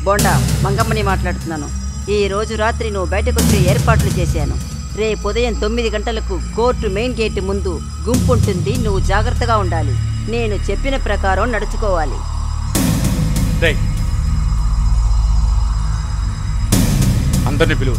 బోండా మంగమ్మని మాట్లాడుతున్నాను ఈ రోజు రాత్రి నువ్వు బయటకు వచ్చే ఏర్పాట్లు చేశాను రేపు ఉదయం తొమ్మిది గంటలకు కోర్టు మెయిన్ గేట్ ముందు గుంపు ఉంటుంది నువ్వు జాగ్రత్తగా ఉండాలి నేను చెప్పిన ప్రకారం నడుచుకోవాలి రేయ్ అందరిని పిలువు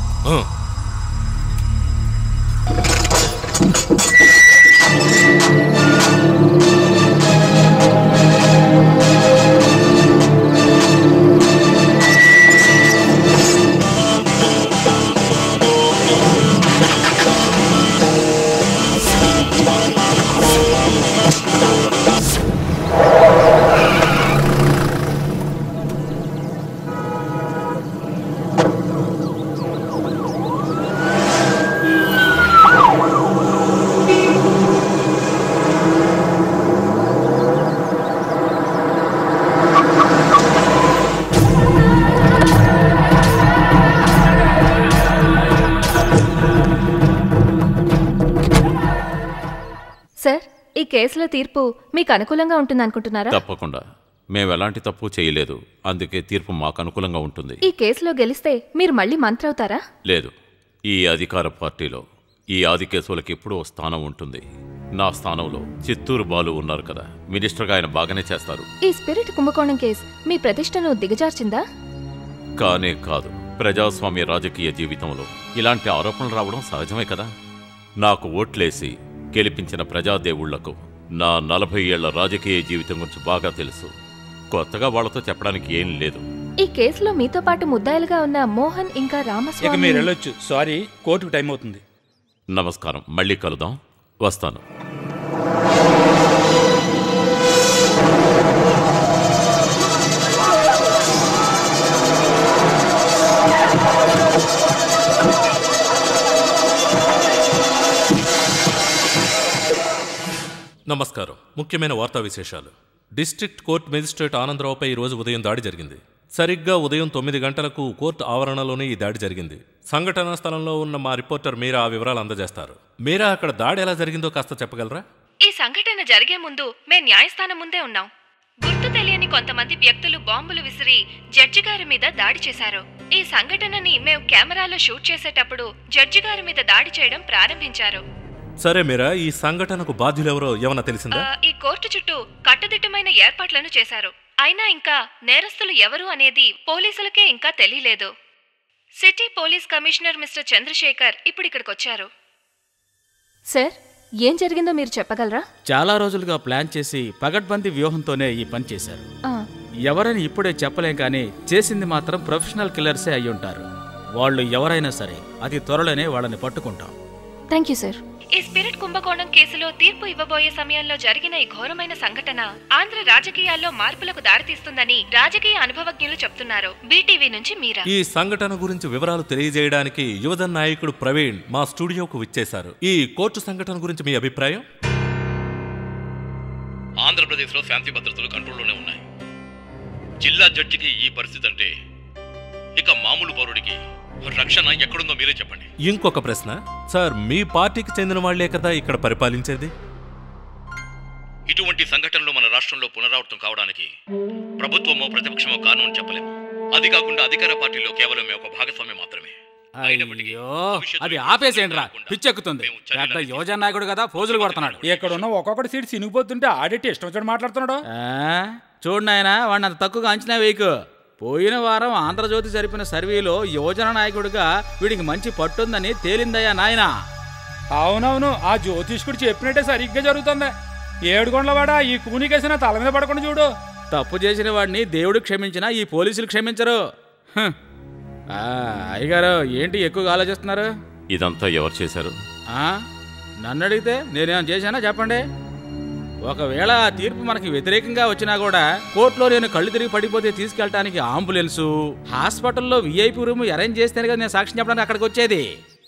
సార్ ఈ కేసుల తీర్పు మీకు అనుకూలంగా ఉంటుందనుకుంటున్నారా తప్పకుండా మేము ఎలాంటి తప్పు చేయలేదు అందుకే తీర్పు మాకు అనుకూలంగా ఉంటుంది ఈ కేసులో గెలిస్తే మీరు మళ్ళీ మంత్రి అవుతారా లేదు ఈ అధికార పార్టీలో ఈ ఆది కేసులకు ఎప్పుడూ ఓ స్థానం ఉంటుంది నా స్థానంలో చిత్తూరు బాలు ఉన్నారు కదా మినిస్టర్గా ఆయన బాగానే చేస్తారు ఈ స్పిరిట్ కుంభకోణం కేసు మీ ప్రతిష్టను దిగజార్చిందా కానే కాదు ప్రజాస్వామ్య రాజకీయ జీవితంలో ఇలాంటి ఆరోపణలు రావడం సహజమే కదా నాకు ఓట్లేసి గెలిపించిన ప్రజాదేవుళ్లకు నా నలభై ఏళ్ల రాజకీయ జీవితం గురించి బాగా తెలుసు కొత్తగా వాళ్ళతో చెప్పడానికి ఏం లేదు ఈ కేసులో మీతో పాటు ముద్దాయిలుగా ఉన్న మోహన్ ఇంకా ఇక రామస్వామి మీరు వెళ్ళొచ్చు సారీ కోర్టుకు టైం అవుతుంది నమస్కారం మళ్ళీ కలుద్దాం వస్తాను నమస్కారం ముఖ్యమైన వార్తా విశేషాలు డిస్ట్రిక్ట్ కోర్ట్ మేజిస్ట్రేట్ ఆనందరావుపై ఈ రోజు ఉదయం దాడి జరిగింది సరిగ్గా ఉదయం తొమ్మిది గంటలకు కోర్టు ఆవరణలోనే ఈ దాడి జరిగింది సంఘటనా స్థలంలో ఉన్న మా రిపోర్టర్ మీరా ఆ వివరాలు అందజేస్తారు మీరా అక్కడ దాడి ఎలా జరిగిందో కాస్త చెప్పగలరా ఈ సంఘటన జరిగే ముందు మేం న్యాయస్థానం ముందే ఉన్నాం గుర్తు తెలియని కొంతమంది వ్యక్తులు బాంబులు విసిరి జడ్జి గారి మీద దాడి చేశారు ఈ సంఘటనని మేము కెమెరాలో షూట్ చేసేటప్పుడు జడ్జి గారి మీద దాడి చేయడం ప్రారంభించారు సరే మీరా ఈ సంఘటనకు బాధ్యులెవరో ఏమన్నా తెలిసిందా ఆ, ఈ కోర్టు చుట్టూ కట్టుదిట్టమైన ఏర్పాట్లను చేశారు అయినా ఇంకా నేరస్తులు ఎవరు అనేది పోలీసులకే ఇంకా తెలియలేదు city police commissioner mister Chandrasekhar ఇప్పుడు ఇక్కడికి వచ్చారు సార్ ఏం జరిగిందో మీరు చెప్పగలరా చాలా రోజులుగా ప్లాన్ చేసి పగడ్బందీ వ్యూహంతోనే ఈ పని చేశారు ఎవరని ఇప్పుడే చెప్పలేం కానీ చేసింది మాత్రం ప్రొఫెషనల్ కిల్లర్సే అయి ఉంటారు వాళ్ళు ఎవరైనా సరే అతి త్వరలోనే వాళ్ళని పట్టుకుంటాం థ్యాంక్ యూ సార్ ఈ స్పిరిట్ కుంభకోణం కేసులో తీర్పు ఇవ్వబోయే సమయంలో జరిగిన ఈ ఘోరమైన సంఘటన ఆంధ్ర రాజకీయాల్లో మార్పులకు దారితీస్తుందని రాజకీయ అనుభవజ్ఞులు చెప్తున్నారు బీటీవీ నుంచి మీరా ఈ సంఘటన గురించి వివరాలు తెలియజేయడానికి యువజన నాయకుడు ప్రవీణ్ మా స్టూడియోకు విచ్చేశారు ఈ కోర్టు సంఘటన గురించి మీ అభిప్రాయం ఆంధ్రప్రదేశ్లో శాంతి భద్రతలు కంట్రోల్లోనే ఉన్నాయి జిల్లా జడ్జికి ఈ పరిస్థితి అంటే ఇక మామూలు పౌరుడికి రక్షణ ఎక్కడుందో మీరే చెప్పండి ఇంకొక ప్రశ్న సార్ మీ పార్టీకి చెందిన వాళ్లే కదా ఇక్కడ పరిపాలించేది ఇటువంటి సంఘటనలు మన రాష్ట్రంలో పునరావృతం కావడానికి ప్రభుత్వమో ప్రతిపక్షమో కారణం అని చెప్పలేము అది కాకుండా అధికార పార్టీలో కేవలం మేము ఒక భాగస్వామ్యం మాత్రమే అయ్యో అది ఆపేసేయండి రా పిచ్చెక్కుతుంది పెద్ద యువజన నాయకుడు కదా ఫోజులు కొడుతున్నాడు ఇక్కడ ఉన్న ఒక్కొక్కటి సీట్ సినిగిపోతుంటే ఆడేటి ఇష్టం వచ్చాడు మాట్లాడుతున్నాడు ఆ, చూడు నాయనా వాడిని అంత తక్కువగా అంచనా వేయకు పోయిన వారం ఆంధ్రజ్యోతి జరిపిన సర్వేలో యువజన నాయకుడిగా వీడికి మంచి పట్టుందని తేలిందయ్యా నాయనా అవునవును ఆ జ్యోతిష్కుడు చెప్పినట్టే సరిగ్గా జరుగుతుంది ఏడుగొండలవాడా ఈ కూనికేసిన తల మీద పడకుండా చూడు తప్పు చేసిన వాడిని దేవుడు క్షమించినా ఈ పోలీసులు క్షమించరు హ్. ఆ, అయ్యగారు ఏంటి ఎక్కువగా ఆలోచిస్తున్నారు ఇదంతా ఎవరు చేశారు ఆ? నన్ను అడిగితే నేనేం చేశానా చెప్పండి ఒకవేళ ఆ తీర్పు మనకి వ్యతిరేకంగా వచ్చినా కూడా కోర్టులో నేను కళ్ళు తిరిగి పడిపోతే తీసుకెళ్ళటానికి అంబులెన్సు హాస్పిటల్లో విఐపి రూమ్ అరేంజ్ చేస్తేనే కదా నేను సాక్ష్యం చెప్పడానికి అక్కడికి వచ్చేది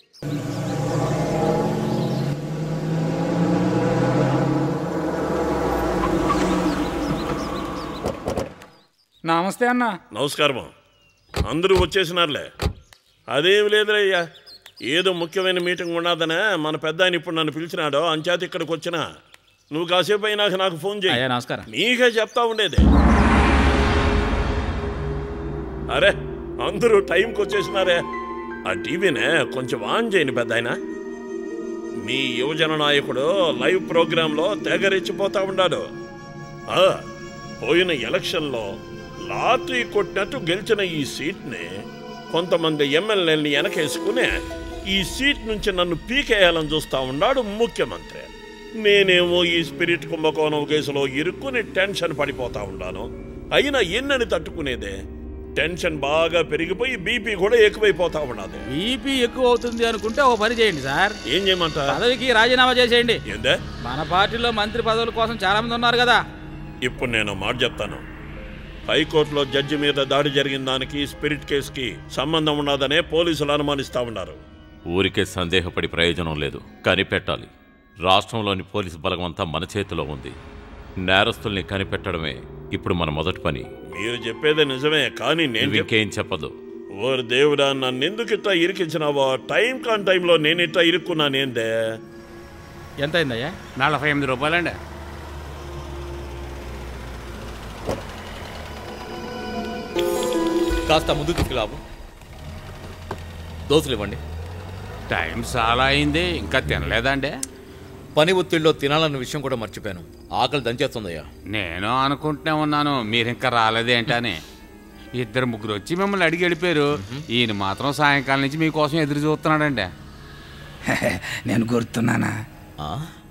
నమస్తే అన్న నమస్కారం అందరూ వచ్చేసినారులే అదేం లేదురయ్యా ఏదో ముఖ్యమైన మీటింగ్ ఉన్నదనే మన పెద్ద ఆయన ఇప్పుడు నన్ను పిలిచినాడో అంచేత ఇక్కడికి వచ్చినా నువ్వు కాసేపు అయినాక నాకు ఫోన్ చేయి అయ్యా నమస్కారం నీకే చెప్తా ఉండేది అరే అందరూ టైంకి వచ్చేసినారే ఆ టీవీనే కొంచెం ఆన్ చేయండి పెద్ద ఆయన మీ యువజన నాయకుడు లైవ్ ప్రోగ్రాంలో తెగరెచ్చిపోతా ఉన్నాడు ఆ, పోయిన ఎలక్షన్లో లాటరీ కొట్టినట్టు గెలిచిన ఈ సీట్ని కొంతమంది ఎమ్మెల్యేలని వెనకేసుకుని ఈ సీట్ నుంచి నన్ను పీకేయాలని చూస్తా ఉన్నాడు ముఖ్యమంత్రి నేనేమో ఈ స్పిరిట్ కుంభకోణం కేసులో ఇరుక్కుని టెన్షన్ పడిపోతా ఉన్నాను అయినా ఎన్నని తట్టుకునేదే టెన్షన్ బాగా పెరిగిపోయి బీపీ కూడా ఎక్కువైపోతా ఉన్నది బీపీ ఎక్కువ అవుతుంది అనుకుంటే ఓ పని చేయండి సార్ ఏం చేయమంటా పదవికి రాజీనామా చేసేయండి ఏందే మన పార్టీలో మంత్రి పదవుల కోసం చాలా మంది ఉన్నారు కదా ఇప్పుడు నేను మాట చెప్తాను హైకోర్టులో జడ్జి మీద దాడి జరిగిన దానికి స్పిరిట్ కేసుకి సంబంధం ఉన్నదనే పోలీసులు అనుమానిస్తా ఉన్నారు ఊరికే సందేహపడి ప్రయోజనం లేదు కనిపెట్టాలి రాష్ట్రంలోని పోలీసు బలగం అంతా మన చేతిలో ఉంది నేరస్తుల్ని కనిపెట్టడమే ఇప్పుడు మన మొదటి పని మీరు చెప్పేది నిజమే కానీ నేను నువ్వు చెప్- ఇంకేం చెప్పదు ఓరి దేవుడా నన్ను ఎందుకు ఇట్లా ఇరికించినావో టైం కాన్ టైంలో నేను ఇట్లా ఇరుక్కున్నానేందే ఎంత అయిందయ్యా నలభై ఎనిమిది రూపాయలండి కాస్త ముందు తీసుకురావు దోశలు ఇవ్వండి టైం చాలా అయింది ఇంకా తినలేదండి పని ఒత్తిడిలో తినాలన్న విషయం కూడా మర్చిపోయాను ఆకలి దంచేస్తుందయ్యా నేను అనుకుంటూనే ఉన్నాను మీరు ఇంకా రాలేదేంటని ఇద్దరు ముగ్గురు వచ్చి మిమ్మల్ని అడిగి వెళ్ళిపోయారు ఈయన మాత్రం సాయంకాలం నుంచి మీకోసం ఎదురు చూస్తున్నాడండి నేను గుర్తున్నానా ఆ?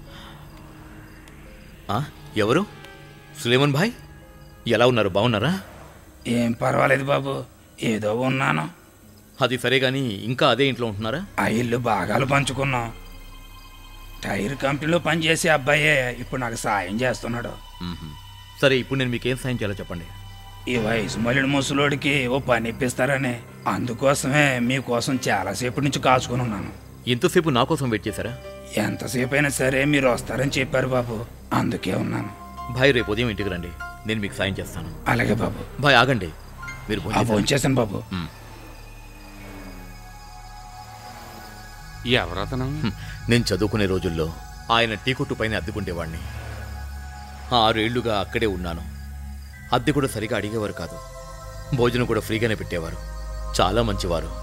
ఆ? ఎవరు సులేమన్ భాయ్ ఎలా ఉన్నారు బాగున్నారా ఏం పర్వాలేదు బాబు ఏదో ఉన్నాను అది సరే కానీ ఇంకా అదే ఇంట్లో ఉంటున్నారా ఆ ఇల్లు భాగాలు పంచుకున్నాం టైర్ కంపెనీలో పనిచేసే అబ్బాయే ఇప్పుడు నాకు సాయం చేస్తున్నాడు మ్మ్హ్మ్. సరే ఇప్పుడు నేను మీకు ఏం సాయం చేయాలో చెప్పండి ఈ వయసు మళ్ళీ ముసలోడికి ఓ పని ఇప్పిస్తారని అందుకోసమే మీకోసం చాలాసేపు నుంచి కాచుకుని ఉన్నాను ఇంతసేపు నా కోసం వెయిట్ చేశారా ఎంతసేపు అయినా సరే మీరు వస్తారని చెప్పారు బాబు అందుకే ఉన్నాను భాయ్ రేపు ఉదయం ఇంటికి రండి నేను మీకు సాయం చేస్తాను అలాగే బాబు భాయ్ ఆగండి మీరు ఆ భోంచేశారా? ఫోన్ చేశాను బాబు మ్మ్. ఎవరతను హ్మ్. నేను చదువుకునే రోజుల్లో ఆయన టీ కొట్టు పైన అద్దెకుంటేవాడిని ఆరేళ్లుగా అక్కడే ఉన్నాను అద్దె కూడా సరిగా అడిగేవారు కాదు భోజనం కూడా ఫ్రీగానే పెట్టేవారు చాలా మంచివారు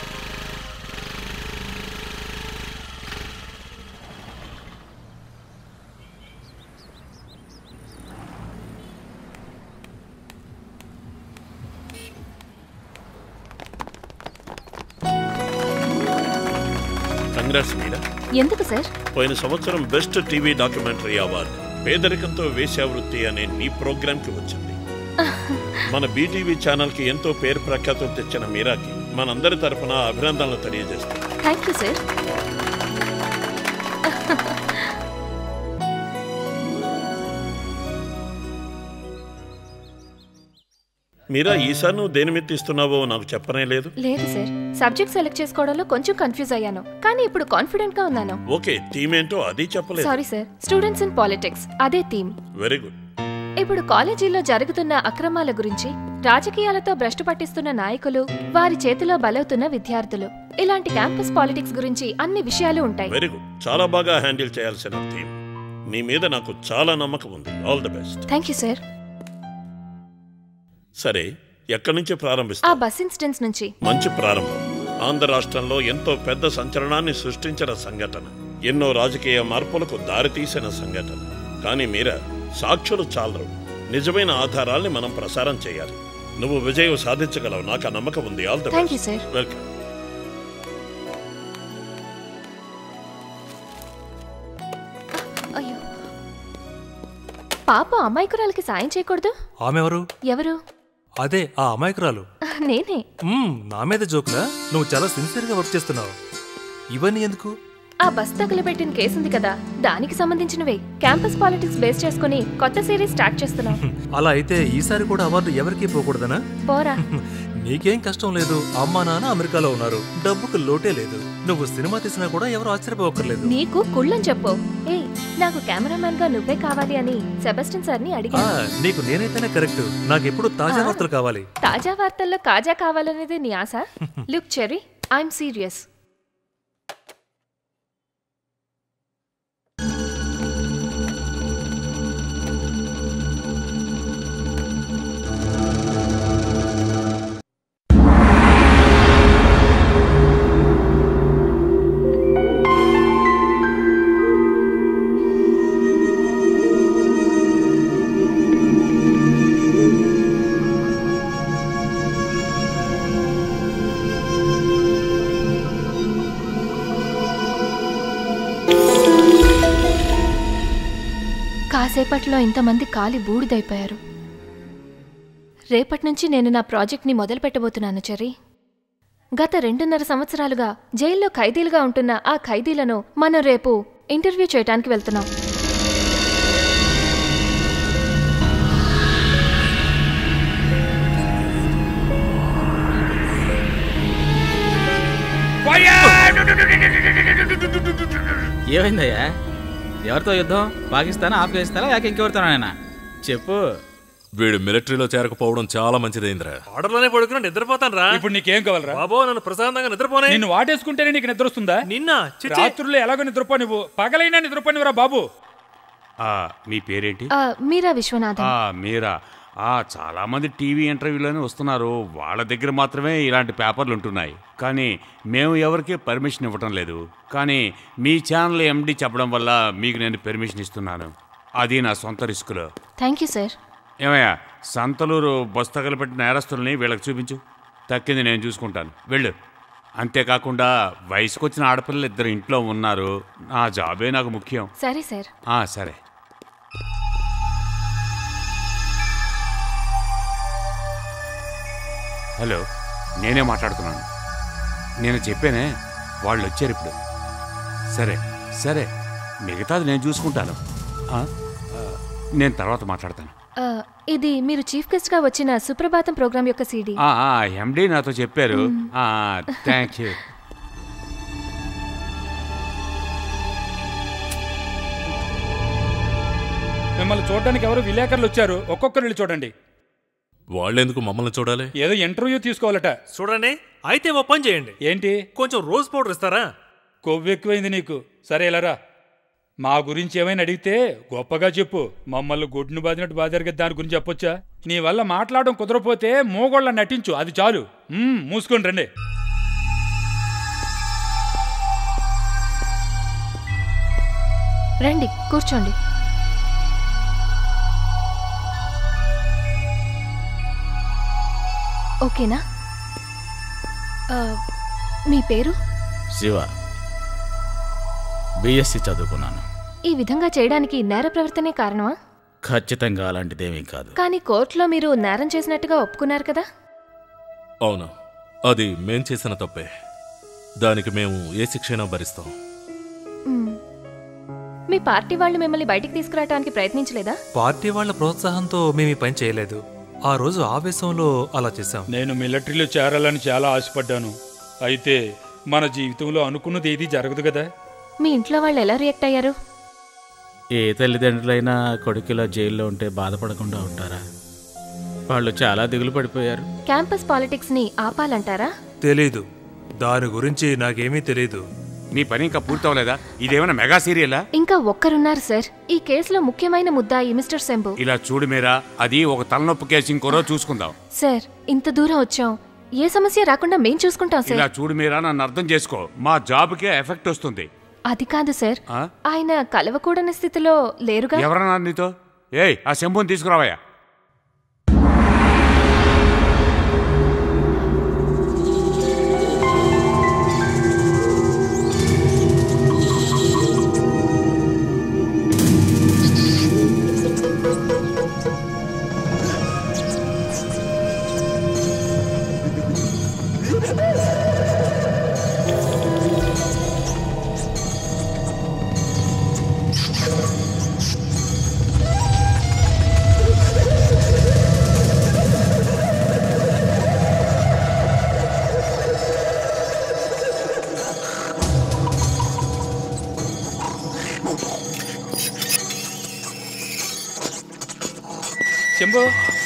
కంగ్రాట్స్ మీరా ఎందుకు సార్ పోయిన సంవత్సరం బెస్ట్ టీవీ డాక్యుమెంటరీ అవార్డు పేదరికంతో వేశ్యావృత్తి అనే నీ ప్రోగ్రాంకి వచ్చింది మన బీటీవీ ఛానల్కి ఎంతో పేరు ప్రఖ్యాతులు తెచ్చిన మీరాకి మనందరి తరపున అభినందనలు తెలియజేస్తాం థ్యాంక్ యూ సార్ మీరా ఈసారి నువ్వు దేని మీద ఇస్తున్నావో నాకు చెప్పనే లేదు లేదు సార్ సబ్జెక్ట్ సెలెక్ట్ చేసుకోవడంలో కొంచెం కన్ఫ్యూజ్ అయ్యాను కానీ ఇప్పుడు కాన్ఫిడెంట్ గా ఉన్నాను ఓకే థీమ్ ఏంటో అది చెప్పలేదు sorry sir students in politics అదే థీమ్ వెరీ గుడ్ ఇప్పుడు కాలేజీల్లో జరుగుతున్న అక్రమాల గురించి రాజకీయాలతో భ్రష్టు పట్టిస్తున్న నాయకులు వారి చేతిలో బలవుతున్న విద్యార్థులు ఇలాంటి క్యాంపస్ పాలిటిక్స్ గురించి అన్ని విషయాలు ఉంటాయి వెరీ గుడ్ చాలా బాగా హ్యాండిల్ చేయాల్సిన థీమ్ నీ మీద నాకు చాలా నమ్మకం ఉంది all the best thank you sir సరే ఎక్కడి నుంచి ఆ ప్రారంభిస్తాం బస్ ఇన్సిడెంట్స్ నుంచి మంచి ప్రారంభం ఆంధ్ర రాష్ట్రంలో ఎంతో పెద్ద సంచలనాన్ని సృష్టించిన సంఘటన ఎన్నో రాజకీయ మార్పులకు దారితీసిన సంఘటన కానీ మీరా సాక్షులు చాలరు నిజమైన ఆధారాల్ని మనం ప్రసారం చేయాలి నువ్వు విజయం సాధించగలవు నాకు ఆ నమ్మకం ఉంది all the thank you sir welcome అయ్యో పాప అమాయకురాలకి సాయం చేయకూడదు ఆమెవరు ఎవరు అదే ఆ అమాయకురాలు నేనే మ్మ్, నా మీద జోకులా నువ్వు చాలా సిన్సియర్గా వర్క్ చేస్తున్నావు ఇవన్నీ ఎందుకు ఆ బస్ తగలబెట్టిన కేసు ఉంది కదా దానికి సంబంధించినవే క్యాంపస్ పాలిటిక్స్ బేస్ చేసుకుని కొత్త సిరీస్ స్టార్ట్ చేస్తున్నాం అలా అయితే ఈసారి కూడా అవార్డు ఎవరికీ పోకూడదనా పోరా నీకేం కష్టం లేదు అమ్మా నాన్న అమెరికాలో ఉన్నారు డబ్బుకు లోటే లేదు నువ్వు సినిమా తీసినా కూడా ఎవరు ఆశ్చర్యపోకర్లేదు నీకు కుళ్ళని చెప్పు ఏ నాకు కెమెరామెన్ గా నువ్వే కావాలి అని సెబస్టిన్ సార్ ని ఆ, అడిగాను నీకు నేనైతేనే కరెక్ట్ నాకెప్పుడు తాజా వార్తలు కావాలి తాజా వార్తల్లో కాజా కావాలనేది నీ ఆశ లుక్ చెరీ ఐఎమ్ సీరియస్ కాసేపట్లో ఇంతమంది కాలి బూడిదైపోయారు రేపటి నుంచి నేను నా ప్రాజెక్ట్ని మొదలు పెట్టబోతున్నాను చెర్రీ గత రెండున్నర సంవత్సరాలుగా జైల్లో ఖైదీలుగా ఉంటున్న ఆ ఖైదీలను మనం రేపు ఇంటర్వ్యూ చేయడానికి వెళ్తున్నాం ఏమైందయ్యా ఎవరితో యుద్ధం పాకిస్తానా ఆఫ్ఘనిస్తానా లేక ఇంకెవరితోనైనా చెప్పు వీడు మిలిటరీలో చేరకపోవడం చాలా మంచిదైందిరా ఆర్డర్లోనే పడుకుని నిద్రపోతాను రా ఇప్పుడు నీకేం కావాలరా బాబో నన్ను ప్రశాంతంగా నిద్రపోనే నిన్ను వాటేసుకుంటేనే నీకు నిద్ర వస్తుందా నిన్న చిచ్చి. రాత్రుల్లో ఎలాగో నిద్రపో నువ్వు పగలైనా నిద్రపోనివరా బాబు ఆ, మీ పేరేంటి ఆ, మీరా విశ్వనాథన్ ఆ, మీరా ఆ, చాలా మంది టీవీ ఇంటర్వ్యూలోనే వస్తున్నారు వాళ్ళ దగ్గర మాత్రమే ఇలాంటి పేపర్లు ఉంటున్నాయి కానీ మేము ఎవరికీ పర్మిషన్ ఇవ్వటం లేదు కానీ మీ ఛానల్ ఎండి చెప్పడం వల్ల మీకు నేను పర్మిషన్ ఇస్తున్నాను అది నా సొంత రిస్కులో థ్యాంక్ యూ సార్ ఏమయ్యా సంతలూరు బస్తకలు పెట్టిన నేరస్తుల్ని వీళ్ళకి చూపించు తక్కింది నేను చూసుకుంటాను వెళ్ళు అంతేకాకుండా వయసుకు వచ్చిన ఆడపిల్లలు ఇద్దరు ఇంట్లో ఉన్నారు నా జాబే నాకు ముఖ్యం సరే సార్ ఆ, సరే హలో నేనే మాట్లాడుతున్నాను నేను చెప్పానే వాళ్ళు వచ్చారు ఇప్పుడు సరే సరే మిగతాది నేను చూసుకుంటాను ఆ, ఆ, నేను తర్వాత మాట్లాడతాను ఆ, ఇది మీరు చీఫ్ గెస్ట్గా వచ్చిన సుప్రభాతం ప్రోగ్రాం యొక్క సీడీ ఎండి నాతో చెప్పారు థ్యాంక్ యూ మిమ్మల్ని చూడడానికి ఎవరు విలేకరులు వచ్చారు ఒక్కొక్కరు వెళ్ళి చూడండి వాళ్ళెందుకు మమ్మల్ని చూడాలి ఏదో ఇంటర్వ్యూ తీసుకోవాలట చూడండి అయితే ఓ పని చేయండి ఏంటి కొంచెం రోజ్ పౌడర్ ఇస్తారా కొవ్వు ఎక్కువైంది నీకు సరే ఎలారా మా గురించి ఏమైనా అడిగితే గొప్పగా చెప్పు మమ్మల్ని గుడ్డును బాదినట్టు బాదారు కదా దాని గురించి చెప్పొచ్చా నీ వల్ల మాట్లాడడం కుదరపోతే మోగోళ్ళ నటించు అది చాలు మ్మ్, మూసుకొని రండి రండి కూర్చోండి ఓకేనా ఆ, మీ పేరు శివ బిఎస్సి చదువుకున్నాను ఈ విధంగా చేయడానికి నేర ప్రవర్తనే కారణమా ఖచ్చితంగా అలాంటిదేమీ కాదు కానీ కోర్టులో మీరు నేరం చేసినట్టుగా ఒప్పుకున్నారు కదా అవును అది మేం చేసిన తప్పే దానికి మేము ఏ శిక్షైనా భరిస్తాం మ్మ్. మీ పార్టీ వాళ్ళు మిమ్మల్ని బయటికి తీసుకురావడానికి ప్రయత్నించలేదా పార్టీ వాళ్ళ ప్రోత్సాహంతో మేము ఈ పని చేయలేదు ఆ రోజు ఆవేశంలో అలా చేశాం నేను మిలిటరీలో చేరాలని చాలా ఆశపడ్డాను అయితే మన జీవితంలో అనుకున్నది ఏది జరగదు కదా మీ ఇంట్లో వాళ్ళు ఎలా రియాక్ట్ అయ్యారు ఏ తల్లిదండ్రులైనా కొడుకులా జైల్లో ఉంటే బాధపడకుండా ఉంటారా వాళ్ళు చాలా దిగులు పడిపోయారు క్యాంపస్ పాలిటిక్స్ ని ఆపాలంటారా తెలీదు దాని గురించి నాకేమీ తెలీదు నీ పని ఇంకా పూర్తవలేదా ఇదేమైనా మెగా సీరియలా ఇంకా ఒక్కరున్నారు సార్ ఈ కేసులో ముఖ్యమైన ముద్దాయి మిస్టర్ శంభు ఇలా చూడు మీరా అది ఒక తలనొప్పి కేసు ఇంకో రోజు చూసుకుందాం సార్ ఇంత దూరం వచ్చాం ఏ సమస్య రాకుండా మేం చూసుకుంటాం ఇలా సార్ చూడు మీరా నన్ను అర్థం చేసుకో మా జాబ్కే ఎఫెక్ట్ వస్తుంది అది కాదు సార్ ఆ? ఆయన కలవకూడని స్థితిలో లేరుగా ఎవరన్నా నీతో ఏయ్ ఆ శంభుని తీసుకురావయ్యా శంభు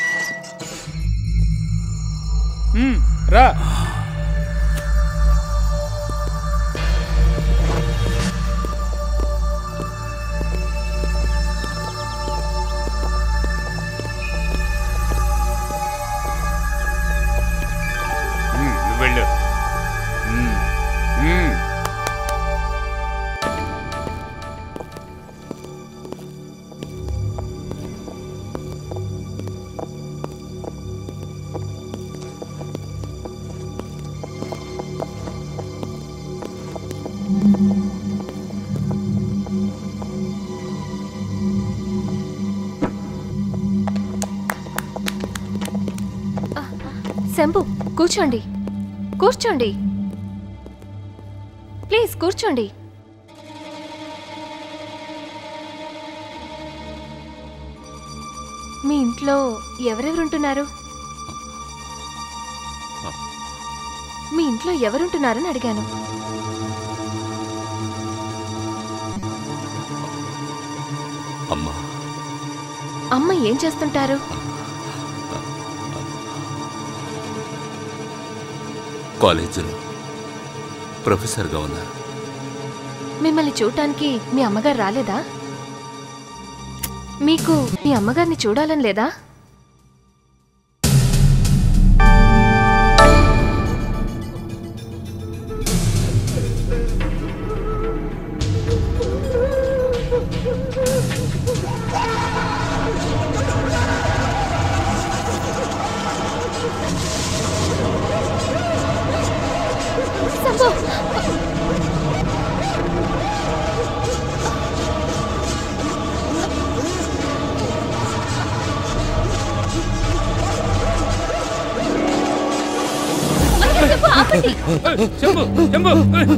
మ్మ్, రా ఉమ్, నువ్వు వెళ్ళు ఉమ్, ఉమ్. శంభు కూర్చోండి కూర్చోండి ప్లీజ్ కూర్చోండి మీ ఇంట్లో ఎవరెవరుంటున్నారు మీ ఇంట్లో ఎవరుంటున్నారని అడిగాను అమ్మా అమ్మ ఏం చేస్తుంటారు కాలేజీలో ప్రొఫెసర్గా ఉన్నారు మిమ్మల్ని చూడటానికి మీ అమ్మగారు రాలేదా మీకు మీ అమ్మగారిని చూడాలని లేదా శంభు! శంభు, ఆపండి! శంభు శంభు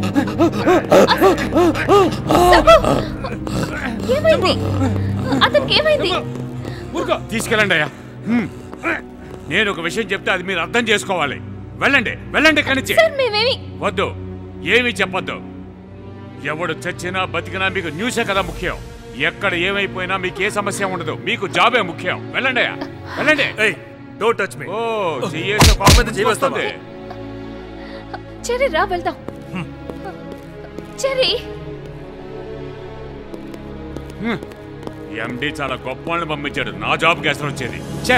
ఏమైంది అతనికి ఏమైంది తీసుకెళ్ళండి అయ్యా హ్మ్. నేను ఒక విషయం చెప్తే అది మీరు అర్థం చేసుకోవాలి వెళ్ళండి వెళ్ళండి కనిచి సార్ మేమేమి వద్దు ఏమీ చెప్పొద్దు ఎవడు చచ్చినా బతికినా మీకు న్యూసే కదా ముఖ్యం ఎక్కడ ఏమైపోయినా మీకు ఏ సమస్య ఉండదు మీకు జాబే ముఖ్యం వెళ్ళండి అయ్యా. వెళ్ళండి డోంట్ టచ్ మీ ఓ చెయ్యేస్తే కోపం చెయ్యి వేస్తావా? వస్తుంది. చెర్రీ రా వెళ్దాం చెర్రీ హ్మ్. ఎండి చాలా గొప్ప వాళ్ళని పంపించాడు నా జాబ్ గ్యాస్ వచ్చేది ఛే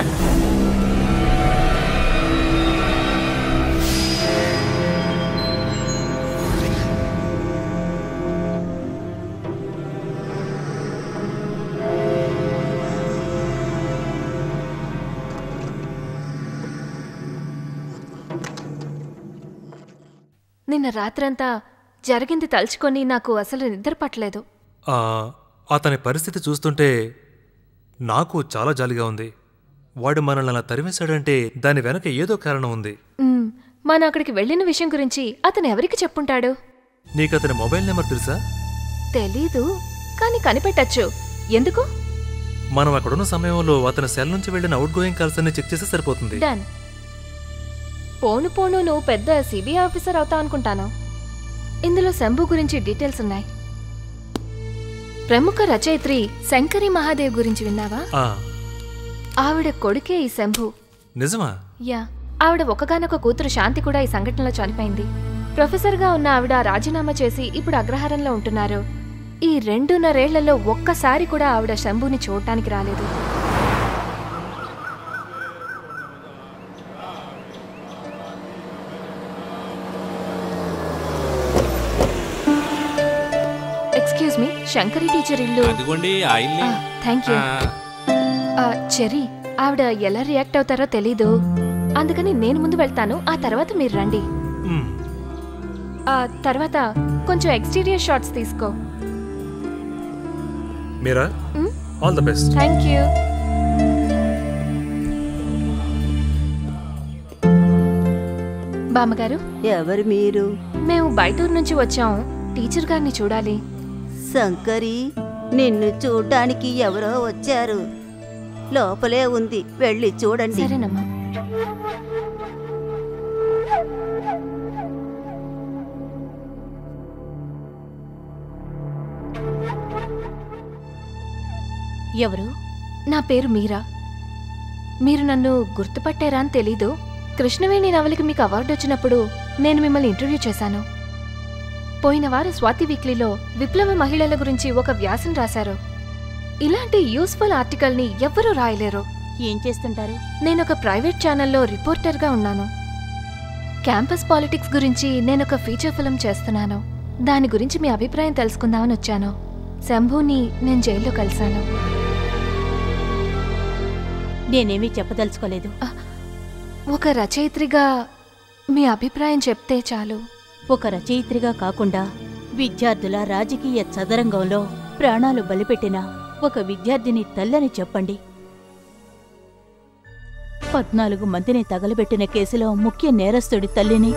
నిన్న రాత్రంతా జరిగింది తలుచుకొని నాకు అసలు నిద్ర పట్టలేదు ఆ, అతని పరిస్థితి చూస్తుంటే నాకు చాలా జాలిగా ఉంది వాడు మనల్ని అలా తరిమేశాడంటే దాని వెనక ఏదో కారణం ఉంది మ్, మనం అక్కడికి వెళ్ళిన విషయం గురించి అతను ఎవరికి చెప్పుంటాడు నీకు అతని మొబైల్ నెంబర్ తెలుసా తెలీదు కానీ కనిపెట్టచ్చు ఎందుకు మనం అక్కడున్న సమయంలో అతని సెల్ నుంచి వెళ్ళిన అవుట్ గోయింగ్ కాల్స్ అన్ని చెక్ చేస్తే సరిపోతుంది డన్ పోను పోను నువ్వు పెద్ద సిబిఐ ఆఫీసర్ అవుతావు అనుకుంటాను ఇందులో శంభు గురించి డీటెయిల్స్ ఉన్నాయి ప్రముఖ రచయిత్రి శంకరి మహాదేవ్ గురించి విన్నావా ఆ, ఆవిడ కొడుకే ఈ శంభు నిజమా యా ఆవిడ ఒకగానొక కూతురు శాంతి కూడా ఈ సంఘటనలో చనిపోయింది ప్రొఫెసర్గా ఉన్న ఆవిడ రాజీనామా చేసి ఇప్పుడు అగ్రహారంలో ఉంటున్నారు ఈ రెండున్నరేళ్లలో ఒక్కసారి కూడా ఆవిడ శంభుని చూడటానికి రాలేదు ఎక్స్క్యూజ్ మీ శంకరి టీచర్ ఇల్లు అదిగోండి ఆ ఇల్లు థ్యాంక్ యూ చెరీ ఆవిడ ఎలా రియాక్ట్ అవుతారో తెలీదు అందుకని నేను ముందు వెళ్తాను ఆ తర్వాత మీరు రండి మ్, ఆ తర్వాత కొంచెం ఎక్స్టీరియర్ షాట్స్ తీసుకో Meera hmm? All the best thank you బామ్మగారు ఎవరు మీరు మేము బయటూరు నుంచి వచ్చాం టీచర్ గారిని చూడాలి శంకరి నిన్ను చూడ్డానికి ఎవరో వచ్చారు లోపలే ఉంది వెళ్ళి చూడండి సరేనమ్మా ఎవరు నా పేరు మీరా మీరు నన్ను గుర్తుపట్టారా అని తెలీదు కృష్ణవేణి నవలికి మీకు అవార్డు వచ్చినప్పుడు నేను మిమ్మల్ని ఇంటర్వ్యూ చేశాను పోయిన వారం స్వాతి వీక్లీలో విప్లవ మహిళల గురించి ఒక వ్యాసం రాశారు ఇలాంటి యూస్ఫుల్ ఆర్టికల్ని ఎవ్వరూ రాయలేరు ఏం చేస్తుంటారు నేను ఒక ప్రైవేట్ ఛానల్లో రిపోర్టర్గా ఉన్నాను క్యాంపస్ పాలిటిక్స్ గురించి నేను ఒక ఫీచర్ ఫిల్మ్ చేస్తున్నాను దాని గురించి మీ అభిప్రాయం తెలుసుకుందామని వచ్చాను శంభుని నేను జైల్లో కలిశాను నేనేమీ చెప్పదలుచుకోలేదు ఒక రచయిత్రిగా మీ అభిప్రాయం చెప్తే చాలు ఒక రచయిత్రిగా కాకుండా విద్యార్థుల రాజకీయ చదరంగంలో ప్రాణాలు బలిపెట్టిన ఒక విద్యార్థిని తల్లని చెప్పండి పద్నాలుగు మందిని తగలబెట్టిన కేసులో ముఖ్య నేరస్తుడి తల్లిని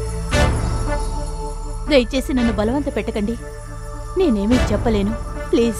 దయచేసి నన్ను బలవంత పెట్టకండి నేనేమీ చెప్పలేను ప్లీజ్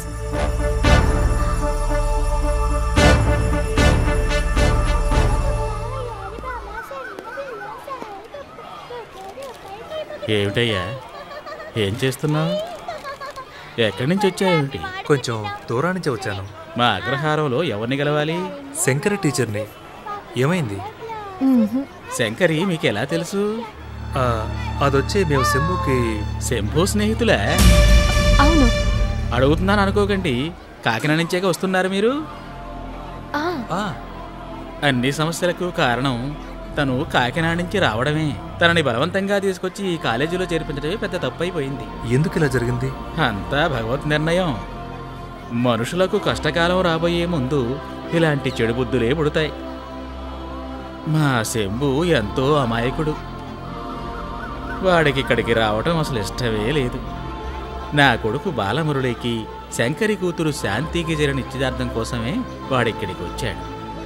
ఏమిటయ్యా ఏం చేస్తున్నావు ఎక్కడి నుంచి వచ్చాయేమిటి కొంచెం దూరం నుంచి వచ్చాను మా అగ్రహారంలో ఎవరిని గెలవాలి శంకర టీచర్ని ఏమైంది శంకరి మీకు ఎలా తెలుసు ఆ, అదొచ్చి మేము శంభుకి శంభు స్నేహితులే అవును అడుగుతున్నాను అనుకోకండి కాకినాడ నుంచేగా వస్తున్నారు మీరు ఆ, అన్ని సమస్యలకు కారణం తను కాకినాడ నుంచి రావడమే తనని బలవంతంగా తీసుకొచ్చి ఈ కాలేజీలో చేర్పించడమే పెద్ద తప్పైపోయింది ఎందుకు ఇలా జరిగింది అంతా భగవత్ నిర్ణయం మనుషులకు కష్టకాలం రాబోయే ముందు ఇలాంటి చెడు బుద్ధులే పుడతాయి మా శంభు ఎంతో అమాయకుడు వాడికి ఇక్కడికి రావటం అసలు ఇష్టమే లేదు నా కొడుకు బాలమురళికి శంకరి కూతురు శాంతికి జరిగిన నిశ్చితార్థం కోసమే వాడిక్కడికి వచ్చాడు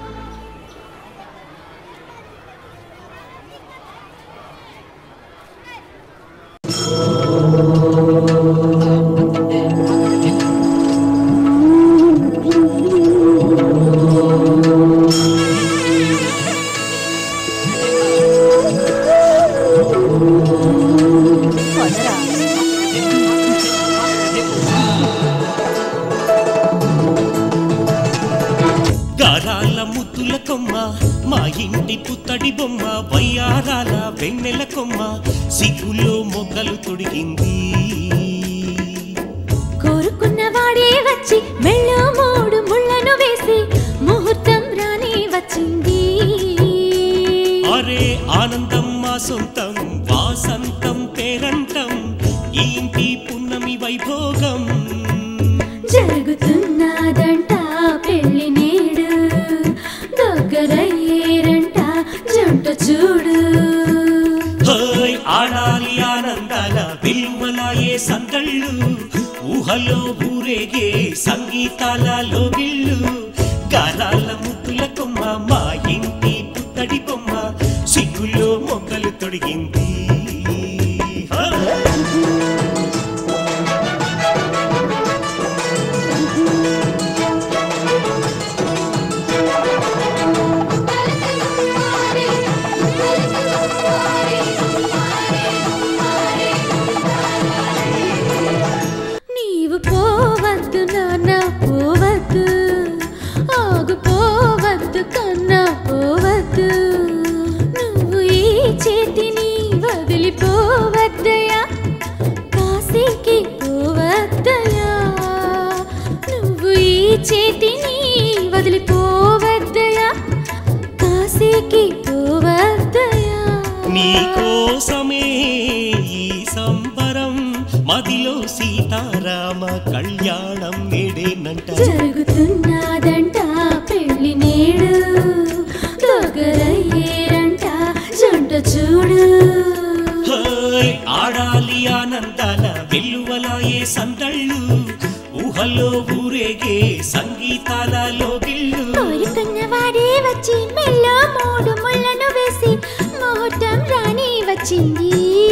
గారాల ముద్దుల కొమ్మ మా ఇంటి పుత్తడి బొమ్మ వయ్యారాల వెన్నెల కొమ్మ సిగ్గులో మొగ్గలు తొడిగింది కోరుకున్న వాడే వచ్చి మెళ్ళో మూడు ముళ్ళను వేసి ముహూర్తం రాని వచ్చింది అరే ఆనందం మా సొంతం వాసంతం పేరంటం ఈ ఇంటి పున్నమి వైభోగం జరుగుతున్నదంట పెళ్లి నేడు దగ్గరయ్యేరంట జంట చూడు హోయ్ ఆడాలి ఆనందాల విలువలాయే సందళ్ళు ఊహలో ఊరేగే సంగీతాల లోగిళ్ళు గారాల ముద్దుల కొమ్మ మా ఇంటి పుత్తడి బొమ్మ సిగ్గులో మొగ్గలు తొడిగింది హా! నీవు పోవద్దు నాన్న పోవద్దు ఆగు పోవద్దు కన్నా పోవద్దు నువ్వు ఈ చేతిని వదిలిపోవద్దయా కాశీకి పోవద్దయా నువ్వు ఈ చేతిని వదిలిపోవద్దయా కాశీకి పోవద్దయా నీకోసమే ఈ సంబరం మదిలో సీతారామ కళ్యాణం నేడేనంట జరుగుతున్నదంట పెళ్లి నేడు దగ్గరయ్యేరంట జంట చూడు హోయ్ ఆడాలి ఆనందాల వెల్లువలాయే సందళ్ళు ఊహల్లో ఊరేగే సంగీతాల లోగిళ్ళు కోరుకున్న వాడే వచ్చి మెల్లో మూడు ముళ్ళను వేసి ముహూర్తం రాని వచ్చింది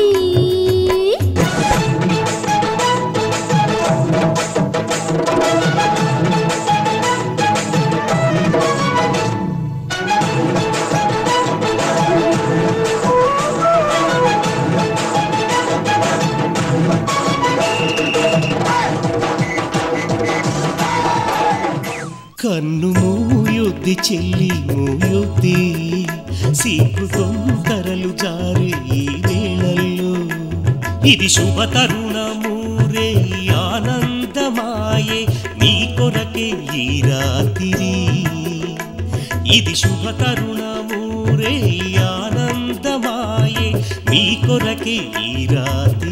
కన్ను మూయొద్ది చెల్లి మూయొద్ది సిగ్గు తొందరలు జారే ఈ వేళల్లో ఇది శుభ తరుణమూరే ఆనందమాయే నీ కొరకే ఈ రాత్రి ఇది శుభ తరుణమూరే ఆనందమాయే నీ కొరకే ఈ రాత్రి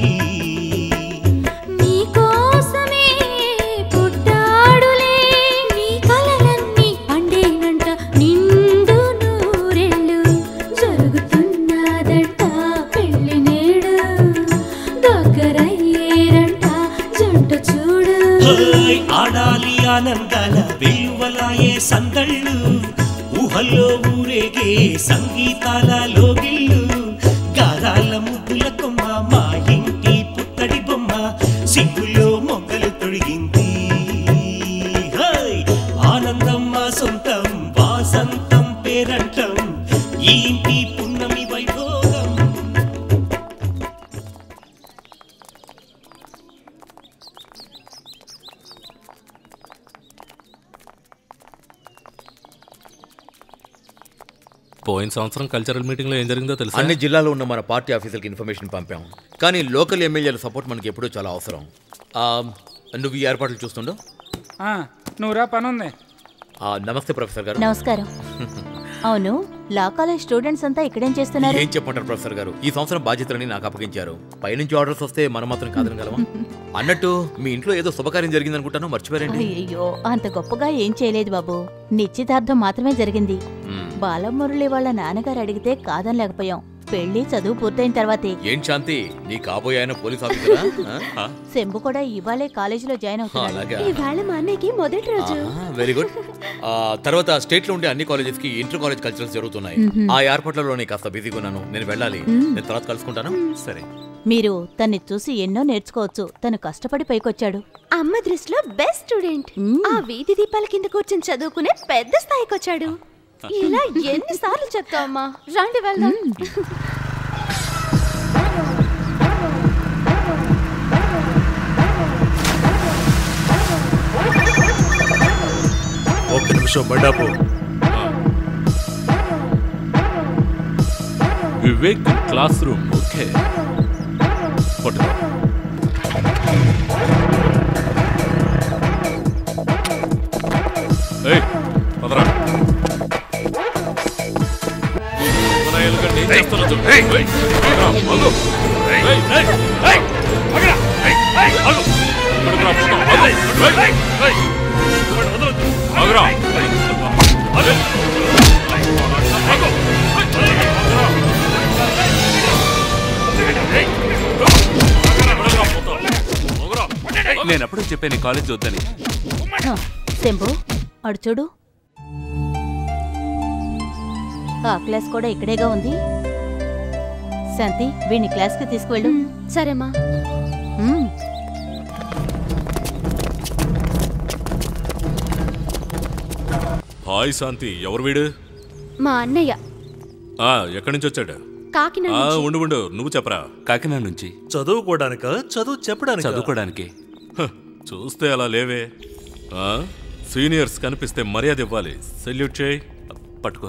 నీకోసమే పుట్టాడులే నీ కలలన్నీ పండేనంట నిండు నూరెళ్ళు జరుగుతున్నదంట పెళ్లి నేడు దగ్గరయ్యేరంట జంట చూడు హోయ్ ఆడాలి ఆనందాల వెల్లువలాయే సందళ్ళు ఊహల్లో ఊరే ఊగే సంగీతాల లోగిళ్ళు గారాల ముద్దుల కొమ్మ మా ఇంటి పుత్తడి బొమ్మ సిగ్గులో మొగ్గలు తొడిగింది హై! ఆనందం మా సొంతం వాసంతం పేరంటం ఈ ఇంటి పున్నమి వైభోగం పోయిన సంవత్సరం కల్చరల్ మీటింగ్లో ఏం జరిగిందో తెలుసా అన్ని జిల్లాలో ఉన్న మన పార్టీ ఆఫీసులకు ఇన్ఫర్మేషన్ పంపాం కానీ లోకల్ ఎమ్మెల్యేల సపోర్ట్ మనకి ఎప్పుడూ చాలా అవసరం ఆ, నువ్వు ఈ ఏర్పాట్లు చూస్తుండో ఆ, నువ్వు రా పని ఉంది ఆ, నమస్తే ప్రొఫెసర్ గారు నమస్కారం అవును లా కాలేజ్ స్టూడెంట్స్ అంతా ఇక్కడేం చేస్తున్నారు ఏం చెప్పంటారు ప్రొఫెసర్ గారు ఈ సంవత్సరం బాధ్యతలని నాకు అప్పగించారు పైనుంచి ఆర్డర్స్ వస్తే మనం మాత్రం కాదనగలమా అన్నట్టు మీ ఇంట్లో ఏదో శుభకార్యం జరిగింది అనుకుంటాను మర్చిపోయారండి అయ్యో అంత గొప్పగా ఏం చేయలేదు బాబు నిశ్చితార్థం మాత్రమే జరిగింది బాలమురళి వాళ్ళ నాన్నగారు అడిగితే కాదనలేకపోయాం పెళ్లి చదువు పూర్తయిన తర్వాతే ఏం శాంతి నీ కాబోయే ఆయన పోలీస్ ఆఫీసరా ఆ? శంభు కూడా ఇవాళే కాలేజీలో జాయిన్ అలాగా. అవుతున్నాడు ఇవాళ మా అన్నయ్యకి మొదటి రోజు వెరీ గుడ్ తర్వాత స్టేట్ లో ఉండే అన్ని కాలేజెస్ కి ఇంటర్ కాలేజ్ కల్చరల్స్ జరుగుతున్నాయి మ్మ్. ఆ ఏర్పాట్లలోనే కాస్త బిజీగా ఉన్నాను నేను వెళ్ళాలి మ్మ్. నేను తర్వాత కలుసుకుంటాను సరే మీరు తన్ని చూసి ఎన్నో నేర్చుకోవచ్చు తను కష్టపడి పైకొచ్చాడు అమ్మ దృష్టిలో బెస్ట్ స్టూడెంట్ ఆ వీధి దీపాల కింద కూర్చొని చదువుకునే పెద్ద స్థాయికి వచ్చాడు ఇలా ఎన్నిసార్లు చెప్తావమ్మా రండి వెళ్దాం ఒక్క నిమిషం బండాపు వివేక్ క్లాస్ రూమ్ ఓకే పట్టుకో ఏయ్ పదరా మన ఎలుగండి ఏం చేస్తున్నారో చూడు. ఏయ్, ఆగురా, ఆగు. ఏయ్, ఏయ్, ఏయ్, ఆగురా. ఏయ్, ఏయ్, ఆగు. ఇక్కడికి రా, పోతాం. ఆగు. ఏయ్, ఏయ్, ఏయ్. ఇక్కడికి వదలొద్దు. ఆగురా. ఏయ్, ఆగు. ఆగు. నేను అప్పుడు చెప్పాను ఈ కాలేజ్ వద్దని హ, శంభు అడు చూడు ఆ క్లాస్ కూడా ఇక్కడేగా ఉంది శాంతి వీడిని క్లాస్కి తీసుకువెళ్ళు సరేమ్మా మ్మ్. హాయ్ శాంతి ఎవరు వీడు మా అన్నయ్య ఆ ఎక్కడి నుంచి వచ్చాడు కాకినాడ ఆ, నుంచి. ఉండు ఉండు నువ్వు చెప్పరా కాకినాడ నుంచి చదువుకోవడానిక చదువు చెప్పడానికి చదువుకోవడానికి హ, చూస్తే అలా లేవే ఆ? సీనియర్స్ కనిపిస్తే మర్యాద ఇవ్వాలి సెల్యూట్ చేయి పట్టుకో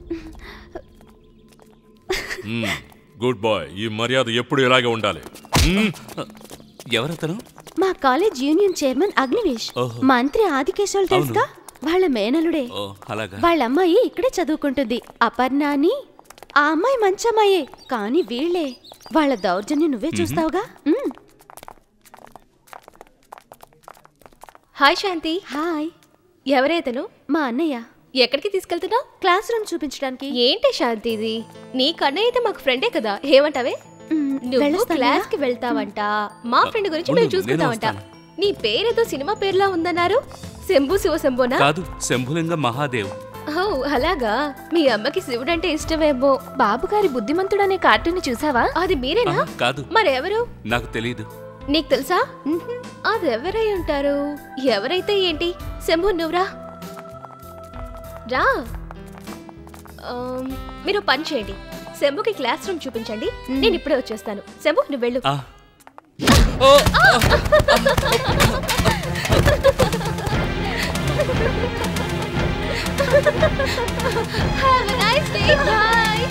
మ్మ్, గుడ్ బాయ్ ఈ మర్యాద ఎప్పుడు ఇలాగే ఉండాలి మ్మ్. ఎవరతను మా కాలేజ్ యూనియన్ చైర్మన్ అగ్నివేష్ ఓహో. మంత్రి ఆదికేశవులు తెలుసుగా వాళ్ళ మేనలుడే ఓ అలాగా వాళ్ళ అమ్మాయి ఇక్కడే చదువుకుంటుంది అపర్ణ అని ఆ అమ్మాయి మంచి అమ్మాయే కానీ వీళ్ళే వాళ్ళ దౌర్జన్యం నువ్వే చూస్తావుగా ఉమ్. హాయ్ శాంతి హాయ్ ఎవరైతను మా అన్నయ్య ఎక్కడికి తీసుకెళ్తున్నావు క్లాస్ రూమ్ చూపించడానికి ఏంటి శాంతి ఇది నీ కన్నయ్య అయితే మాకు ఫ్రెండే కదా ఏమంటావే నువ్వు వెళ్ళొస్తానా? క్లాస్ కి వెళ్తావంట మా ఫ్రెండ్ గురించి ఉండు, మేము నేను చూసుకుంటామంట వస్తాను. నీ పేరేదో సినిమా పేరులా ఉందన్నారు శంభు శివ శంభోనా కాదు శంభులింగ మహాదేవ్ ఓ అలాగా మీ అమ్మకి శివుడు అంటే ఇష్టమేమో బాబుగారి బుద్ధిమంతుడనే కార్టూన్ చూసావా అది మీరేనా ఆహా, కాదు మరెవరు నాకు తెలియదు నీకు తెలుసా అది ఎవరై ఉంటారు ఎవరైతే ఏంటి శంభు నువ్వురా రా ఆమ్, మీరు పని చేయండి శంభుకి క్లాస్ రూమ్ చూపించండి నేను ఇప్పుడే వచ్చేస్తాను శంభు నువ్వు వెళ్ళు ఆ. Have a nice day. Bye.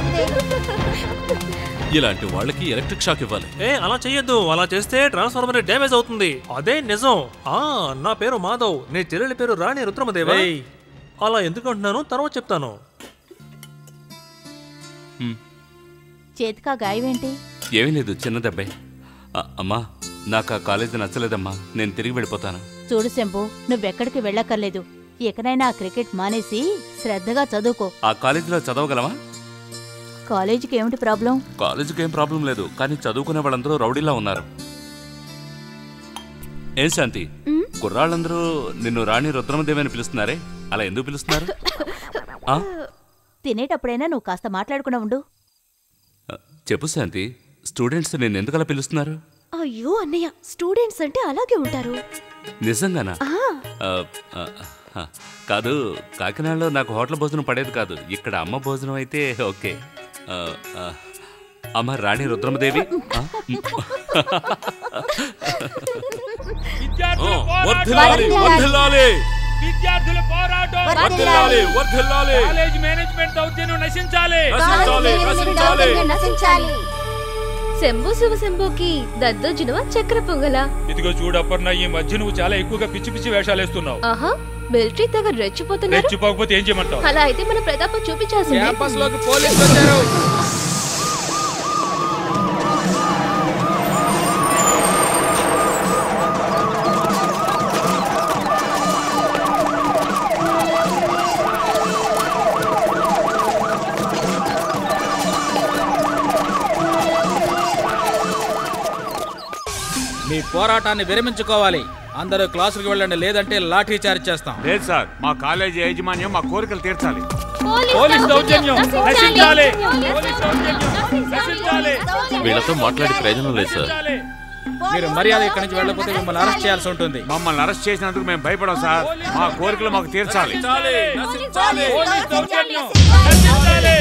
ఇలాంటి వాళ్ళకి ఎలక్ట్రిక్ షాక్ ఇవ్వాలి ఏ అలా చెయ్యొద్దు అలా చేస్తే ట్రాన్స్ఫార్మర్ డ్యామేజ్ అవుతుంది అదే నిజం ఆ నా పేరు మాధవ్ నీ చెల్లెలి పేరు రాణి రుద్రమదేవ ఏయ్. అలా ఎందుకు అంటున్నాను తర్వాత చెప్తాను చేతికా గాయమేంటి ఏమీ లేదు చిన్న దెబ్బే ఆ, అమ్మా నాకు ఆ కాలేజీ నచ్చలేదమ్మా నేను తిరిగి వెళ్ళిపోతాను చూడు శంభు నువ్వెక్కడికి వెళ్ళక్కర్లేదు ఇకనైనా ఆ క్రికెట్ మానేసి శ్రద్ధగా చదువుకో ఆ కాలేజీలో చదవగలమా కాలేజీకి ఏమిటి ప్రాబ్లం కాలేజీకి ఏం ప్రాబ్లం లేదు కానీ చదువుకునే వాళ్ళందరూ రౌడీలా ఉన్నారు ఏం శాంతి కుర్రాళ్ళందరూ నిన్ను రాణి రుద్రమదేవి అని పిలుస్తున్నారే అలా ఎందుకు పిలుస్తున్నారు ఆ? తినేటప్పుడైనా నువ్వు కాస్త మాట్లాడకుండా ఉండు చెప్పు శాంతి స్టూడెంట్స్ నేను ఎందుకలా పిలుస్తున్నారు అయ్యో అన్నయ్య స్టూడెంట్స్ అంటే అలాగే ఉంటారు నిజంగానా ఆ, ఆ, ఆ, ఆ, కాదు కాకినాడలో నాకు హోటల్ భోజనం పడేది కాదు ఇక్కడ అమ్మ భోజనం అయితే ఓకే ఆ, ఆ, అమ్మ రాణి రుద్రమదేవి ఆ, విద్యార్థుల ఓ, పోరాటం! వర్ధిల్లాలి, వర్ధిల్లాలి! విద్యార్థుల పోరాటం వర్ధిల్లాలి, వర్ధిల్లాలి! కాలేజ్ మేనేజ్మెంట్ దౌర్జన్యం నశించాలి శంభు శివ శంభుకి దద్దోజునవా చక్కెర పొంగలా ఇదిగో చూడు అపర్ణ ఈ మధ్య నువ్వు చాలా ఎక్కువగా పిచ్చి పిచ్చి వేషాలు వేస్తున్నావు ఆహా మిలిటరీ దగ్గర రెచ్చిపోతున్నారు రెచ్చిపోకపోతే ఏం చేయమంటావు అలా అయితే మన ప్రతాపం చూపించాల్సింది క్యాంపస్ లోకి పోలీసులు వచ్చారు మీ పోరాటాన్ని విరమించుకోవాలి అందరూ క్లాసులకు వెళ్ళండి లేదంటే లాఠీ చార్జ్ చేస్తాం లేదు సార్ మా కాలేజీ యాజమాన్యం మా కోరికలు తీర్చాలి పోలీస్ దౌర్జన్యం నశించాలి పోలీస్ దౌర్జన్యం నశించాలి వీళ్ళతో మాట్లాడి ప్రయోజనం లేదు సార్ మీరు మర్యాద ఇక్కడి నుంచి వెళ్ళకపోతే మిమ్మల్ని అరెస్ట్ చేయాల్సి ఉంటుంది మమ్మల్ని అరెస్ట్ చేసినందుకు మేము భయపడం సార్ మా కోరికలు మాకు తీర్చాలి పోలీస్ దౌర్జన్యం నశించాలి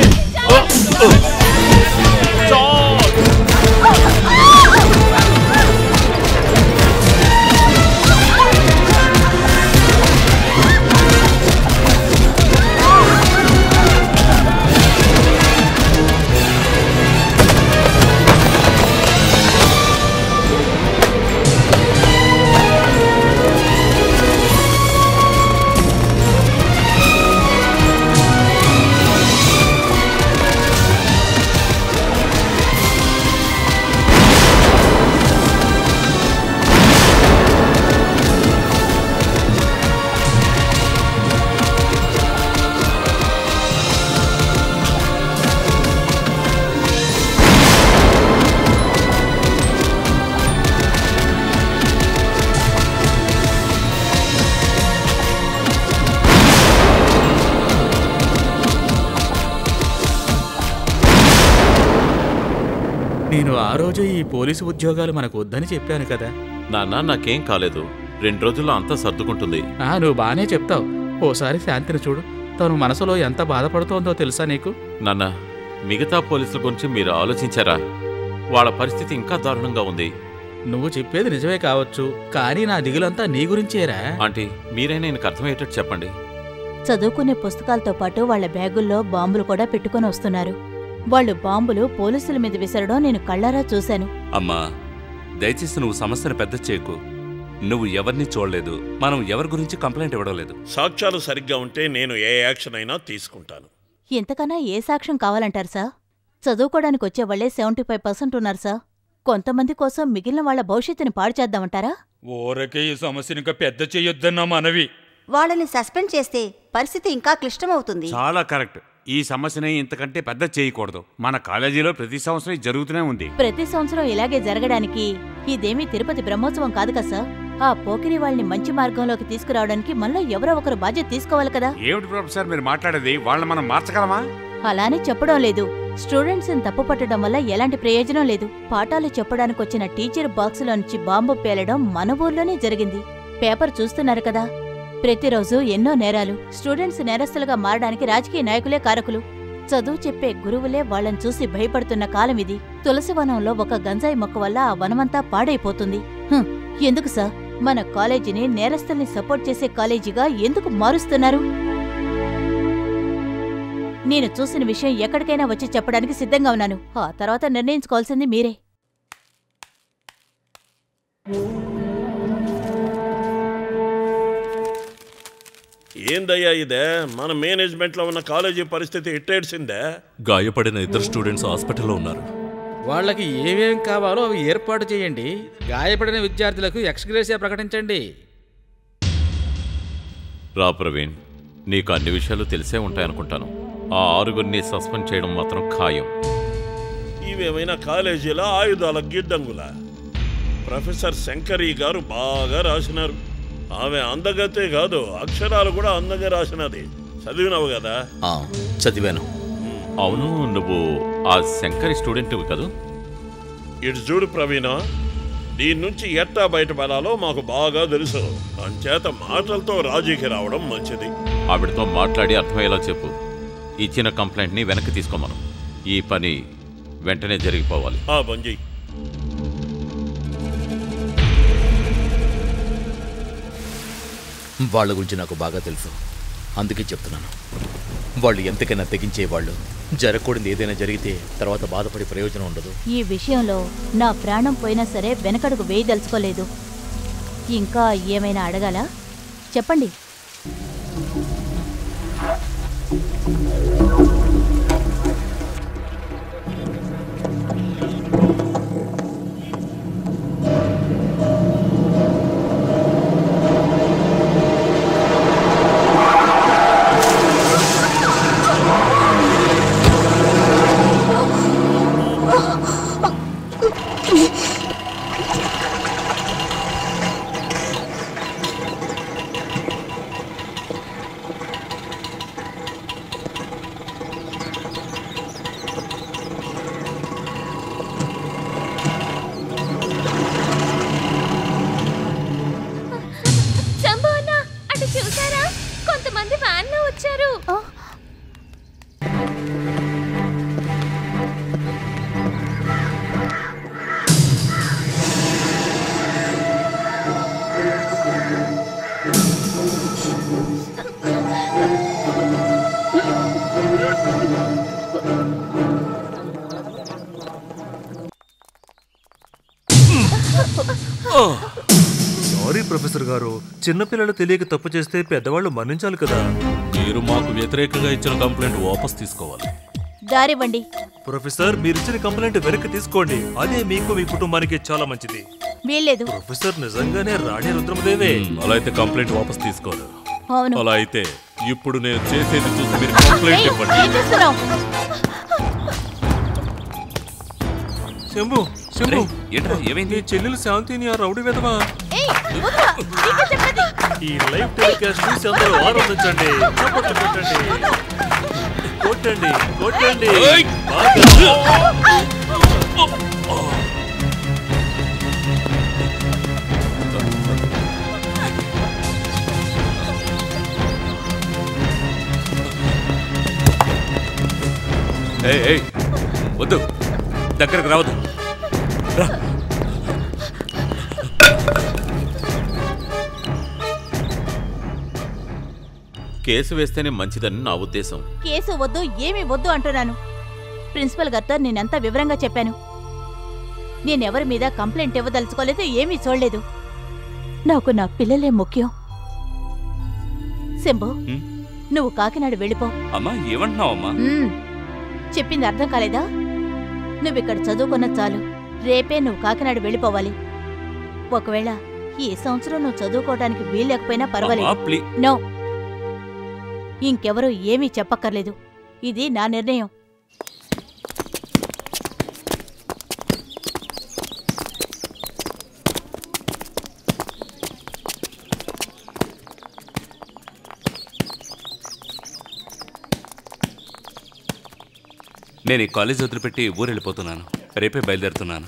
నేను ఆ రోజు ఈ పోలీసు ఉద్యోగాలు మనకు వద్దని చెప్పాను కదా నాన్న నాకేం కాలేదు రెండు రోజుల్లో అంతా సర్దుకుంటుంది ఆ నువ్వు బానే చెప్తావు ఓసారి శాంతిని చూడు తను మనసులో ఎంత బాధపడుతోందో తెలుసా నీకు నాన్న మిగతా పోలీసుల గురించి మీరు ఆలోచించారా వాళ్ళ పరిస్థితి ఇంకా దారుణంగా ఉంది నువ్వు చెప్పేది నిజమే కావచ్చు కానీ నా దిగులంతా నీ గురించేరా ఆంటీ మీరైనా ఆయనకు అర్థమయ్యేటట్టు చెప్పండి చదువుకునే పుస్తకాలతో పాటు వాళ్ళ బ్యాగుల్లో బాంబులు కూడా పెట్టుకొని వస్తున్నారు వాళ్ళు బాంబులు పోలీసుల మీద విసరడం నేను కళ్ళారా చూశాను అమ్మా దయచేసి నువ్వు సమస్యను పెద్ద చేయకు నువ్వు ఎవరిని చూడలేదు మనం ఎవరి గురించి కంప్లైంట్ ఇవ్వడం లేదు సాక్ష్యాలు సరిగ్గా ఉంటే నేను ఏ యాక్షన్ అయినా తీసుకుంటాను ఇంతకన్నా ఏ సాక్ష్యం కావాలంటారు సార్ చదువుకోవడానికి వచ్చే వాళ్ళే సెవెంటీ ఫైవ్ పర్సెంట్ ఉన్నారు సార్ కొంతమంది కోసం మిగిలిన వాళ్ళ భవిష్యత్తుని పాడు చేద్దామంటారా ఊరకే ఈ సమస్యను ఇంకా పెద్ద చేయొద్దన్న మనవి వాళ్ళని సస్పెండ్ చేస్తే పరిస్థితి ఇంకా క్లిష్టమవుతుంది చాలా కరెక్ట్ ఈ సమస్యని ఇంతకంటే పెద్ద చేయకూడదు మన కాలేజీలో ప్రతి సంవత్సరం ఇది జరుగుతూనే ఉంది ప్రతి సంవత్సరం ఇలాగే జరగడానికి ఇదేమీ తిరుపతి బ్రహ్మోత్సవం కాదు కదా సార్ ఆ పోకిరి వాళ్ళని మంచి మార్గంలోకి తీసుకురావడానికి మనలో ఎవరో ఒకరు బాధ్యత తీసుకోవాలి కదా ఏమిటి ప్రొఫెసర్ మీరు మాట్లాడేది వాళ్ళని మనం మార్చగలమా అలానే చెప్పడం లేదు స్టూడెంట్స్ తప్పు పట్టడం వల్ల ఎలాంటి ప్రయోజనం లేదు పాఠాలు చెప్పడానికి వచ్చిన టీచర్ బాక్సులో నుంచి బాంబు పేలడం మన ఊర్లోనే జరిగింది పేపర్ చూస్తున్నారు కదా ప్రతిరోజు ఎన్నో నేరాలు స్టూడెంట్స్ నేరస్తులుగా మారడానికి రాజకీయ నాయకులే కారకులు చదువు చెప్పే గురువులే వాళ్ళని చూసి భయపడుతున్న కాలం ఇది తులసివనంలో ఒక గంజాయి మొక్క వల్ల ఆ వనమంతా పాడైపోతుంది హుం, ఎందుకు సార్ మన కాలేజీని నేరస్తుల్ని సపోర్ట్ చేసే కాలేజీగా ఎందుకు మారుస్తున్నారు నేను చూసిన విషయం ఎక్కడికైనా వచ్చి చెప్పడానికి సిద్ధంగా ఉన్నాను ఆ తర్వాత నిర్ణయించుకోవాల్సింది మీరే ఏందయ్యా ఇదే మన మేనేజ్మెంట్లో ఉన్న కాలేజీ పరిస్థితి ఇట్టేడ్చిందే గాయపడిన ఇద్దరు స్టూడెంట్స్ హాస్పిటల్లో ఉన్నారు వాళ్ళకి ఏమేం కావాలో అవి ఏర్పాటు చేయండి గాయపడిన విద్యార్థులకు ఎక్స్గ్రేసియా ప్రకటించండి రా ప్రవీణ్ నీకు అన్ని విషయాలు తెలిసే ఉంటాయనుకుంటాను ఆ ఆరుగురిని సస్పెండ్ చేయడం మాత్రం ఖాయం ఇవేమైనా కాలేజీల ఆయుధాల గిడ్డంగుల ప్రొఫెసర్ శంకరి గారు బాగా రాసినారు ఆమె అందగతే కాదు అక్షరాలు కూడా అందంగా రాసినది చదివినావు కదా ఆ, చదివాను అవును నువ్వు ఆ శంకరి స్టూడెంట్ కదూ ఇటు చూడు ప్రవీణ దీని నుంచి ఎట్టా బయటపడాలో మాకు బాగా తెలుసు అంచేత మాటలతో రాజీకి రావడం మంచిది ఆవిడతో మాట్లాడి అర్థమయ్యేలా చెప్పు ఇచ్చిన కంప్లైంట్ని వెనక్కి తీసుకోమను ఈ పని వెంటనే జరిగిపోవాలి ఆ బంజీ వాళ్ళ గురించి నాకు బాగా తెలుసు అందుకే చెప్తున్నాను వాళ్ళు ఎంతకైనా తెగించేవాళ్ళు జరగకూడదు ఏదైనా జరిగితే తర్వాత బాధపడే ప్రయోజనం ఉండదు ఈ విషయంలో నా ప్రాణం పోయినా సరే వెనకడుగు వేయదలుచుకోలేదు ఇంకా ఏమైనా అడగాలా చెప్పండి శంభు అన్న అటు చూసారా కొంతమంది వ్యాన్ లో వచ్చారు సారీ ప్రొఫెసర్ గారు చిన్నపిల్లలు తెలియక తప్పు చేస్తే పెద్దవాళ్ళు మన్నించాలి కదా మీరు మాకు వ్యతిరేకంగా ఇచ్చిన కంప్లైంట్ వాపస్ తీసుకోవాలి దారివ్వండి ప్రొఫెసర్ మీరు ఇచ్చిన కంప్లైంట్ వెనక్కి తీసుకోండి అదే మీకు మీ కుటుంబానికి చాలా మంచిది వీల్లేదు ప్రొఫెసర్ నిజంగానే రాణి రుద్రమదేవే మ్, అలా అయితే కంప్లైంట్ వాపస్ తీసుకోరు అవును అలా అయితే ఇప్పుడు నేను చేసేది చూసి మీరు కంప్లైంట్ ఇవ్వండి ఏం చేస్తున్నావు శంభు శంభు ఏంట్రా ఏమైంది నీ చెల్లెలు శాంతిని ఆ రౌడీ విధవా ఏయ్, వదరా, నీకే చెప్పేది. ఈ లైవ్ టెలికాస్ట్ చూసి అందరూ ఆనందించండి చప్పట్లు కొట్టండి కొట్టండి కొట్టండి బాగా. ఏయ్, ఏయ్, వద్దు దగ్గరకు రావద్దు రా. కేసు వేస్తేనే మంచిదని నా ఉద్దేశం కేసు వద్దు ఏమీ వద్దు అంటున్నాను ప్రిన్సిపల్ గారితో నేనెంత వివరంగా చెప్పాను నేనెవరి మీద కంప్లైంట్ ఇవ్వదలుచుకోలేదు ఏమీ చూడలేదు నాకు నా పిల్లలే ముఖ్యం శంభు హ్మ్? నువ్వు కాకినాడ వెళ్ళిపో అమ్మా ఏమంటున్నావు అమ్మా మ్మ్. చెప్పింది అర్థం కాలేదా నువ్విక్కడ చదువుకున్న చాలు రేపే నువ్వు కాకినాడ వెళ్ళిపోవాలి ఒకవేళ ఈ సంవత్సరం నువ్వు చదువుకోవడానికి వీల్లేకపోయినా అమ్మా, పర్వాలేదు ప్లీ- నో ఇంకెవరూ ఏమీ చెప్పక్కర్లేదు ఇది నా నిర్ణయం నేను ఈ కాలేజ్ వదిలిపెట్టి ఊరు వెళ్ళిపోతున్నాను రేపే బయలుదేరుతున్నాను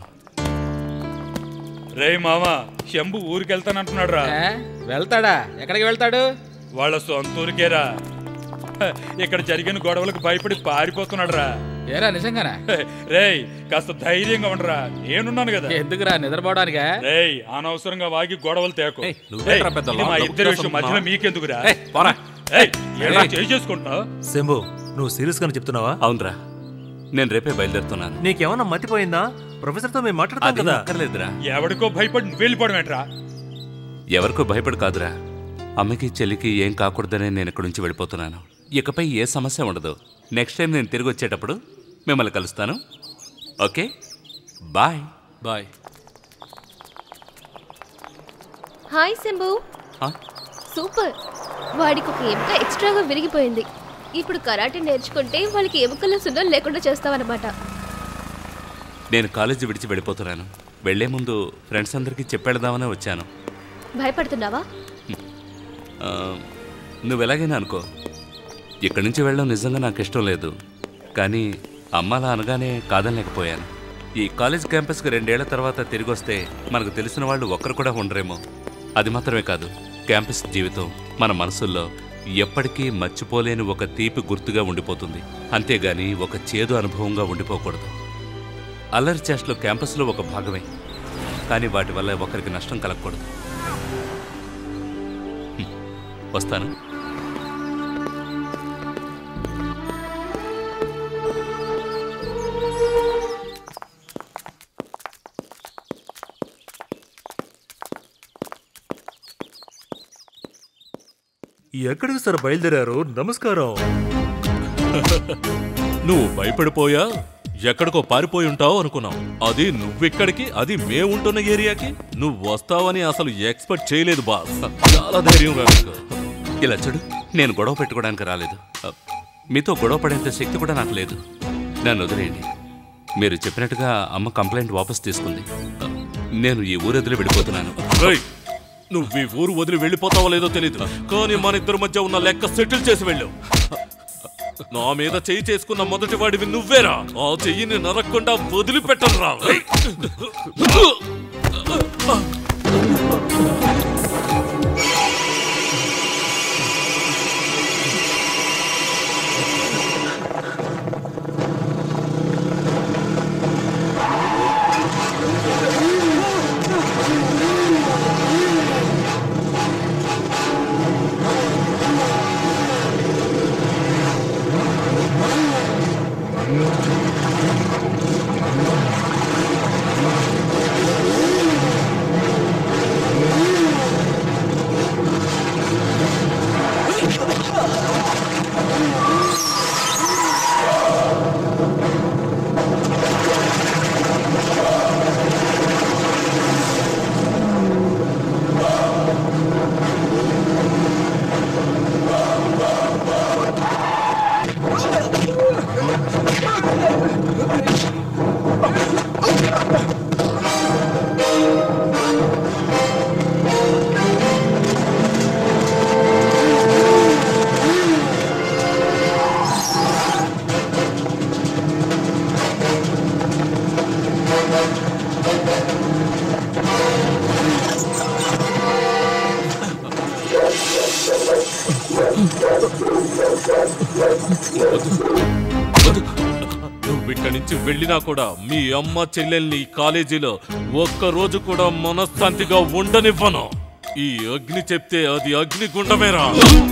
రే మామ శంభు ఊరికి వెళ్తానంటున్నాడు రా వెళ్తాడా ఎక్కడికి వెళ్తాడు వాళ్ళ సొంత ఊరికేరా హ, ఇక్కడ జరిగిన గొడవలకు భయపడి పారిపోతున్నాడు రా ఏరా నిజంగానా రేయ్ కాస్త ధైర్యంగా ఉండరా నేనున్నాను కదా ఎందుకురా నిద్రపోవడానికా రేయ్ అనవసరంగా వాగి గొడవలు తేకు నువ్వేంట్రా రేయ్, పెద్ద ఇది మా లాభం ఇద్దరి విషయం చేస్తున్నావు? మధ్యలో మీకెందుకురా ఏయ్, పోరా. ఏయ్, ఏంట్రా ఏయ్. చేయి చేసుకుంటున్నావు శంభు నువ్వు సీరియస్ గానే చెప్తున్నావా అవునరా నేను రేపే బయలుదేరుతున్నాను నీకేమన్నా మతిపోయిందా ప్రొఫెసర్తో మేము మాట్లాడతాం అది కదా అక్కర్లేదురా ఎవడికో భయపడి నువ్వు వెళ్ళిపోవడం ఏంట్రా ఎవరికో భయపడి కాదురా అమ్మకి చెల్లికి ఏం కాకూడదనే నేను ఇక్కడి నుంచి వెళ్ళిపోతున్నాను ఇకపై ఏ సమస్య ఉండదు నెక్స్ట్ టైం నేను తిరిగి వచ్చేటప్పుడు మిమ్మల్ని కలుస్తాను okay bye bye hi Shambhu ఆ? సూపర్ వాడికి ఒక ఎముక ఎక్స్ట్రాగా విరిగిపోయింది ఇప్పుడు కరాటే నేర్చుకుంటే వాళ్ళకి ఎముకల సున్నం లేకుండా చేస్తావన్నమాట నేను కాలేజీ విడిచి వెళ్ళిపోతున్నాను వెళ్లే ముందు ఫ్రెండ్స్ అందరికీ చెప్పెడదామనే వచ్చాను భయపడుతున్నావా ఆ, నువ్వు ఎలాగైనా అనుకో ఇక్కడి నుంచి వెళ్ళడం నిజంగా నాకు ఇష్టం లేదు కానీ అమ్మ అలా అనగానే కాదనలేకపోయాను ఈ కాలేజ్ క్యాంపస్కి రెండేళ్ల తర్వాత తిరిగి వస్తే మనకు తెలిసిన వాళ్ళు ఒక్కరు కూడా ఉండరేమో అది మాత్రమే కాదు క్యాంపస్ జీవితం మన మనసుల్లో ఎప్పటికీ మర్చిపోలేని ఒక తీపి గుర్తుగా ఉండిపోతుంది అంతేగాని ఒక చేదు అనుభవంగా ఉండిపోకూడదు అల్లరి చేష్టలు క్యాంపస్లో ఒక భాగమే కానీ వాటి వల్ల ఒకరికి నష్టం కలగకూడదు హ్మ్. వస్తాను ఎక్కడికి సార్ బయలుదేరారు నమస్కారం నువ్వు భయపడిపోయా ఎక్కడికో పారిపోయి ఉంటావు అనుకున్నాం అది నువ్వెక్కడికి అది మేముంటున్న ఏరియాకి నువ్వు వస్తావని అసలు ఎక్స్పెక్ట్ చేయలేదు బాస్ చాలా ధైర్యం రా నీకు. ఇలా చూడు నేను గొడవ పెట్టుకోవడానికి రాలేదు అ, మీతో గొడవ పడేంత శక్తి కూడా నాకు లేదు నన్ను వదిలేయండి మీరు చెప్పినట్టుగా అమ్మ కంప్లైంట్ వాపస్ తీసుకుంది అ, నేను ఈ ఊరెదిలి వెళ్ళిపోతున్నాను రేయ్, నువ్వు ఈ ఊరు వదిలి వెళ్ళిపోతావో లేదో తెలియదు కానీ మన ఇద్దరి మధ్య ఉన్న లెక్క సెటిల్ చేసి వెళ్ళు నా మీద చెయ్యి చేసుకున్న మొదటి వాడివి నువ్వేరా ఆ చెయ్యిని నరక్కుండా వదిలిపెట్టనురా రేయ్. నువ్వు ఇక్కడి నుంచి వెళ్ళినా కూడా మీ అమ్మ చెల్లెల్ని ఈ కాలేజీలో ఒక్క రోజు కూడా మనశ్శాంతిగా ఉండనివ్వను ఈ అగ్ని చెప్తే అది అగ్ని గుండమేరా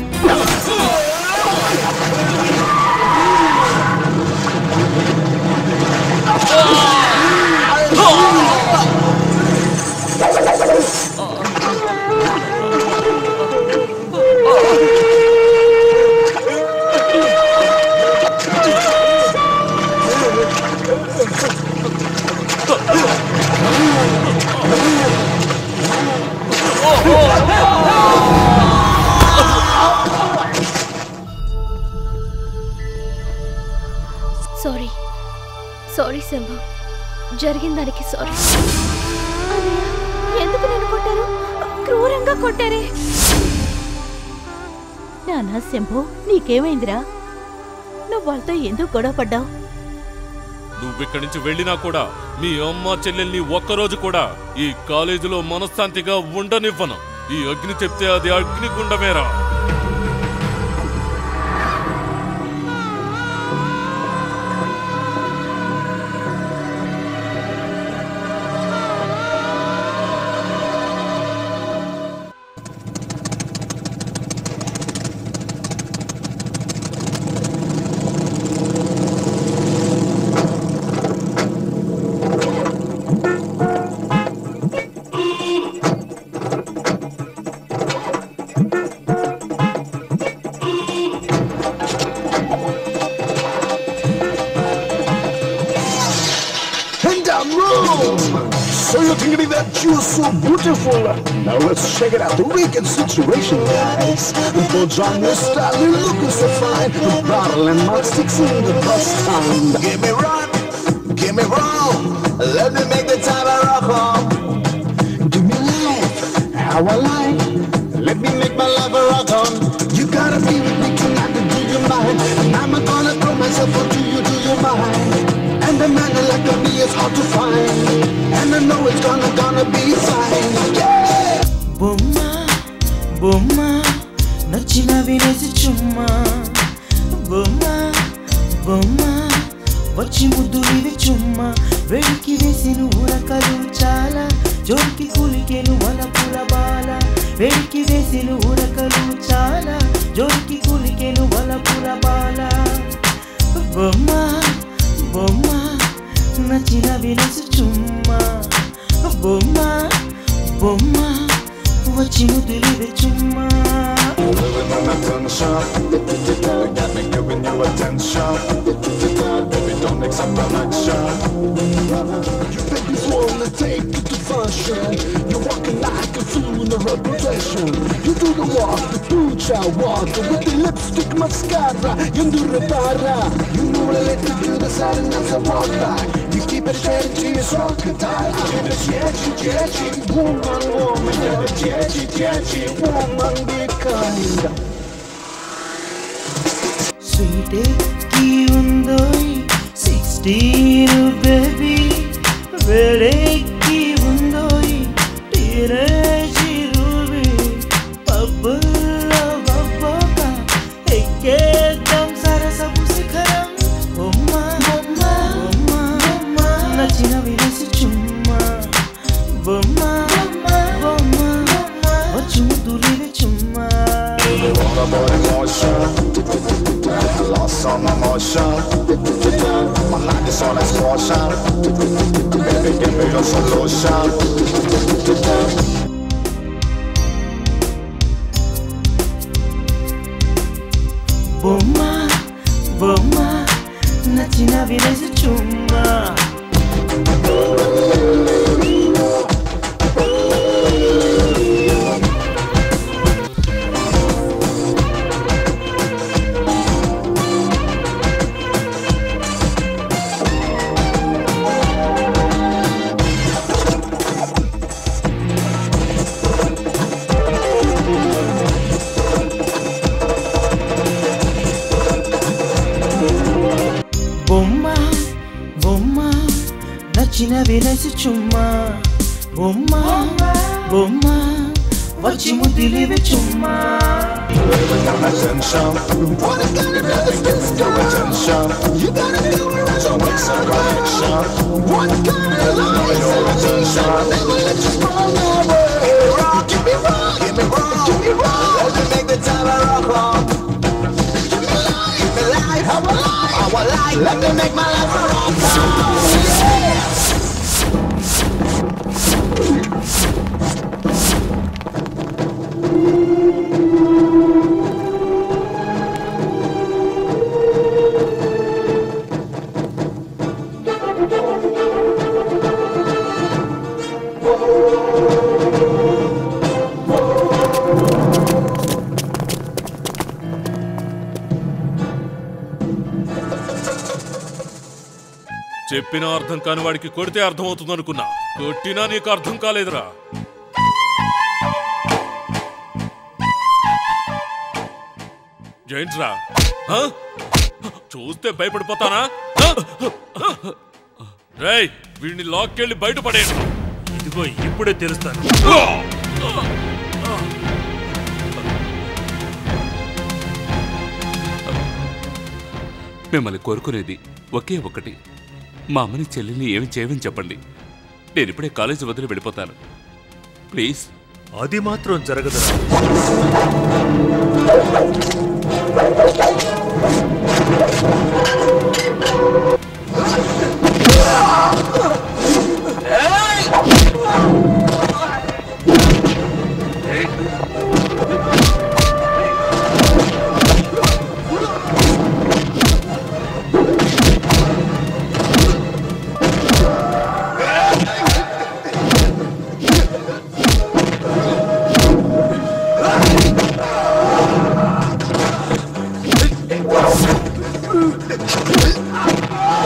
సారీ సారీ శంభు జరిగిన దానికి సారీ ఎందుకు నేను కొట్టారు క్రూరంగా కొట్టారే నానా శంభు నీకేమైందిరా నువ్వు వాళ్ళతో ఎందుకు గొడవ పడ్డావు నువ్వు ఇక్కడి నుంచి వెళ్ళినా కూడా మీ అమ్మ చెల్లెల్ని ఒక్కరోజు కూడా ఈ కాలేజీలో మనశ్శాంతిగా ఉండనివ్వను ఈ అగ్ని చెప్తే అది అగ్ని గుండమేరా And a room! So you're thinking that you're so beautiful? Now let's check it out. The wicked situation, guys. For John Mister, you looking so fine. The bottle and my sticks in the bus time. Give me run, give me wrong. Let me make the time I rock on. Give me life, how I like. Let me make my life a rock on. You gotta be with me tonight to do your mind. hard to find, and I know it's gonna gonna be fine. Yeah. బొమ్మ బొమ్మ నచ్చిన వినేసి చుమ్మా బొమ్మ బొమ్మ వచ్చి ముద్దులివి చుమ్మా వెడికి వేసిన ఉరకలు చాలా జోరికి కులికెను వలపుల బాల వెడికి వేసిన ఉరకలు చాలా జోరికి కులికెను వలపుల బాల బొమ్మ బొమ్మ నచ్చిన వినేసి చుమ్మా బొమ్మ బొమ్మ వచ్చి ముద్దులివి చుమ్మా Living on attention, got me giving you attention. Baby, don't accept an action. You babies wanna take it to function. You're walking like a fool in a reputation. You do the walk, the boots I walk with the lipstick mascara. You do the para. You know I let you do the side and as I walk by. You keep it straight to your soul, tie. You're the chichi, chichi, woman, woman. You're the chichi, chichi, woman, be kind. Sweet కి ఉందో sixteen baby వేడెక్కి ఉందో teenage ruby పబ్బుల్లో బబ్బోక ఎక్కేద్దాం సరసపు శిఖరం బొమ్మ బొమ్మ బొమ్మ బొమ్మ నచ్చిన వినేసి చుమ్మా బొమ్మ బొమ్మ బొమ్మ వచ్చి ముద్దులివి చుమ్మా All about emotion. I lost all my motion. My heart is all explosion. Baby, give me your solution. బొమ్మ బొమ్మ నచ్చిన వినేసి చుమ్మా బొమ్మ బొమ్మ నచ్చిన వినేసి చుమ్మా బొమ్మ బొమ్మ వచ్చి ముద్దులివి చుమ్మా Living on attention. Wanna get it with this your attention. You gotta do it right, so make some connection. What kind of love is your attention? Never let you fall away. Give me wrong, give me wrong, give me wrong. Let me make the time I rock on. Give me life, give me life, how I like, how I like. Let me make my life a rock song. Yeah. చెప్పినా అర్థం కాని వాడికి కొడితే అర్థం అవుతుంది అనుకున్నా కొట్టినా నీకు అర్థం కాలేదురా జైంట్రా ఆ? చూస్తే భయపడిపోతానా ఆ? రేయ్ వీడిని లాక్కెళ్ళి బయటపడేయండి ఇదిగో ఇప్పుడే తెలుస్తాను మిమ్మల్ని కోరుకునేది ఒకే ఒకటి మా అమ్మని చెల్లిని ఏమి చేయమని చెప్పండి నేను ఇప్పుడే కాలేజీ వదిలి వెళ్ళిపోతాను ప్లీజ్ అది మాత్రం జరగదురా Ah!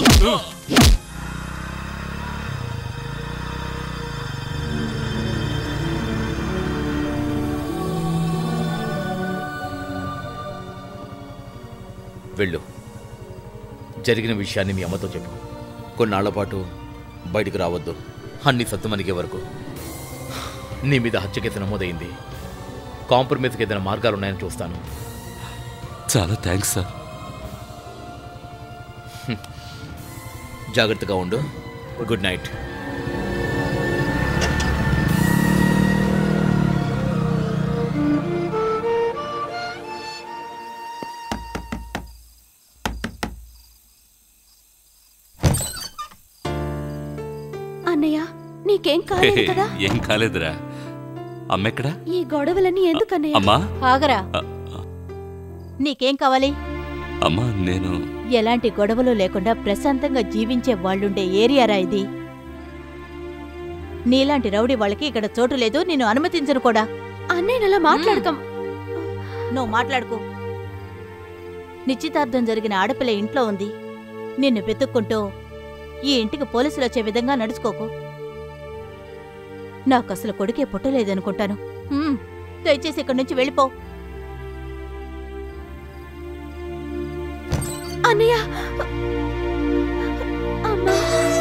వెళ్ళు జరిగిన విషయాన్ని మీ అమ్మతో చెప్పు కొన్నాళ్ల పాటు బయటకు రావద్దు అన్ని సత్తుమనిగే వరకు నీ మీద హత్య కేసు నమోదైంది కాంప్రమైజ్కి ఏదైనా మార్గాలు ఉన్నాయని చూస్తాను చాలా థ్యాంక్స్ సార్ జాగ్రత్తగా ఉండు గుడ్ నైట్ అన్నయ్య నీకేం కాలేదు కదా ఏం కాలేదురా అమ్మెక్కడా ఈ గొడవలన్నీ ఎందుకు అన్నయ్య అమ్మా ఆగరా అ- నీకేం కావాలి అమ్మా నేను ఎలాంటి గొడవలు లేకుండా ప్రశాంతంగా జీవించే వాళ్ళుండే ఏరియారా ఇది నీలాంటి రౌడీ వాళ్ళకి ఇక్కడ చోటు లేదు నేను అనుమతించను కూడా అన్నయ్య అలా మాట్లాడకం నువ్వు మాట్లాడుకో నిశ్చితార్థం జరిగిన ఆడపిల్ల ఇంట్లో ఉంది నిన్ను వెతుక్కుంటూ ఈ ఇంటికి పోలీసులు వచ్చే విధంగా నడుచుకోకు నాకు అసలు కొడుకే పుట్టలేదనుకుంటాను హ్మ్, దయచేసి ఇక్కడి నుంచి వెళ్ళిపో అన్నయ్య అమ్మా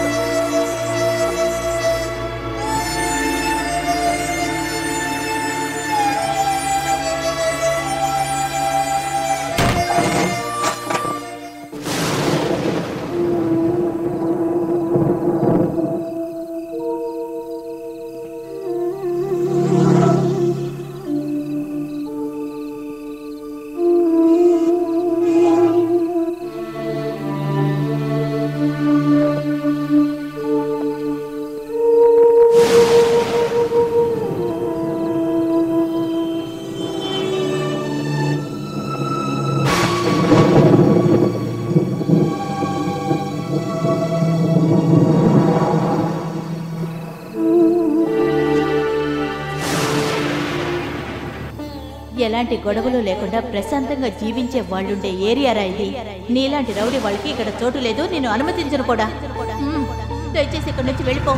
ఎలాంటి గొడవలు లేకుండా ప్రశాంతంగా జీవించే వాళ్ళుండే ఏరియారా ఇది నీలాంటి రౌడీ వాళ్ళకి ఇక్కడ చోటు లేదు నేను అనుమతించను కూడా హ్మ్, దయచేసి ఇక్కడి నుంచి వెళ్ళిపో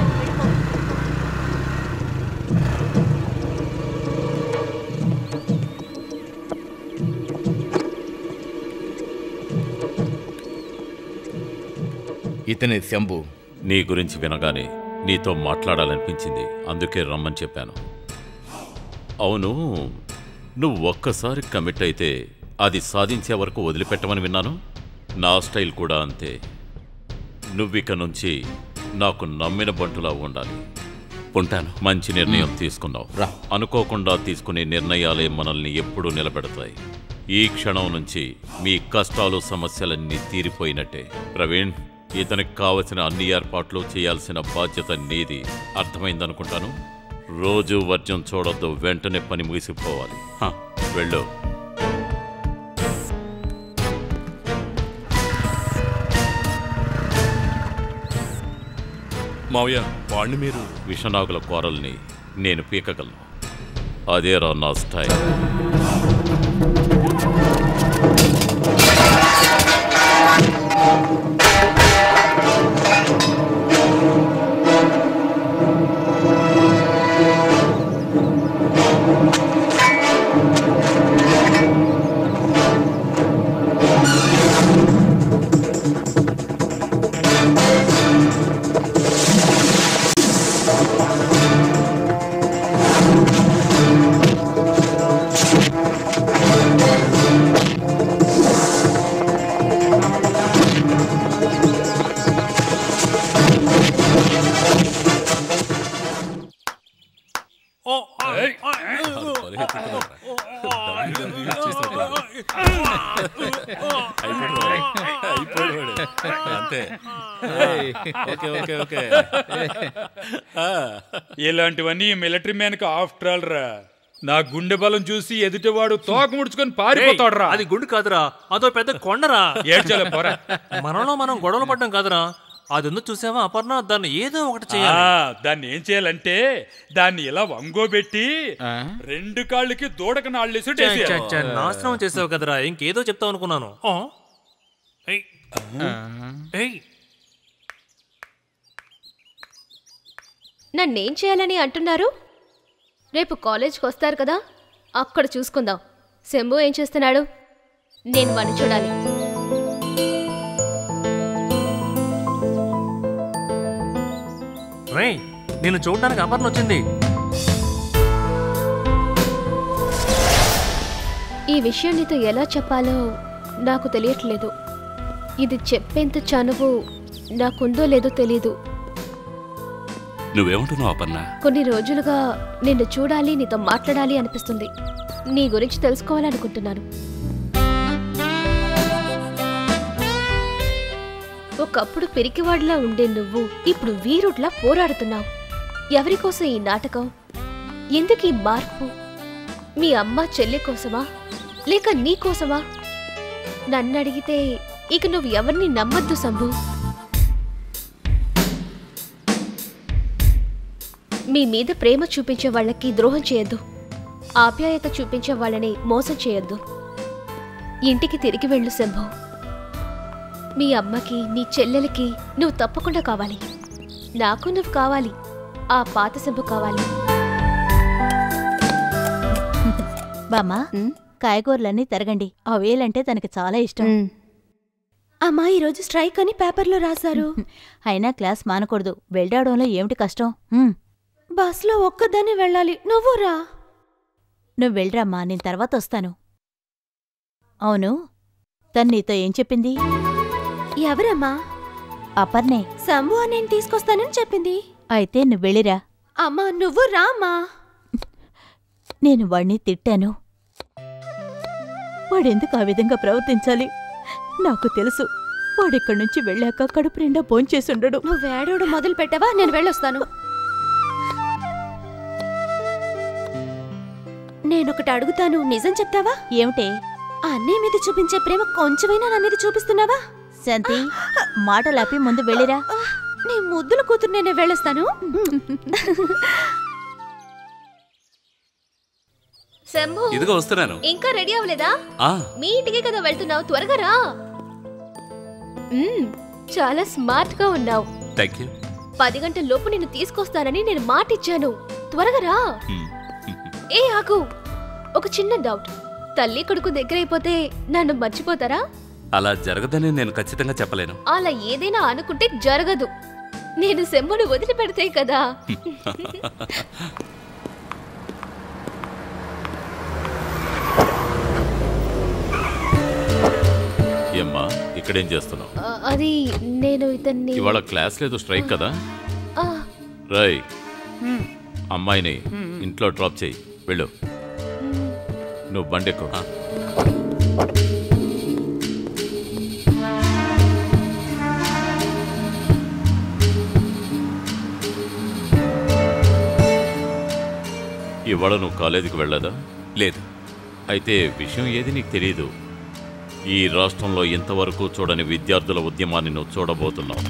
ఇతనే శంభు నీ గురించి వినగానే నీతో మాట్లాడాలనిపించింది అందుకే రమ్మని చెప్పాను అవును నువ్వు ఒక్కసారి కమిట్ అయితే అది సాధించే వరకు వదిలిపెట్టమని విన్నాను నా స్టైల్ కూడా అంతే నువ్విక నుంచి నాకు నమ్మిన బంటులా ఉండాలి ఉంటాను మంచి నిర్ణయం తీసుకున్నావు రా అనుకోకుండా తీసుకునే నిర్ణయాలే మనల్ని ఎప్పుడూ నిలబెడతాయి ఈ క్షణం నుంచి మీ కష్టాలు సమస్యలన్నీ తీరిపోయినట్టే ప్రవీణ్ ఇతనికి కావలసిన అన్ని ఏర్పాట్లు చేయాల్సిన బాధ్యత నీది అర్థమైందనుకుంటాను రోజు వర్జం చూడొద్దు వెంటనే పని ముగిసిపోవాలి హ, వెళ్ళు మావయ్య వాణ్ణి మీరు విషనాగుల కోరల్ని నేను పీకగలను అదేరా నా స్టైల్ అంతే ఓకే ఓకే ఓకే ఇలాంటివన్నీ మిలిటరీ మ్యాన్కి ఆఫ్టర్ ఆల్ రా నా గుండె బలం చూసి ఎదుటివాడు తోక ముడుచుకొని పారిపోతాడు రా అది గుండు కాదురా అదో పెద్ద కొండరా ఏడ్చాలే పోరా. మనలో మనం గొడవలు పడ్డం కాదురా అదెందుకు చూసావా అపర్ణ దాన్ని ఏదో ఒకటి ఆ, చేయాలి దాన్ని ఏం చేయాలంటే దాన్ని ఇలా వంగోబెట్టి రెండు కాళ్ళకి దూడక నాళ్ళేసి చ్చ, చ్చ, చ్చ, నాశనం చేసావు కదరా ఇంకేదో చెప్తావు అనుకున్నాను ఆ? ఏయ్. ఏయ్ నన్నేం చేయాలని అంటున్నారు రేపు కాలేజ్కి వస్తారు కదా అక్కడ చూసుకుందాం శంభు ఏం చేస్తున్నాడు నేను వాడిని చూడాలి రేయ్ నేను చూడడానికి అపర్ణ వచ్చింది ఈ విషయం నీతో ఎలా చెప్పాలో నాకు తెలియట్లేదు ఇది చెప్పేంత చనువు నాకుందో లేదో తెలీదు నువ్వేమంటున్నావు అపర్ణ కొన్ని రోజులుగా నిన్ను చూడాలి నీతో మాట్లాడాలి అనిపిస్తుంది నీ గురించి తెలుసుకోవాలనుకుంటున్నాను ఒకప్పుడు పిరికివాడిలా ఉండే నువ్వు ఇప్పుడు వీరుడ్లా పోరాడుతున్నావు ఎవరి కోసం ఈ నాటకం ఎందుకు ఈ మార్పు మీ అమ్మ చెల్లి కోసమా లేక నీ కోసమా నన్ను అడిగితే ఇక నువ్వు ఎవరిని నమ్మద్దు సంభు మీ మీద ప్రేమ చూపించే వాళ్ళకి ద్రోహం చేయొద్దు ఆప్యాయత చూపించే వాళ్ళని మోసం చేయొద్దు ఇంటికి తిరిగి వెళ్ళు శంభు మీ అమ్మకి నీ చెల్లెలకి నువ్వు తప్పకుండా కావాలి నాకు నువ్వు కావాలి ఆ పాత శంభు కావాలి బామ్మా కాయగూరలన్నీ తరగండి ఆ వేలంటే తనకి చాలా ఇష్టం అమ్మా ఈరోజు స్ట్రైక్ అని పేపర్లో రాశారు అయినా క్లాస్ మానకూడదు వెళ్ళడంలో ఏమిటి కష్టం ఉమ్, బస్లో ఒక్కదాన్ని వెళ్ళాలి నువ్వు రా నువ్వు వెళ్ళరమ్మా నేను తర్వాత వస్తాను అవును తను నీతో ఏం చెప్పింది ఎవరమ్మా అపర్నే శంభు అని నేను తీసుకొస్తానని చెప్పింది అయితే నువ్వు వెళ్ళిరా అమ్మా నువ్వు రామ్మా నేను వాణ్ణి తిట్టాను వాడెందుకు ఆ విధంగా ప్రవర్తించాలి నాకు తెలుసు వాడిక్కడి నుంచి వెళ్ళాక కడుపు నిండా భోంచేసుండడు నువ్వు ఏడవడం మొదలు పెట్టావా నేను వెళ్ళొస్తాను నేనొకటి అడుగుతాను నిజం చెప్తావా ఏమిటే ఆ అన్నయ్య మీద చూపించే ప్రేమ కొంచెమైనా నా మీద చూపిస్తున్నావా శాంతి మాటలాపి ముందు వెళ్ళిరా నీ ముద్దుల కూతురు నేను వెళ్ళొస్తాను శంభు ఇదిగో వస్తున్నాను ఇంకా రెడీ అవ్వలేదా ఆ మీ ఇంటికే కదా వెళ్తున్నావు త్వరగా రా మ్మ్, చాలా స్మార్ట్ గా ఉన్నావు థ్యాంక్ యూ పది గంటల లోపు నిన్ను తీసుకొస్తానని నేను మాట ఇచ్చాను త్వరగా రా ఏ ఆగు ఒక చిన్న డౌట్ తల్లి కొడుకు దగ్గరైపోతే నన్ను మర్చిపోతారా అలా జరగదని నేను ఖచ్చితంగా చెప్పలేను అలా ఏదైనా అనుకుంటే జరగదు నేను సెమ్మను వదిలిపెడితే కదా ఏమ్మా ఇక్కడేం చేస్తున్నావు ఆ, అది నేను ఇతన్ని ఇవాళ క్లాస్ లేదు స్ట్రైక్ కదా ఆ, రై అమ్మాయిని ఇంట్లో డ్రాప్ చేయి వెళ్ళు నువ్వు బండెక్కు ఇవాళ నువ్వు కాలేజీకి వెళ్ళదా లేదు అయితే విషయం ఏది నీకు తెలియదు ఈ రాష్ట్రంలో ఇంతవరకు చూడని విద్యార్థుల ఉద్యమాన్ని నువ్వు చూడబోతున్నావు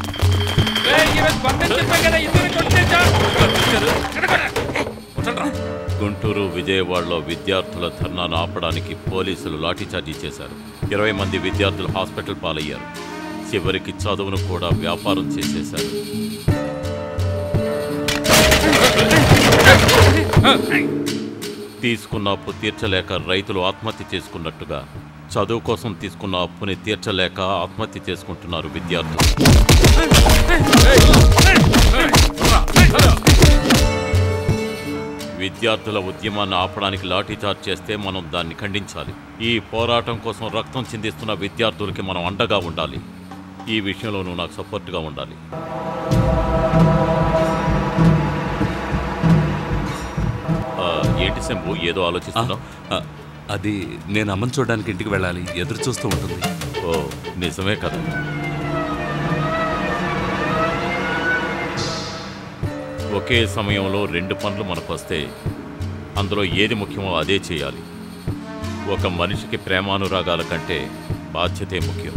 గుంటూరు విజయవాడలో విద్యార్థుల ధర్నాను ఆపడానికి పోలీసులు లాఠీచార్జీ చేశారు ఇరవై మంది విద్యార్థులు హాస్పిటల్ పాలయ్యారు చివరికి చదువును కూడా వ్యాపారం చేసేశారు తీసుకున్న అప్పు తీర్చలేక రైతులు ఆత్మహత్య చేసుకున్నట్టుగా చదువు కోసం తీసుకున్న అప్పుని తీర్చలేక ఆత్మహత్య చేసుకుంటున్నారు విద్యార్థులు విద్యార్థుల ఉద్యమాన్ని ఆపడానికి లాఠీచార్జ్ చేస్తే మనం దాన్ని ఖండించాలి ఈ పోరాటం కోసం రక్తం చిందిస్తున్న విద్యార్థులకి మనం అండగా ఉండాలి ఈ విషయంలో నువ్వు నాకు సపోర్ట్గా ఉండాలి ఆ, ఏంటి శంభు ఏదో ఆలోచిస్తున్నావు అది నేను అమ్మని చూడడానికి ఇంటికి వెళ్ళాలి ఎదురు చూస్తూ ఉంటుంది ఓ నిజమే కదా ఒకే సమయంలో రెండు పనులు మనకు వస్తే అందులో ఏది ముఖ్యమో అదే చేయాలి ఒక మనిషికి ప్రేమానురాగాల కంటే బాధ్యతే ముఖ్యం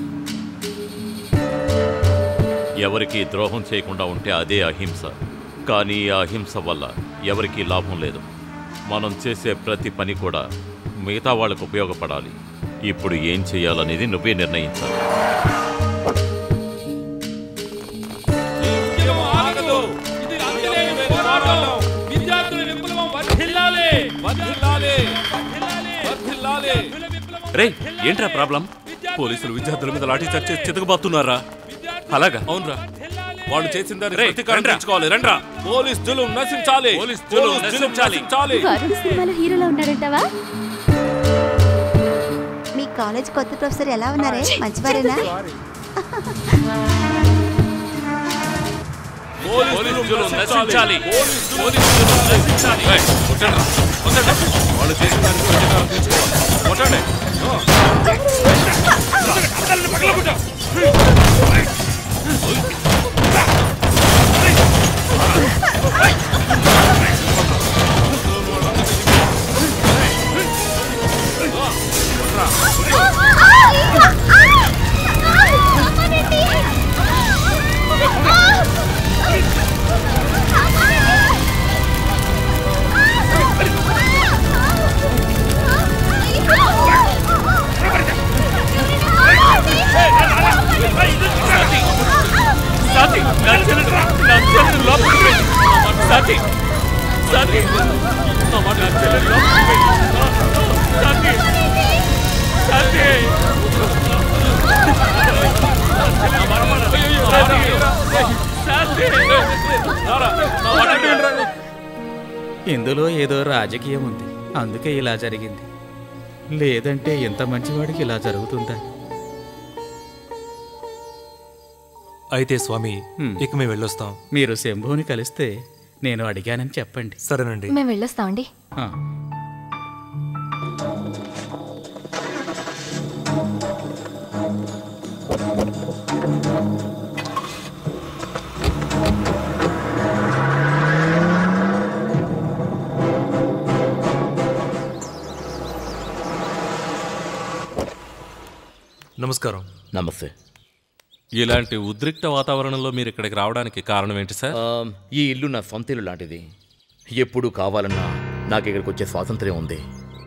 ఎవరికి ద్రోహం చేయకుండా ఉంటే అదే అహింస కానీ ఈ అహింస వల్ల ఎవరికీ లాభం లేదు మనం చేసే ప్రతి పని కూడా మిగతా వాళ్ళకు ఉపయోగపడాలి ఇప్పుడు ఏం చేయాలనేది నువ్వే నిర్ణయించాలి ఆగదు ఇది అంతులేని రే ఏంట్రా ప్రాబ్లం పోలీసులు విద్యార్థుల మీద లాఠీ చార్జ్ చేసి చితకబాతున్నారా అలాగా అవునరా వాళ్ళు చేసిన దాన్ని రేయ్, ప్రతీకారం రండ్రా. తెచ్చుకోవాలి రండ్రా పోలీస్ జులుం నశించాలి పోలీస్ జులుం నశించాలి. వరుణ్ సినిమాలో హీరోలా ఉన్నాడంటావా మీ కాలేజ్ కొత్త ప్రొఫెసర్ ఎలా ఉన్నారే మంచివారేనా పోలీస్ జులుం నశించాలి. పోలీస్ జులుం నశించాలి. ఏయ్, కొట్టండ్రా. కొట్టండి. వాళ్ళు చేసిన దానికి ప్రతీకారం తెచ్చుకోవాలి కొట్టండి. సాతి నా చెల్లెలు నా చెల్లెలు లోపలికి వెళ్ళు. సాతి సాతి నా మాట నా చెల్లెలు లోపలికి వెళ్ళు. సాతి సాతి నా మాట మాట. సాతి సాతి రారా, నా మాట వినరా. ఇందులో ఏదో రాజకీయం ఉంది అందుకే ఇలా జరిగింది లేదంటే ఎంత మంచివాడికి ఇలా జరుగుతుందా అయితే స్వామి ఇక మేము వెళ్ళొస్తాం మీరు శంభుని కలిస్తే నేను అడిగానని చెప్పండి సరేనండి మేము వెళ్ళొస్తామండి ఆ. నమస్కారం నమస్తే ఇలాంటి ఉద్రిక్త వాతావరణంలో మీరు ఇక్కడికి రావడానికి కారణం ఏంటి సార్ ఆ, ఈ ఇల్లు నా సొంత ఇల్లు లాంటిది ఎప్పుడు కావాలన్నా నాకు ఇక్కడికి వచ్చే స్వాతంత్ర్యం ఉంది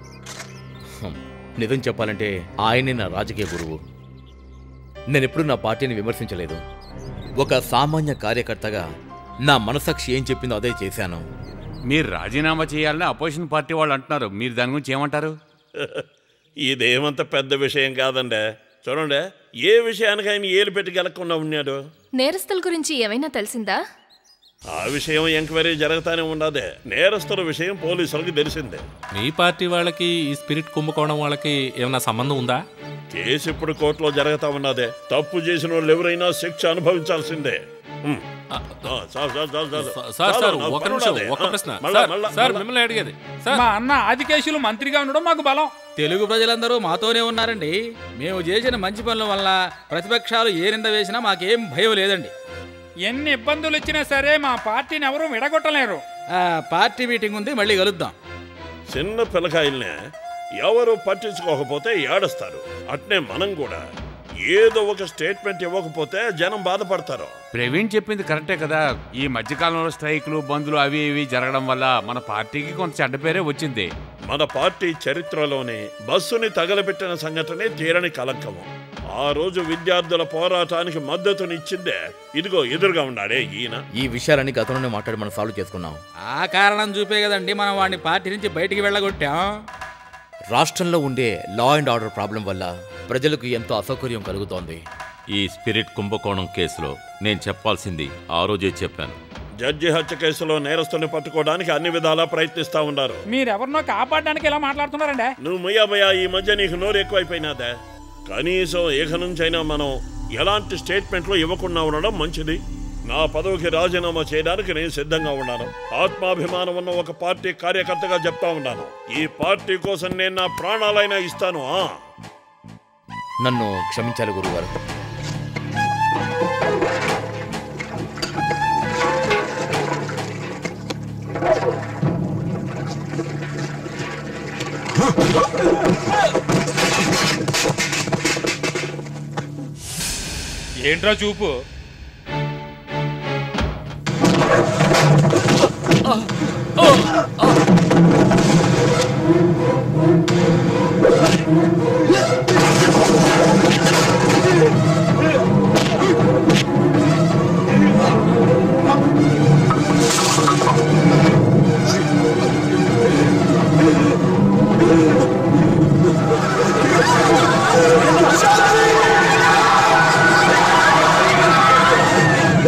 హం, నిజం చెప్పాలంటే ఆయనే నా రాజకీయ గురువు నేను ఎప్పుడు నా పార్టీని విమర్శించలేదు ఒక సామాన్య కార్యకర్తగా నా మనసాక్షి ఏం చెప్పిందో అదే చేశాను మీరు రాజీనామా చేయాలని అపోజిషన్ పార్టీ వాళ్ళు అంటున్నారు మీరు దాని గురించి ఏమంటారు ఇదేమంత పెద్ద విషయం కాదండి చూడండి ఏ విషయానికి ఆయన ఏలు పెట్టి గెలకుండా ఉన్నాడు నేరస్తుల గురించి ఏమైనా తెలిసిందా ఆ విషయం ఎంక్వైరీ జరుగుతానే ఉన్నదే నేరస్తుల విషయం పోలీసులకు తెలిసిందే మీ పార్టీ వాళ్ళకి ఈ స్పిరిట్ కుంభకోణం వాళ్ళకి ఏమైనా సంబంధం ఉందా కేసు ఇప్పుడు కోర్టులో జరుగుతా ఉన్నదే తప్పు చేసిన వాళ్ళు ఎవరైనా శిక్ష అనుభవించాల్సిందే ఉమ్. ఆ, చాలు, చాలు, చాలు, చాలు. సార్ చాలు, సార్ నాకు ఒక పని నిమిషం ఉన్నది. ఒక ఆ, ప్రశ్న మళ్ళా, సార్, మళ్ళా, సార్ మళ్ళా. మిమ్మల్ని అడిగేది మా అన్న ఆదికేశులు మంత్రిగా ఉండడం మాకు బలం తెలుగు ప్రజలందరూ మాతోనే ఉన్నారండి మేము చేసిన మంచి పనుల వల్ల ప్రతిపక్షాలు ఏ నింద వేసినా మాకేం భయం లేదండి ఎన్ని ఇబ్బందులు వచ్చినా సరే మా పార్టీని ఎవరూ విడగొట్టలేరు ఆ, పార్టీ మీటింగ్ ఉంది మళ్ళీ కలుద్దాం చిన్న పిల్లకాయల్ని ఎవరు పట్టించుకోకపోతే ఏడుస్తారు అట్నే మనం కూడా ఏదో ఒక స్టేట్మెంట్ ఇవ్వకపోతే జనం బాధపడతారు ప్రవీణ్ చెప్పింది కరెక్టే కదా ఈ మధ్యకాలంలో స్ట్రైకులు బందులు అవి ఇవి జరగడం వల్ల మన పార్టీకి కొంత చెడ్డ పేరే వచ్చింది మన పార్టీ చరిత్రలోనే బస్సుని తగలబెట్టిన సంఘటనే తీరని కలంకము ఆ రోజు విద్యార్థుల పోరాటానికి మద్దతునిచ్చిందే ఇదిగో ఎదురుగా ఉన్నాడే ఈయన ఈ విషయాలన్నీ గతంలోనే మాట్లాడి మనం సాల్వ్ చేసుకున్నాం ఆ కారణం చూపే కదండి మనం వాడిని పార్టీ నుంచి బయటికి వెళ్ళగొట్టాం రాష్ట్రంలో ఉండే లా అండ్ ఆర్డర్ ప్రాబ్లం వల్ల ప్రజలకు ఎంతో అసౌకర్యం కలుగుతోంది ఈ స్పిరిట్ కుంభకోణం కేసులో నేను చెప్పాల్సింది ఆ రోజే చెప్పాను జడ్జి హత్య కేసులో నేరస్తుని పట్టుకోవడానికి అన్ని విధాలా ప్రయత్నిస్తా ఉన్నారు మీరెవరినో కాపాడడానికి ఇలా మాట్లాడుతున్నారండి నువ్వు ముయ్యాబయ్యా ఈ మధ్య నీకు నోరు ఎక్కువైపోయినాదే కనీసం ఏక నుంచైనా మనం ఎలాంటి స్టేట్మెంట్లు ఇవ్వకుండా ఉండడం మంచిది నా పదవికి రాజీనామా చేయడానికి నేను సిద్ధంగా ఉన్నాను ఆత్మాభిమానం ఉన్న ఒక పార్టీ కార్యకర్తగా చెప్తా ఉన్నాను ఈ పార్టీ కోసం నేను నా ప్రాణాలైనా ఇస్తాను ఆ నన్ను క్షమించాలి గురుగారు ఏంట్రా చూపు Hey!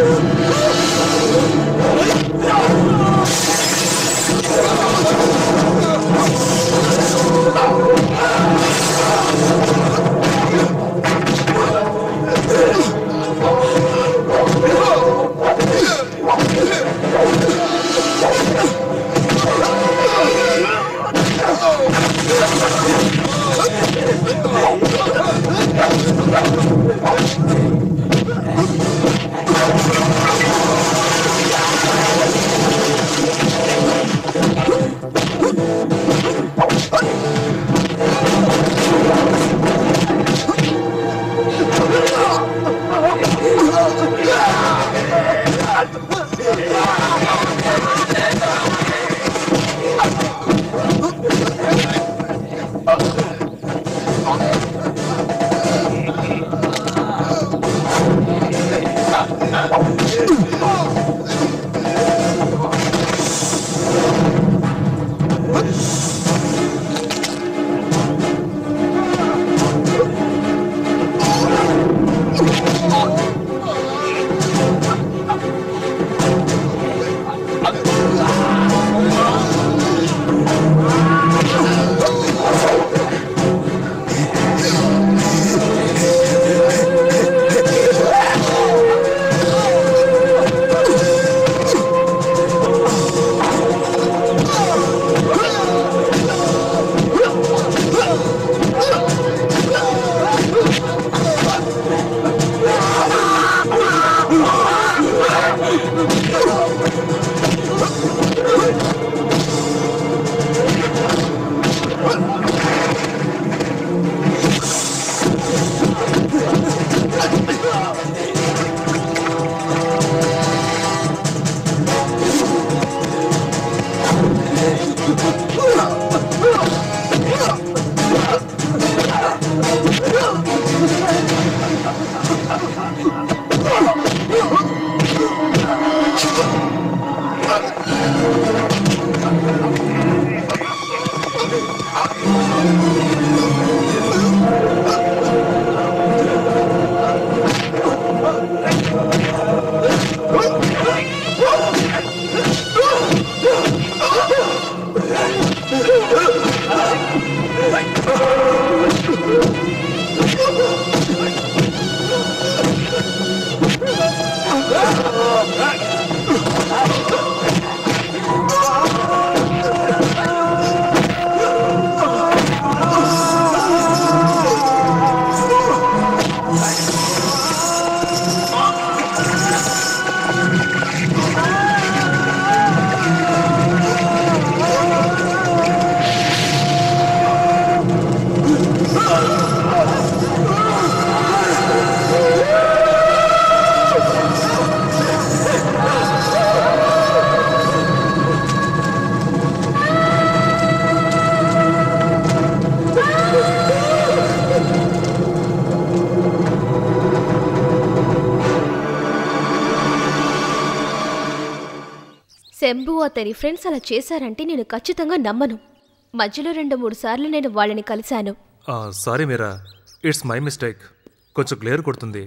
శంభు అతని ఫ్రెండ్స్ అలా చేశారంటే నేను ఖచ్చితంగా నమ్మను మధ్యలో రెండు మూడు సార్లు నేను వాళ్ళని కలిశాను sorry Meera it's my mistake కొంచెం క్లియర్ కొడుతుంది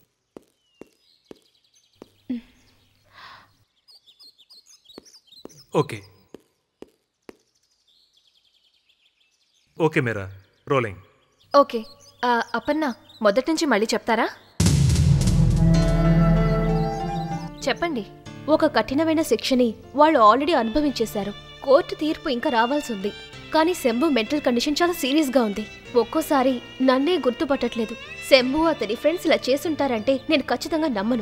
okay okay Meera rolling okay ఆ, అపర్ణ మొదటి నుంచి మళ్ళీ చెప్తారా చెప్పండి ఒక కఠినమైన శిక్షని వాళ్ళు ఆల్రెడీ అనుభవించేశారు కోర్టు తీర్పు ఇంకా రావాల్సి ఉంది కానీ శంభు మెంటల్ కండిషన్ చాలా సీరియస్గా ఉంది ఒక్కోసారి నన్నే గుర్తుపట్టట్లేదు శంభు అతని ఫ్రెండ్స్ ఇలా చేసుంటారంటే నేను ఖచ్చితంగా నమ్మను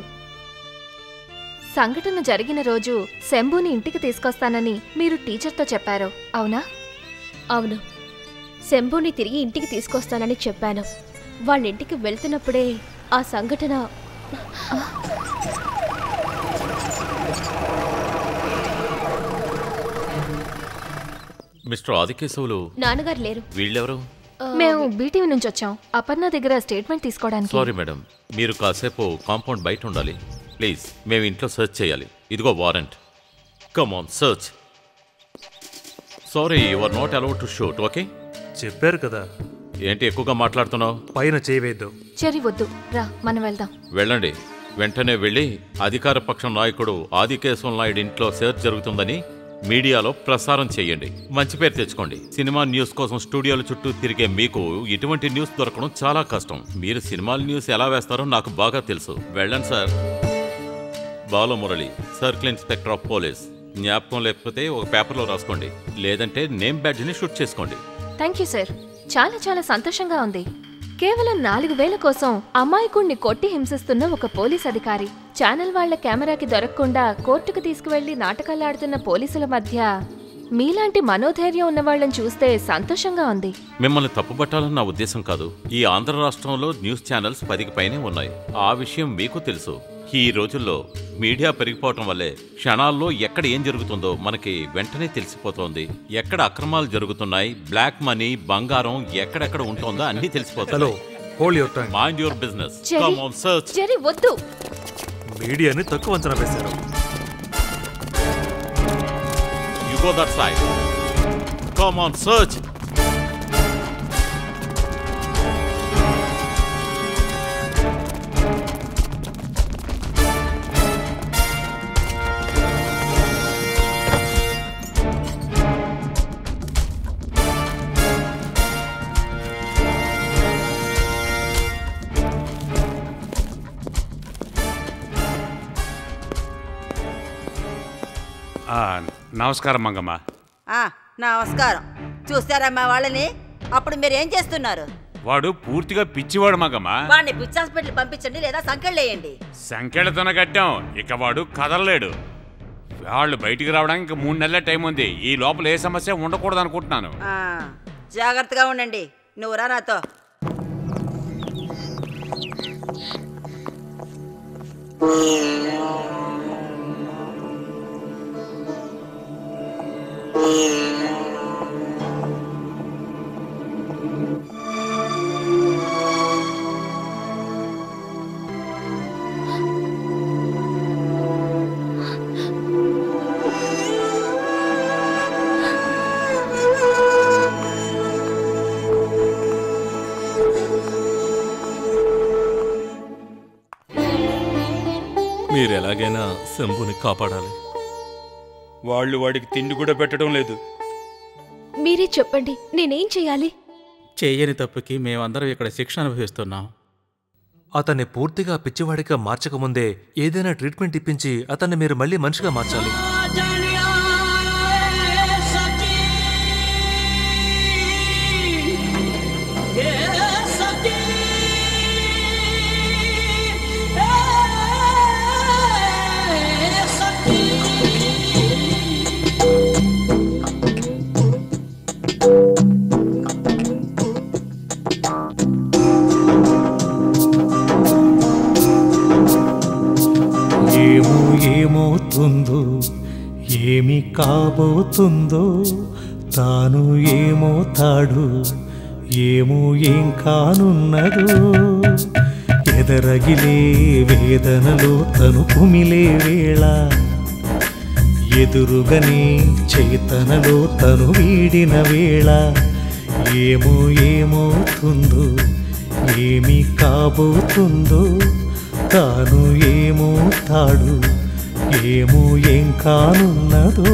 సంఘటన జరిగిన రోజు శంభుని ఇంటికి తీసుకొస్తానని మీరు టీచర్తో చెప్పారు అవునా అవును శంభుని తిరిగి ఇంటికి తీసుకొస్తానని చెప్పాను వాళ్ళ ఇంటికి వెళ్తున్నప్పుడే ఆ సంఘటన మిస్టర్ ఆదికేశవులు నాన్నగారు లేరు వీళ్ళెవరు మేము బీటీవీ నుంచి వచ్చాం అపర్ణ దగ్గర స్టేట్మెంట్ తీసుకోవడానికి సారీ మేడం మీరు కాసేపు కాంపౌండ్ బయట ఉండాలి ప్లీజ్ మేము ఇంట్లో సెర్చ్ చేయాలి ఇదిగో warrant come on search sorry you are not allowed to shoot okay చెప్పారు కదా ఏంటి ఎక్కువగా మాట్లాడుతున్నావు పైన చేయవేద్దు చెరి వద్దు రా మనం వెళ్దాం వెళ్ళండి వెంటనే వెళ్ళి అధికార పక్షం నాయకుడు ఆదికేశవ నాయుడు ఇంట్లో సెర్చ్ జరుగుతుందని మీడియాలో ప్రసారం చేయండి మంచి పేరు తెచ్చుకోండి సినిమా న్యూస్ కోసం స్టూడియోల చుట్టూ తిరిగే మీకు ఇటువంటి న్యూస్ దొరకడం చాలా కష్టం మీరు సినిమాల న్యూస్ ఎలా వేస్తారో నాకు బాగా తెలుసు వెళ్ళండి sir Balamurali circle inspector of police జ్ఞాపకం లేకపోతే ఒక పేపర్లో రాసుకోండి లేదంటే నేమ్ బ్యాడ్జ్ని షూట్ చేసుకోండి థ్యాంక్ యూ సార్ చాలా చాలా సంతోషంగా ఉంది కేవలం నాలుగు వేల కోసం అమాయకుణ్ణి కొట్టి హింసిస్తున్న ఒక పోలీస్ అధికారి ఛానల్ వాళ్ళ కెమెరాకి దొరకకుండా కోర్టుకు తీసుకువెళ్లి నాటకాలాడుతున్న పోలీసుల మధ్య మీలాంటి మనోధైర్యం ఉన్న వాళ్ళని చూస్తే సంతోషంగా ఉంది మిమ్మల్ని తప్పుపట్టాలని నా ఉద్దేశం కాదు ఈ ఆంధ్ర రాష్ట్రంలో న్యూస్ ఛానల్స్ పదికి పైనే ఉన్నాయి ఆ విషయం మీకు తెలుసు ఈ రోజుల్లో మీడియా పెరిగిపోవటం వల్లే క్షణాల్లో ఎక్కడ ఏం జరుగుతుందో మనకి వెంటనే తెలిసిపోతోంది ఎక్కడ అక్రమాలు జరుగుతున్నాయి బ్లాక్ మనీ బంగారం ఎక్కడెక్కడ ఉంటుందో అన్నీ తెలిసిపోతాయి hold your time mind your business Jerry, come on search Jerry వద్దు మీడియాని తక్కువ అంచనా వేశారు you go that side come on search ఆ, నమస్కారం మంగమ్మ ఆ, నమస్కారం చూస్తారమ్మా వాళ్ళని అప్పుడు మీరు ఏం చేస్తున్నారు వాడు పూర్తిగా పిచ్చివాడు మంగమ్మ వాడిని పిచ్చి హాస్పిటల్ పంపించండి లేదా సంకెళ్ళేయండి సంఖ్యలతోనే కట్టాం ఇక వాడు కదలలేడు వాళ్ళు బయటికి రావడానికి ఇంకా మూడు నెలల టైం ఉంది ఈ లోపల ఏ సమస్య ఉండకూడదు అనుకుంటున్నాను ఆ, జాగ్రత్తగా ఉండండి నువ్వు రా నాతో మీరు ఎలాగైనా శంభుని కాపాడాలి వాళ్ళు వాడికి తిండి కూడా పెట్టడం లేదు మీరే చెప్పండి నేనేం చేయాలి చేయని తప్పుకి మేమందరం ఇక్కడ శిక్ష అనుభవిస్తున్నాం అతన్ని పూర్తిగా పిచ్చివాడిగా మార్చకముందే ఏదైనా ట్రీట్మెంట్ ఇప్పించి అతన్ని మీరు మళ్ళీ మనిషిగా మార్చాలి ఏమో ఏమవుతుందో ఏమి కాబోతుందో తాను ఏమవుతాడు ఏమో ఏం కానున్నదో ఎదరగిలే వేదనలో తను కుమిలే వేళ ఎదురుగనే చేతనలో తను వీడిన వేళ ఏమో ఏమవుతుందో ఏమి కాబోతుందో తాను ఏమవుతాడు ఏమో ఏం కానున్నదో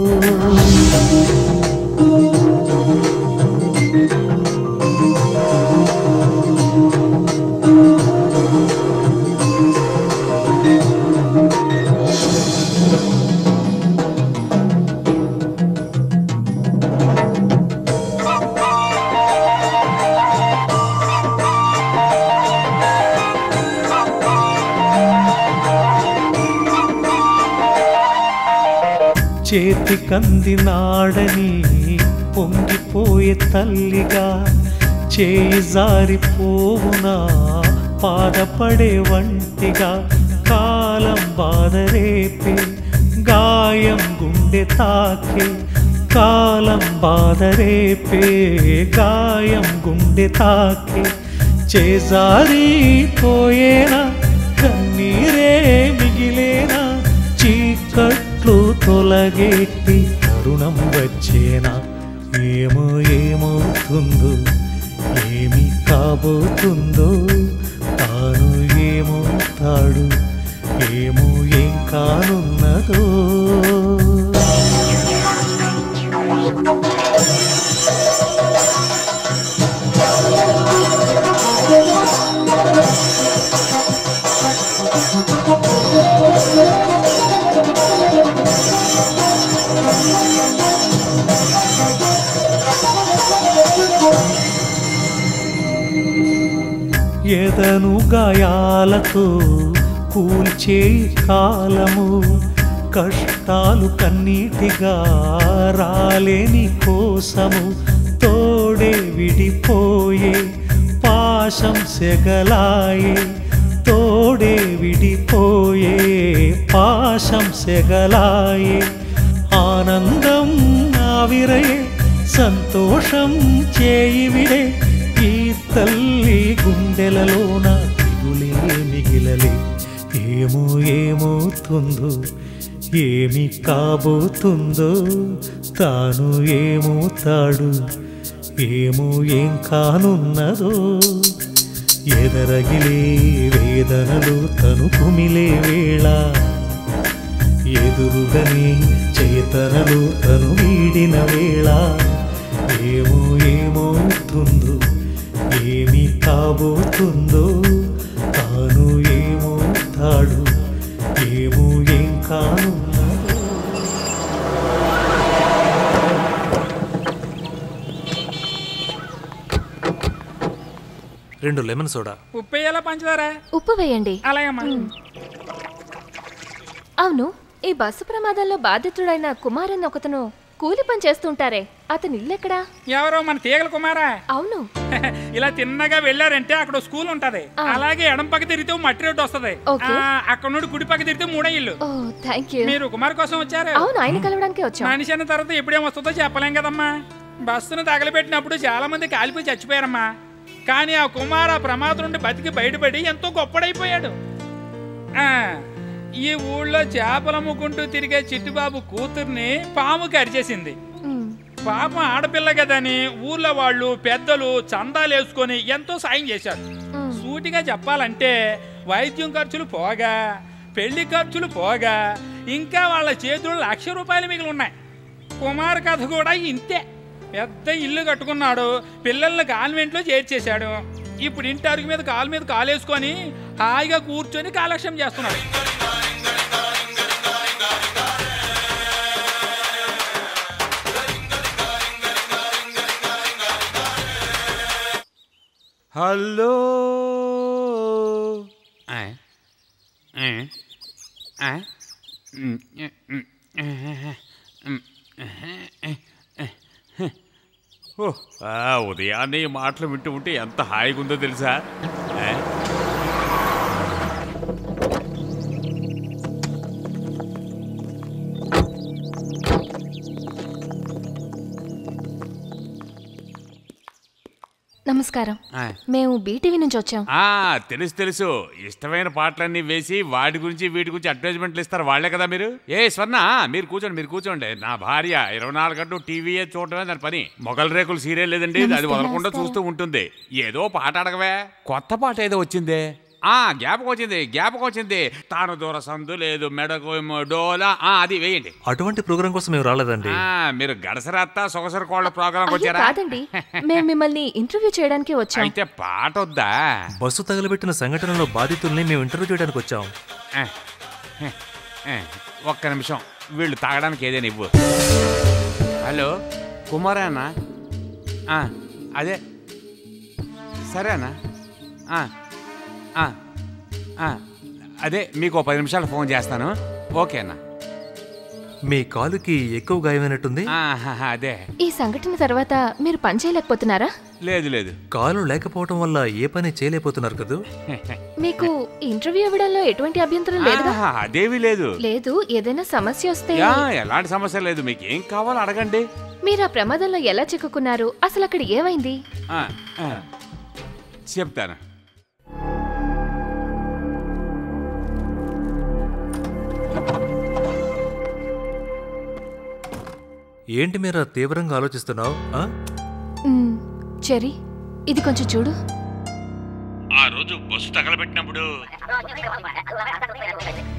చేతి కందినాడని పొంగిపోయే తల్లిగా చేయి జారిపోవునా పాదపడే వంటిగా కాలం బాధరేపే గాయం గుండె తాకే కాలం బాధరేపే గాయం గుండె తాకే చేజారిపోయేనా కన్నీరే మిగిలేనా చీకట్లు తొలగేటి తరుణం వచ్చేనా ఏమో ఏమవుతుందో ఏమి కాబోతుందో తాను ఏమవుతాడు ఏమో ఏం కానున్నదో ఎదను గాయాలతో కూల్చే కాలము కష్టాలు కన్నీటిగా రాలేని కోసము తోడే విడిపోయే పాశం సెగలాయే తోడే విడిపోయే పాశం సెగలాయే ఆనందం ఆవిరయే సంతోషం చేయి విడే ఈ తల్లి గుండెలలోన దిగులే మిగిలలే ఏమో ఏమవుతుందో ఏమి కాబోతుందో తాను ఏమవుతాడు ఏమో ఏం కానున్నదో ఎదరగిలే వేదనలు తను కుమిలే వేళ ఎదురుగని చేతనలు తను వీడిన వేళ ఏమో ఏమవుతుందో ఏమి కాబోతుందో తాను ఏమవుతాడు ఏమో ఏం కానున్నదో రెండు లెమన్ సోడా ఉప్పు వేయాలా పంచదార ఉప్పు వేయండి అలాగమ్మా అవును ఈ బస్సు ప్రమాదంలో బాధితుడైన కుమారన్ ఒకతను కూలి పని చేస్తుంటారే అతని ఇల్లెక్కడా ఎవరో మన తీగల కుమారా అవును ఇలా తిన్నగా వెళ్ళారంటే అక్కడ ఓ స్కూల్ ఉంటది అలాగే ఎడం పక్క తిరిగితే ఓ మట్టి రోడ్డు వస్తది ఓకే. ఆ, అక్కడ నుండి కుడి పక్క తిరిగితే మూడో ఇల్లు ఓ థ్యాంక్ యూ మీరు కుమార్ కోసం వచ్చారు అవును ఆయన కలవడానికే వచ్చాం మనిషి అన్న తర్వాత ఎప్పుడేం వస్తుందో చెప్పలేం కదమ్మా బస్సును తగలబెట్టినప్పుడు చాలా మంది కాలిపోయి చచ్చిపోయారమ్మా కానీ ఆ కుమార్ ఆ ప్రమాదం నుండి బతికి బయటపడి ఎంతో గొప్పడైపోయాడు ఆ, ఈ ఊళ్ళో చేపలు అమ్ముకుంటూ తిరిగే చిట్టుబాబు కూతుర్ని పాము కరిచేసింది పాపం ఆడపిల్ల కదని ఊర్లో వాళ్ళు పెద్దలు చందాలు వేసుకొని ఎంతో సాయం చేశారు సూటిగా చెప్పాలంటే వైద్యం ఖర్చులు పోగా పెళ్లి ఖర్చులు పోగా ఇంకా వాళ్ళ చేతుల్లో లక్ష రూపాయలు మిగిలి ఉన్నాయి కుమార్ కథ కూడా ఇంతే పెద్ద ఇల్లు కట్టుకున్నాడు పిల్లల్ని కాన్వెంట్లో చేర్చేశాడు ఇప్పుడు ఇంటి అరుగు మీద కాలు మీద కాలేసుకొని హాయిగా కూర్చొని కాలక్షేపం చేస్తున్నాడు హలో ఆ, ఆ, ఆ, ఉమ్, ఉమ్, ఉమ్, ఓ, ఆ, ఉదయాన్నే ఈ మాటలు వింటూ ఉంటే ఎంత హాయిగా ఉందో తెలుసా ఆ? నమస్కారం ఆ. మేము బీటీవీ నుంచి వచ్చాం ఆ, తెలుసు తెలుసు ఇష్టమైన పాటలన్నీ వేసి వాటి గురించి వీటి గురించి అడ్వర్టైజ్మెంట్లు ఇస్తారు వాళ్ళే కదా మీరు ఏ స్వర్ణ మీరు కూర్చోండి మీరు కూర్చోండి నా భార్య ఇరవై నాలుగు గంటలు టీవీయే చూడటమే దాని పని మొగల్ రేకులు సీరియల్ లేదండి అది నమస్తే, వదలకుండా నమస్కారం. చూస్తూ ఉంటుంది ఏదో పాట అడగవే కొత్త పాట ఏదో వచ్చిందే ఆ జ్ఞాపకం వచ్చింది జ్ఞాపకం వచ్చింది తాను దూర సందు లేదు మెడకు ఏమో డోలా ఆ, అది వేయండి అటువంటి ప్రోగ్రాం కోసం మేము రాలేదండి ఆ, మీరు గడసరత్త సొగసర కోళ్ళ ప్రోగ్రామ్ అయ్యో వచ్చారా కాదండి మేము మిమ్మల్ని ఇంటర్వ్యూ చేయడానికి వచ్చాం అయితే పాట వద్దా బస్సు తగలబెట్టిన సంఘటనలో బాధితుల్ని మేము ఇంటర్వ్యూ చేయడానికి వచ్చాం ఏ, ఏ, ఏ, ఒక్క నిమిషం వీళ్ళు తాగడానికి ఏదైనా ఇవ్వు హలో కుమారేనా ఆ, అదే సరేనా ఆ, ఆ, ఆ, అదే మీకు ఓ పది నిమిషాలు ఫోన్ చేస్తాను ఓకేనా మీ కాలుకి ఎక్కువ గాయమైనట్టుంది ఆహాహా, అదే ఈ సంఘటన తర్వాత మీరు పని చేయలేకపోతున్నారా లేదు లేదు కాలు లేకపోవటం వల్ల ఏ పని చేయలేకపోతున్నారు కదూ మీకు ఇంటర్వ్యూ ఇవ్వడంలో ఎటువంటి అభ్యంతరం లేదుగా ఆహా, అదేమీ లేదు లేదు ఏదైనా సమస్య వస్తే యా, ఎలాంటి సమస్య లేదు మీకు ఏం కావాలో అడగండి మీరు ఆ ప్రమాదంలో ఎలా చిక్కుకున్నారు అసలు అక్కడ ఏమైంది ఆ, ఆ, చెప్తాను ఏంటి మీరా తీవ్రంగా ఆలోచిస్తున్నావు మ్, చెరి ఇది కొంచెం చూడు ఆ రోజు బస్సు తగలబెట్టినప్పుడు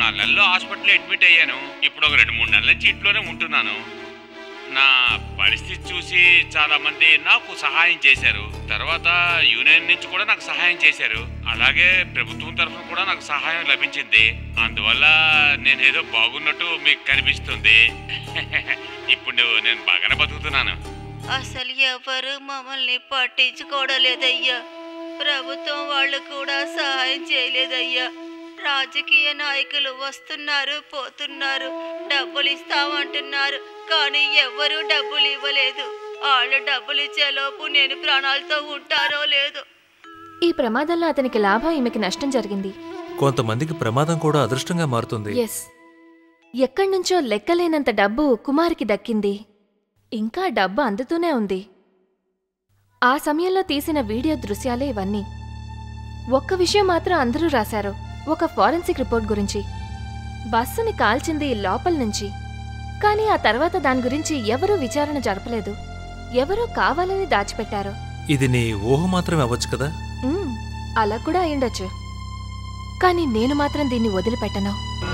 నాలుగు నెలలు హాస్పిటల్లో అడ్మిట్ అయ్యాను ఇప్పుడు ఒక రెండు మూడు నెలల నుంచి ఇంట్లోనే ఉంటున్నాను నా పరిస్థితి చూసి చాలా మంది నాకు సహాయం చేశారు తర్వాత యూనియన్ నుంచి కూడా నాకు సహాయం చేశారు అలాగే ప్రభుత్వం తరఫున కూడా నాకు సహాయం లభించింది అందువల్ల నేను ఏదో బాగున్నట్టు మీకు కనిపిస్తుంది ఇప్పుడు నేను బాగానే బతుకుతున్నాను అసలు ఎవరు మమ్మల్ని పట్టించుకోవడం లేదయ్యా ప్రభుత్వం వాళ్ళు కూడా సహాయం చేయలేదయ్యా రాజకీయ నాయకులు వస్తున్నారు పోతున్నారు డబ్బులు ఇస్తామంటున్నారు కానీ ఎవ్వరూ డబ్బులు ఇవ్వలేదు వాళ్ళు డబ్బులు ఇచ్చేలోపు నేను ప్రాణాలతో ఉంటారో లేదో ఈ ప్రమాదంలో అతనికి లాభం ఈమెకి నష్టం జరిగింది కొంతమందికి ప్రమాదం కూడా అదృష్టంగా మారుతుంది ఎస్ ఎక్కడి నుంచో లెక్కలేనంత డబ్బు కుమార్కి దక్కింది ఇంకా డబ్బు అందుతూనే ఉంది ఆ సమయంలో తీసిన వీడియో దృశ్యాలే ఇవన్నీ ఒక్క విషయం మాత్రం అందరూ రాశారు ఒక ఫారెన్సిక్ రిపోర్ట్ గురించి బస్సుని కాల్చింది లోపల నుంచి కానీ ఆ తర్వాత దాని గురించి ఎవరూ విచారణ జరపలేదు ఎవరో కావాలని దాచిపెట్టారు ఇది నీ ఊహ మాత్రమే అవ్వచ్చు కదా మ్మ్, అలా కూడా అయ్యుండొచ్చు కానీ నేను మాత్రం దీన్ని వదిలిపెట్టను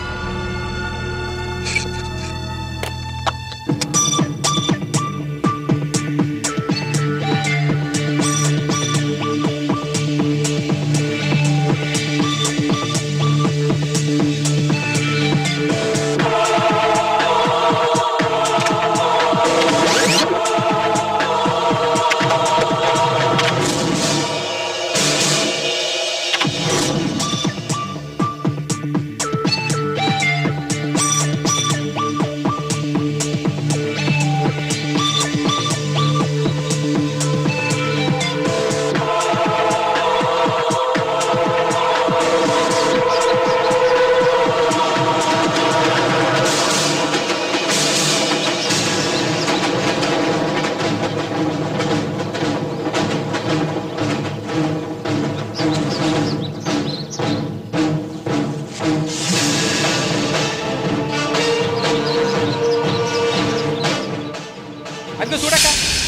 అంతే చూడక్క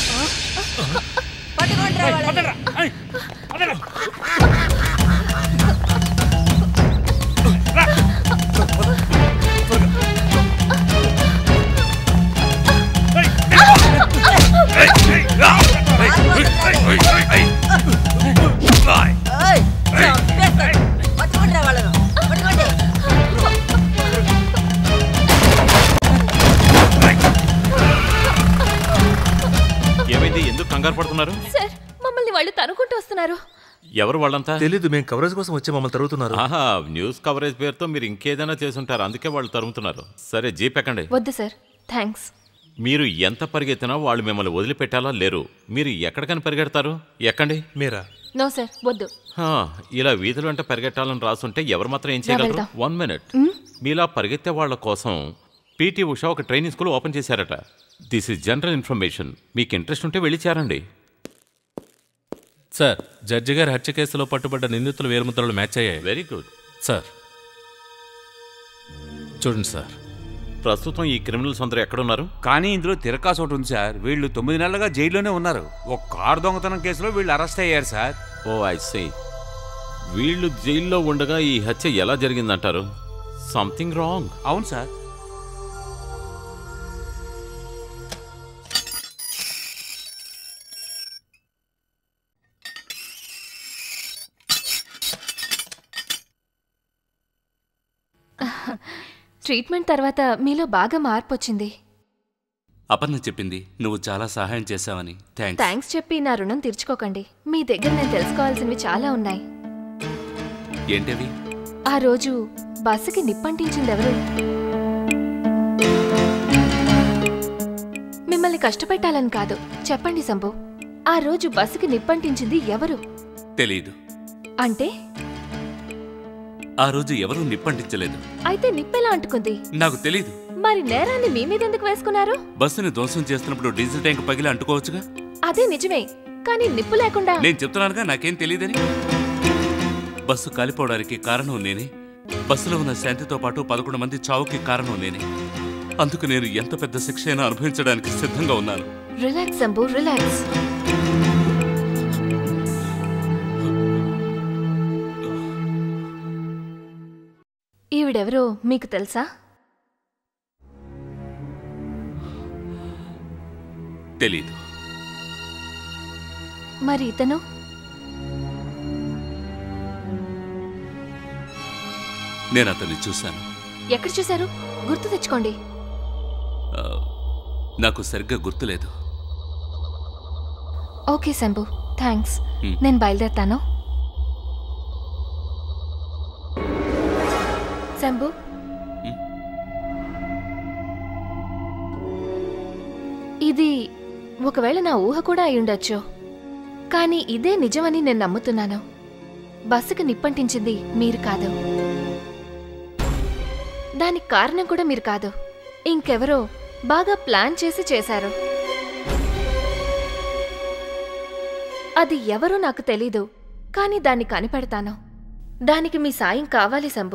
ఏమైంది ఎందుకు కంగారు పడుతున్నారు సార్ మమ్మల్ని వాళ్ళు తనుకుంటూ వస్తున్నారు ఎవరు వాళ్ళంతా తెలీదు మేము కవరేజ్ కోసం వచ్చి మమ్మల్ని తరుగుతున్నారు ఆహా న్యూస్ కవరేజ్ పేరుతో మీరు ఇంకేదైనా చేసుంటారు అందుకే వాళ్ళు తరుముతున్నారు సరే జీప్ ఎక్కండి వద్దు సార్ థ్యాంక్స్ మీరు ఎంత పరిగెత్తినా వాళ్ళు మిమ్మల్ని వదిలిపెట్టాలా లేరు మీరు ఎక్కడికని పరిగెడతారు ఎక్కండి మీరా నో సార్ వద్దు హా, ఇలా వీధులు వెంట పరిగెట్టాలని రాసుంటే ఎవరు మాత్రం ఏం చేయగలరు వెళ్దాం. One minute hmm? మీలా పరిగెత్తే వాళ్ళ కోసం పీటీ ఉషా ఒక ట్రైనింగ్ స్కూల్ ఓపెన్ చేశారట దిస్ ఇస్ జనరల్ ఇన్ఫర్మేషన్ మీకు ఇంట్రెస్ట్ ఉంటే వెళ్ళి చేరండి సార్ జడ్జి గారి హత్య కేసులో పట్టుబడ్డ నిందితుల వేలుముద్రలు మ్యాచ్ అయ్యాయి వెరీ గుడ్ సార్ చూడండి సార్ ప్రస్తుతం ఈ క్రిమినల్స్ అందరూ ఎక్కడున్నారు కానీ ఇందులో తిరకాసు ఒకటి ఉంది సార్ వీళ్ళు తొమ్మిది నెలలుగా జైల్లోనే ఉన్నారు ఒక కారు దొంగతనం కేసులో వీళ్ళు అరెస్ట్ అయ్యారు సార్ ఓ ఐ సీ వీళ్ళు జైల్లో ఉండగా ఈ హత్య ఎలా జరిగిందంటారు సంథింగ్ రాంగ్ అవును సార్ ట్రీట్మెంట్ తర్వాత మీలో బాగా మార్పు వచ్చింది అపర్ణ చెప్పింది నువ్వు చాలా సహాయం చేశావని థ్యాంక్స్ థ్యాంక్స్ చెప్పి నా రుణం తీర్చుకోకండి మీ దగ్గర నేను తెలుసుకోవాల్సినవి చాలా ఉన్నాయి ఏంటవి ఆ రోజు బస్సుకి నిప్పంటించింది ఎవరు మిమ్మల్ని కష్టపెట్టాలని కాదు చెప్పండి శంభు ఆ రోజు బస్సుకి నిప్పంటించింది ఎవరు తెలియదు అంటే ఆ రోజు ఎవరూ నిప్పంటించలేదు అయితే నిప్పెలా అంటుకుంది నాకు తెలియదు మరి నేరాన్ని మీ మీద ఎందుకు వేసుకున్నారు బస్సుని ధ్వంసం చేస్తున్నప్పుడు డీజిల్ ట్యాంక్ పగిలి అంటుకోవచ్చుగా అదే నిజమే కానీ నిప్పు లేకుండా నేను చెప్తున్నానుగా నాకేం తెలియదని బస్సు కాలిపోవడానికి కారణం నేనే బస్సులో ఉన్న శాంతితో పాటు పదకొండు మంది చావుకి కారణం నేనే అందుకు నేను ఎంత పెద్ద శిక్ష అయినా అనుభవించడానికి సిద్ధంగా ఉన్నాను రిలాక్స్ శంభు రిలాక్స్ ఈవిడెవరో మీకు తెలుసా తెలీదు మరి ఇతను నేను అతన్ని చూశాను ఎక్కడ చూశారు గుర్తు తెచ్చుకోండి ఆ, నాకు సరిగ్గా గుర్తులేదు ఓకే శంభు థ్యాంక్స్ Hmm. నేను బయలుదేరుతాను శంభు ఇది ఒకవేళ నా ఊహ కూడా అయి ఉండొచ్చు కానీ ఇదే నిజమని నేను నమ్ముతున్నాను బస్సుకు నిప్పంటించింది మీరు కాదు దానికి కారణం కూడా మీరు కాదు ఇంకెవరో బాగా ప్లాన్ చేసి చేశారు అది ఎవరో నాకు తెలీదు కానీ దాన్ని కనిపెడతాను దానికి మీ సాయం కావాలి శంభు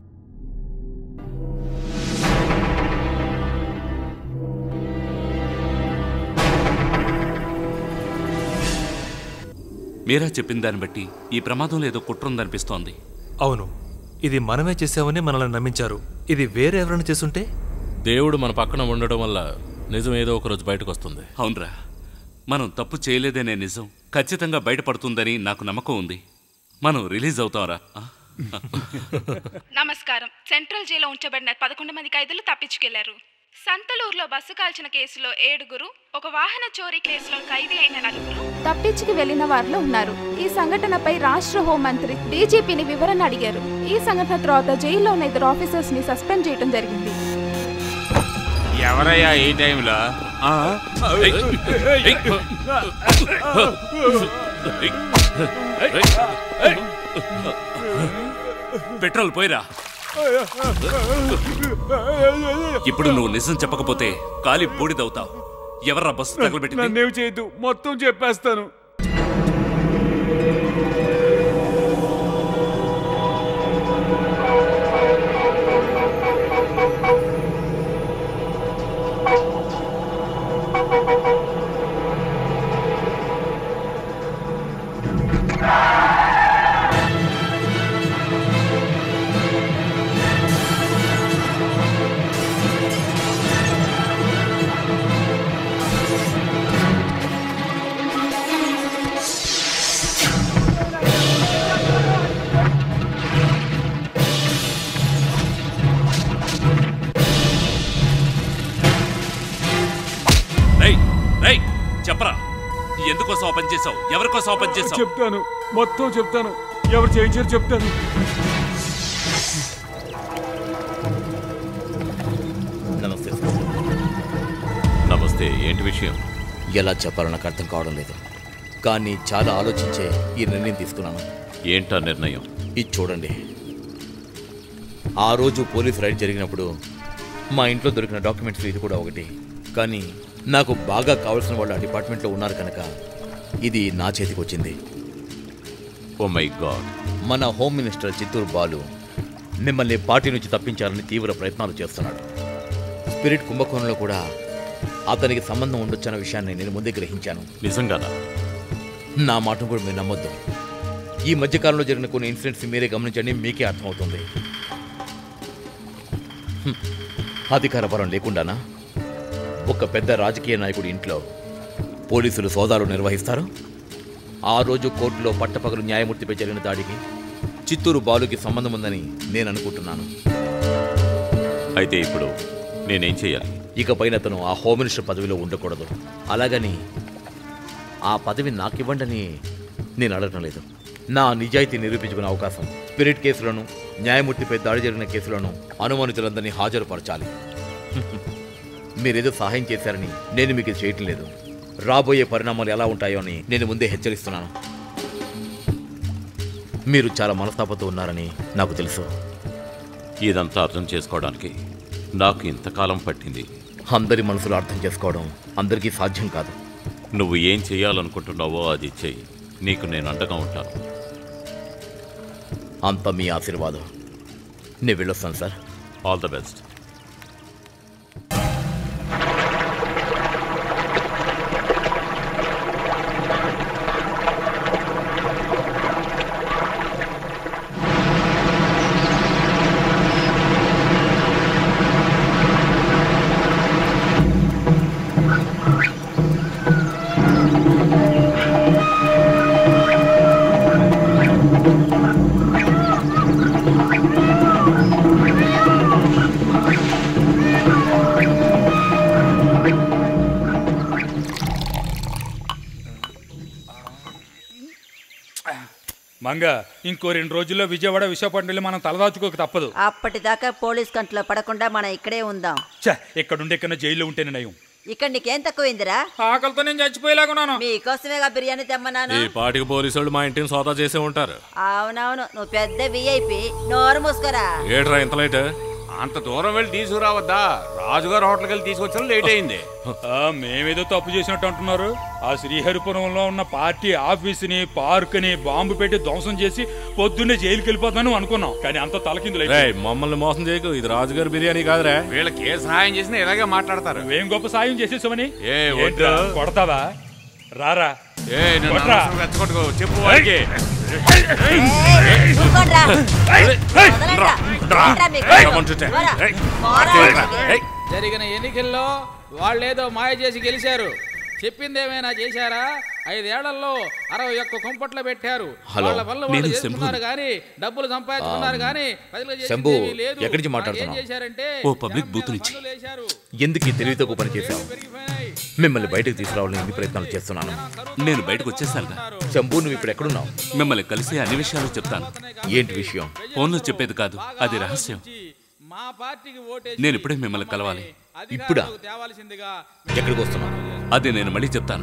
మీరా చెప్పిన దాన్ని బట్టి ఈ ప్రమాదంలో ఏదో కుట్ర ఉందనిపిస్తోంది అవును ఇది మనమే చేసామని మనల్ని నమ్మించారు ఇది వేరే ఎవరైనా చేసుంటే దేవుడు మన పక్కన ఉండడం వల్ల నిజం ఏదో ఒక రోజు బయటకు వస్తుంది అవునరా మనం తప్పు చేయలేదనే నిజం ఖచ్చితంగా బయటపడుతుందని నాకు నమ్మకం ఉంది మనం రిలీజ్ అవుతాంరా ఆ? నమస్కారం సెంట్రల్ జైల్లో ఉంచబడిన పదకొండు మంది ఖైదీలు తప్పించుకెళ్లారు సంతలూరులో బస్సు కాల్చిన కేసులో ఏడుగురు ఒక వాహన చోరీ కేసులో ఖైదీ అయిన నలుగురు తప్పించుకు వెళ్లిన వారిలో ఉన్నారు ఈ సంఘటనపై రాష్ట్ర హోంమంత్రి డీజీపీని వివరణ అడిగారు ఈ సంఘటన తర్వాత జైల్లో ఉన్న ఇద్దరు ఆఫీసర్స్ ని సస్పెండ్ చేయడం జరిగింది ఎవరయ్యా ఈ టైంలో ఆ? పెట్రోల్ పోయిరా ఇప్పుడు నువ్వు నిజం చెప్పకపోతే కాలి బూడిదవుతావు ఎవర్రా బస్సు తగలబెట్టింది నన్నేం చేయొద్దు మొత్తం చెప్పేస్తాను రేయ్ రేయ్ చెప్పరా ఎందుకోసం ఆ పని చేసావు ఎవరికోసం ఆ పని చేసావు చెప్తాను మొత్తం చెప్తాను ఎవరు చేయించారు చెప్తాను నమస్తే నమస్తే ఏంటి విషయం ఎలా చెప్పాలో నాకు అర్థం కావడం లేదు కానీ చాలా ఆలోచించే ఈ నిర్ణయం తీసుకున్నాను ఏంటా నిర్ణయం ఇది చూడండి ఆ రోజు పోలీస్ రైడ్ జరిగినప్పుడు మా ఇంట్లో దొరికిన డాక్యుమెంట్స్ ఇది కూడా ఒకటి కానీ నాకు బాగా కావాల్సిన వాళ్ళు ఆ డిపార్ట్మెంట్లో ఉన్నారు కనుక ఇది నా చేతికి వచ్చింది ఓ మై గాడ్ మన హోమ్ మినిస్టర్ చిత్తూరు బాలు మిమ్మల్ని పార్టీ నుంచి తప్పించాలని తీవ్ర ప్రయత్నాలు చేస్తున్నాడు స్పిరిట్ కుంభకోణంలో కూడా అతనికి సంబంధం ఉండొచ్చన్న విషయాన్ని నేను ముందే గ్రహించాను నిజంగానా నా మాటను కూడా మీరు నమ్మొద్దు ఈ మధ్యకాలంలో జరిగిన కొన్ని ఇన్సిడెంట్స్ మీరే గమనించండి మీకే అర్థమవుతుంది హ్మ్. అధికార బలం లేకుండానా ఒక పెద్ద రాజకీయ నాయకుడి ఇంట్లో పోలీసులు సోదాలు నిర్వహిస్తారు ఆ రోజు కోర్టులో పట్టపగలు న్యాయమూర్తిపై జరిగిన దాడికి చిత్తూరు బాలుకి సంబంధం ఉందని నేను అనుకుంటున్నాను అయితే ఇప్పుడు నేనేం చేయాలి ఇకపైన అతను ఆ హోమ్ మినిస్టర్ పదవిలో ఉండకూడదు అలాగని ఆ పదవి నాకివ్వండని నేను అడగటం లేదు నా నిజాయితీ నిరూపించుకునే అవకాశం స్పిరిట్ కేసులను న్యాయమూర్తిపై దాడి జరిగిన కేసులను అనుమానితులందరినీ హాజరుపరచాలి మీరేదో సహాయం చేశారని నేను మీకు ఇది చేయటం లేదు రాబోయే పరిణామాలు ఎలా ఉంటాయో అని నేను ముందే హెచ్చరిస్తున్నాను మీరు చాలా మనస్తాపంతో ఉన్నారని నాకు తెలుసు ఇదంతా అర్థం చేసుకోవడానికి నాకు ఇంతకాలం పట్టింది అందరి మనసులు అర్థం చేసుకోవడం అందరికీ సాధ్యం కాదు నువ్వు ఏం చేయాలనుకుంటున్నావో అది చెయ్యి నీకు నేను అండగా ఉంటాను అంత మీ ఆశీర్వాదం నేను వెళ్ళొస్తాను sir all the best Ranga ఇంకో రెండు రోజుల్లో విజయవాడ విశాఖపట్నం వెళ్ళి మనం తలదాచుకోక తప్పదు అప్పటిదాకా పోలీస్ కంట్లో పడకుండా మనం ఇక్కడే ఉందాం ఛ ఇక్కడుండే కన్నా జైల్లో ఉంటేనే నయం ఇక్కడ నీకేం తక్కువైందిరా ఆకలితో నేను చచ్చిపోయేలాగున్నాను మీకోసమేగా బిర్యానీ తెమ్మన్నాను ఈ పాటికి పోలీసు వాళ్ళు మా ఇంటిని సోదా చేసే ఉంటారు అవునవును నువ్వు పెద్ద విఐపి నోరు మూసుకోరా ఏట్రా ఇంత లేట్ అంత దూరం వెళ్ళి తీసుకురావద్దా రాజుగారు హోటల్కి వెళ్ళి తీసుకొచ్చిన లేట్ అయింది ఆ, మేమేదో తప్పు చేసినట్టు అంటున్నారు ఆ శ్రీహరిపురంలో ఉన్న పార్టీ ఆఫీసుని పార్క్ని బాంబు పెట్టి ధ్వంసం చేసి పొద్దున్నే జైలుకి వెళ్ళిపోతాను అనుకున్నాం కానీ అంత తలకిందులు రేయ్, మమ్మల్ని మోసం చేయకు ఇది రాజుగారి బిర్యానీ కాదురా వీళ్ళకి ఏ సహాయం చేసినా ఇలాగే మాట్లాడతారు నువ్వేం గొప్ప సాయం చేసేసామని ఏ ఏంట్రా, వద్దు కొడతావా రారా ఏ నన్ను కొట్రా. అనవసరంగా రెచ్చగొట్టుకో. చెప్పు వాడికి ఊరుకోండ్రా. వదలండ్రా. ఏంట్రా మీకు? పోరా. పోరా. జరిగిన ఎన్నికల్లో వాళ్ళేదో మాయ చేసి గెలిచారు చెప్పిందేమైనా చేశారా ఐదేళ్లలో అరవై ఒక్క కుంపట్లు పెట్టారు హలో, వాళ్ళ పనులు నేను వాళ్ళు శంభుని. చేసుకున్నారు కానీ డబ్బులు సంపాదించుకున్నారు ఆ, కానీ ప్రజలకు చేసింది శంభు, ఏమీ లేదు. ఎక్కడి నుంచి వాళ్ళు ఏం మాట్లాడుతున్నావు? చేశారంటే ఓ పబ్లిక్ బూత్ నుంచి ఎందుకు ఈ తెలివి తక్కువ పని చేశావు మిమ్మల్ని బయటకు తీసుకురావాలని ఎన్ని ప్రయత్నాలు చేస్తున్నాను నేను బయటకు వచ్చేసానుగా శంభు నువ్వు ఇప్పుడు ఎక్కడున్నావు మిమ్మల్ని కలిసి అన్ని విషయాలు చెప్తాను ఏంటి విషయం ఫోన్లో చెప్పేది కాదు అది రహస్యం మా పార్టీకి ఓటేసి నేను ఇప్పుడే మిమ్మల్ని కలవాలి ఇప్పుడా తేవాల్సిందిగా ఎక్కడికి వస్తున్నావు అది నేను మళ్ళీ చెప్తాను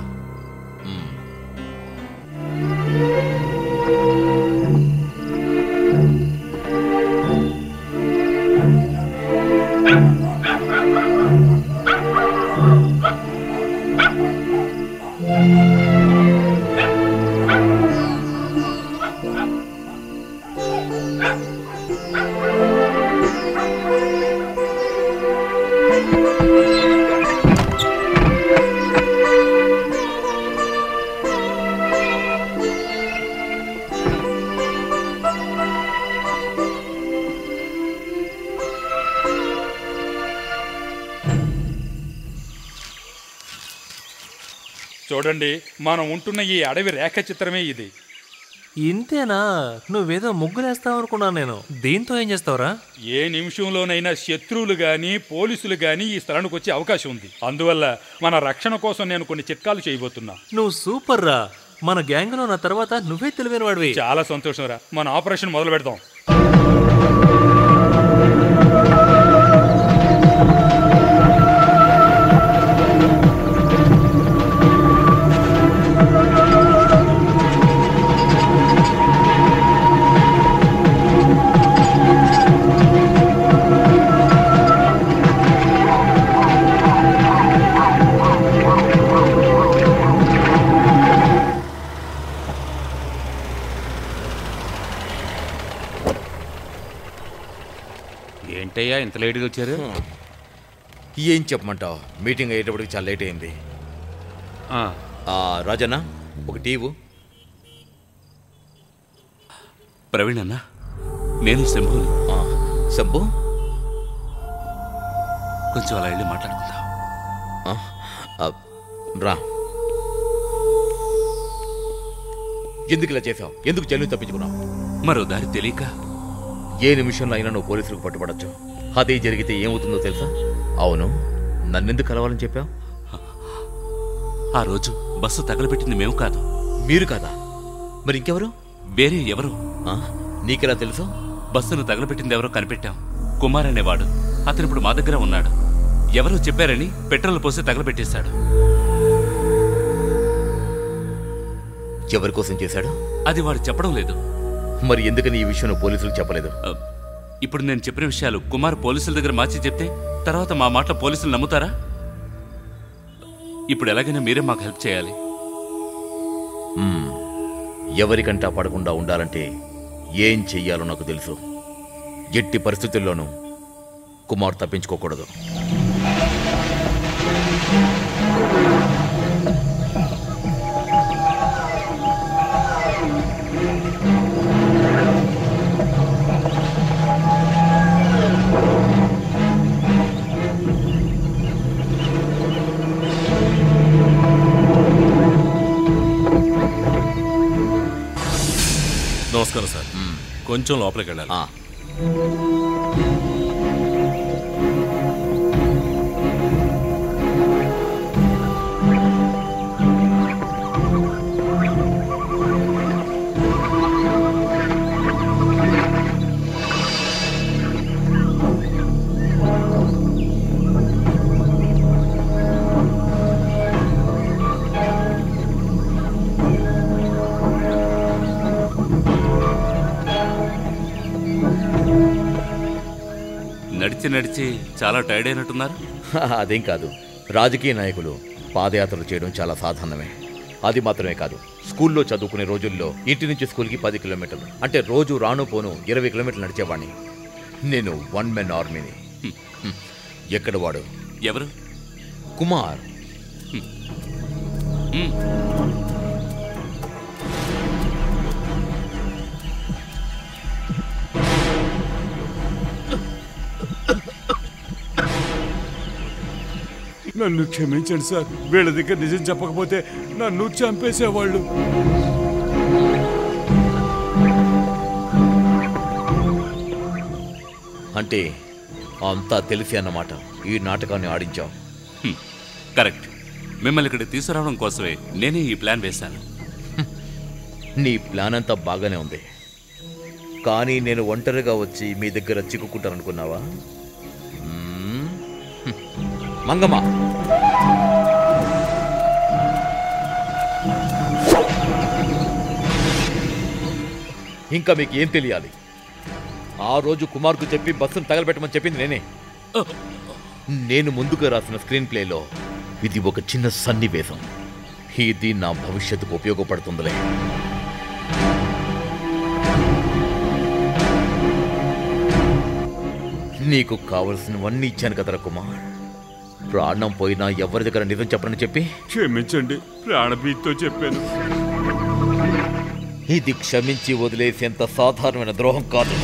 చూడండి మనం ఉంటున్న ఈ అడవి రేఖ చిత్రమే ఇది ఇంతేనా నువ్వేదో ముగ్గులేస్తావు అనుకున్నాను నేను దీంతో ఏం చేస్తావురా ఏ నిమిషంలోనైనా శత్రువులు గాని పోలీసులు గాని ఈ స్థలానికి వచ్చే అవకాశం ఉంది అందువల్ల మన రక్షణ కోసం నేను కొన్ని చిట్కాలు చేయబోతున్నా నువ్వు సూపర్ రా మన గ్యాంగ్లో నా తర్వాత నువ్వే తెలివైన వాడివి చాలా సంతోషం రా మన ఆపరేషన్ మొదలు పెడదాం ఏంటయ్యా ఇంత లేట్గా వచ్చారు ఏం చెప్పమంటావు మీటింగ్ అయ్యేటప్పటికి చాలా లేట్ అయింది ఆ, రాజన్న ఒక టీవు ప్రవీణ్ అన్న నేను శంభుని శంభు కొంచెం అలా వెళ్ళి మాట్లాడుకుందాం రా ఎందుకు ఇలా చేసావు ఎందుకు జైలు తప్పించుకున్నావు మరో దారి తెలియక ఏ నిమిషంలో అయినా నువ్వు పోలీసులకు పట్టుబడచ్చు అదే జరిగితే ఏమవుతుందో తెలుసా అవును నన్నెందుకు కలవాలని చెప్పావు ఆ రోజు బస్సు తగలబెట్టింది మేము కాదు మీరు కాదా మరి ఇంకెవరు వేరే ఎవరు నీకెలా తెలుసు బస్సును తగలబెట్టింది ఎవరో కనిపెట్టాం కుమార్ అనేవాడు అతను ఇప్పుడు మా దగ్గర ఉన్నాడు ఎవరో చెప్పారని పెట్రోల్ పోసి తగలబెట్టేశాడు ఎవరి కోసం చేశాడు అది వాడు చెప్పడం లేదు మరి ఎందుకని ఈ విషయం నువ్వు పోలీసులకు చెప్పలేదు ఇప్పుడు నేను చెప్పిన విషయాలు కుమార్ పోలీసుల దగ్గర మార్చి చెప్తే తర్వాత మా మాటలు పోలీసులు నమ్ముతారా ఇప్పుడు ఎలాగైనా మీరే మాకు హెల్ప్ చేయాలి మ్మ్. ఎవరికంటా పడకుండా ఉండాలంటే ఏం చెయ్యాలో నాకు తెలుసు ఎట్టి పరిస్థితుల్లోనూ కుమార్ తప్పించుకోకూడదు నమస్కారం సార్ కొంచెం లోపలికి వెళ్ళాలి నడిచి చాలా టైర్డ్ అయినట్టున్నారు అదేం కాదు రాజకీయ నాయకులు పాదయాత్రలు చేయడం చాలా సాధారణమే అది మాత్రమే కాదు స్కూల్లో చదువుకునే రోజుల్లో ఇంటి నుంచి స్కూల్కి పది కిలోమీటర్లు అంటే రోజు రాను పోను ఇరవై కిలోమీటర్లు నడిచేవాడిని నేను వన్ మెన్ ఆర్మీని హ్మ్, హ్మ్. ఎక్కడ వాడు ఎవరు కుమార్ నన్ను క్షమించండి సార్ వీళ్ళ దగ్గర నిజం చెప్పకపోతే నన్ను చంపేసేవాళ్ళు అంటే అంతా తెలిసి అన్నమాట ఈ నాటకాన్ని ఆడించాం హ్మ్, కరెక్ట్ మిమ్మల్ని ఇక్కడ తీసుకురావడం కోసమే నేనే ఈ ప్లాన్ వేశాను నీ ప్లాన్ అంతా బాగానే ఉంది కానీ నేను ఒంటరిగా వచ్చి మీ దగ్గర చిక్కుకుంటాననుకున్నావా మ్మ్. హ్మ్. మంగమ్మ ఇంకా మీకు ఏం తెలియాలి ఆ రోజు కుమార్కు చెప్పి బస్సును తగలబెట్టమని చెప్పింది నేనే నేను ముందుగా రాసిన స్క్రీన్ ప్లేలో ఇది ఒక చిన్న సన్నివేశం ఇది నా భవిష్యత్తుకు ఉపయోగపడుతుందిలే నీకు కావలసినవన్నీ ఇచ్చాను కదరా కుమార్ ప్రాణం పోయినా ఎవరి దగ్గర నిజం చెప్పనని చెప్పి క్షమించండి ప్రాణభీతితో చెప్పాను ఇది క్షమించి వదిలేసేంత సాధారణమైన ద్రోహం కాదు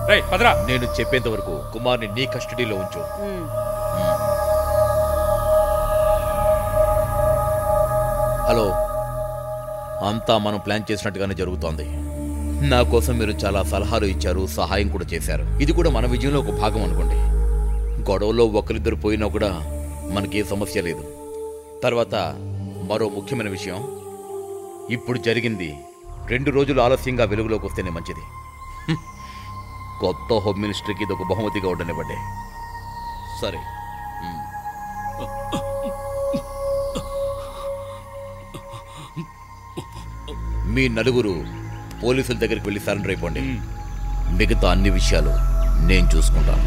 రేయ్ పదరా నేను చెప్పేంత వరకు కుమార్ని నీ కస్టడీలో ఉంచు ఉమ్. హలో అంతా మనం ప్లాన్ చేసినట్టుగానే జరుగుతోంది నా కోసం మీరు చాలా సలహాలు ఇచ్చారు సహాయం కూడా చేశారు ఇది కూడా మన విజయంలో ఒక భాగం అనుకోండి గొడవలో ఒకరిద్దరు పోయినా కూడా మనకి ఏ సమస్య లేదు తర్వాత మరో ముఖ్యమైన విషయం ఇప్పుడు జరిగింది రెండు రోజులు ఆలస్యంగా వెలుగులోకి వస్తేనే మంచిది హ్మ్. కొత్త హోమ్ మినిస్టర్కి ఇది ఒక బహుమతిగా ఉండనివ్వండి సరే హ్మ్. మీ నలుగురు పోలీసుల దగ్గరికి వెళ్ళి సరెండర్ అయిపోండి మిగతా అన్ని విషయాలు నేను చూసుకుంటాను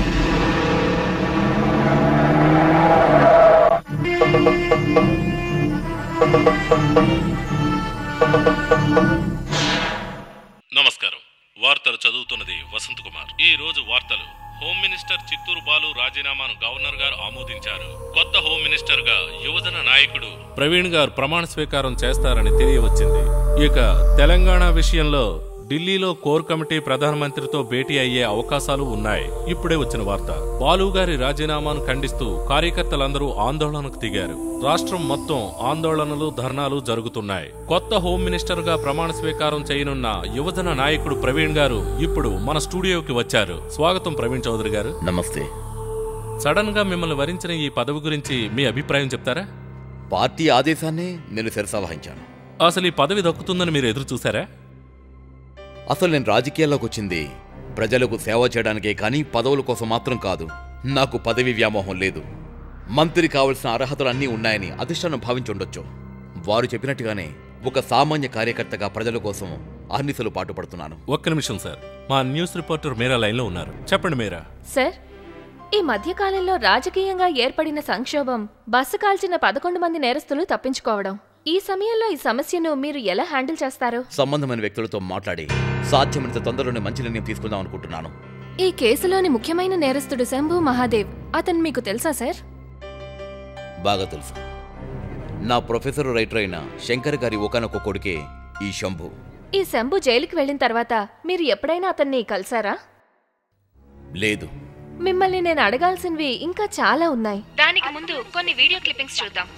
నమస్కారం వార్తలు చదువుతున్నది వసంత్ కుమార్ ఈ రోజు వార్తలు హోమ్ మినిస్టర్ చిత్తూరు బాలు రాజీనామాను గవర్నర్ గారు ఆమోదించారు కొత్త హోమ్ మినిస్టర్ గా యువజన నాయకుడు ప్రవీణ్ గారు ప్రమాణ స్వీకారం చేస్తారని తెలియవచ్చింది ఇక తెలంగాణ విషయంలో ఢిల్లీలో కోర్ కమిటీ ప్రధానమంత్రితో భేటీ అయ్యే అవకాశాలు ఉన్నాయి ఇప్పుడే వచ్చిన వార్త బాలు గారి రాజీనామాను ఖండిస్తూ కార్యకర్తలందరూ ఆందోళనకు దిగారు రాష్ట్రం మొత్తం ఆందోళనలు ధర్నాలు జరుగుతున్నాయి కొత్త హోమ్ మినిస్టర్ గా ప్రమాణ స్వీకారం చేయనున్న యువజన నాయకుడు ప్రవీణ్ గారు ఇప్పుడు మన స్టూడియోకి వచ్చారు స్వాగతం ప్రవీణ్ చౌదరి గారు నమస్తే సడన్ గా మిమ్మల్ని వరించిన ఈ పదవి గురించి మీ అభిప్రాయం చెప్తారా పార్టీ ఆదేశాన్ని నేను శిరసావహించాను అసలు ఈ పదవి దక్కుతుందని మీరు ఎదురు చూసారా అసలు నేను రాజకీయాల్లోకి వచ్చింది ప్రజలకు సేవ చేయడానికే కానీ పదవుల కోసం మాత్రం కాదు నాకు పదవి వ్యామోహం లేదు మంత్రి కావలసిన అర్హతలు అన్నీ ఉన్నాయని అధిష్టానం భావించి ఉండొచ్చు వారు చెప్పినట్టుగానే ఒక సామాన్య కార్యకర్తగా ప్రజల కోసం అహర్నిశలు పాటుపడుతున్నాను ఒక్క నిమిషం సార్ మా న్యూస్ రిపోర్టర్ మీరా లైన్లో ఉన్నారు చెప్పండి మీరా సార్ ఈ మధ్యకాలంలో రాజకీయంగా ఏర్పడిన సంక్షోభం బస్సు కాల్చిన పదకొండు మంది నేరస్తులు తప్పించుకోవడం ఈ సమయంలో ఈ సమస్యను మీరు ఎలా హ్యాండిల్ చేస్తారు సంబంధమైన వ్యక్తులతో మాట్లాడి సాధ్యమైనంత తొందరలోనే మంచి నిర్ణయం తీసుకుందాం అనుకుంటున్నాను ఈ కేసులోని ముఖ్యమైన నేరస్తుడు శంభు మహాదేవ్ అతను మీకు తెలుసా సార్ బాగా తెలుసు నా ప్రొఫెసర్ రైటర్ అయిన శంకర్ గారి ఒకనొక కొడుకే ఈ శంభు ఈ శంభు జైలుకి వెళ్ళిన తర్వాత మీరు ఎప్పుడైనా అతన్ని కలిసారా లేదు మిమ్మల్ని నేను అడగాల్సినవి ఇంకా చాలా ఉన్నాయి దానికి ముందు కొన్ని వీడియో క్లిప్పింగ్స్ చూద్దాం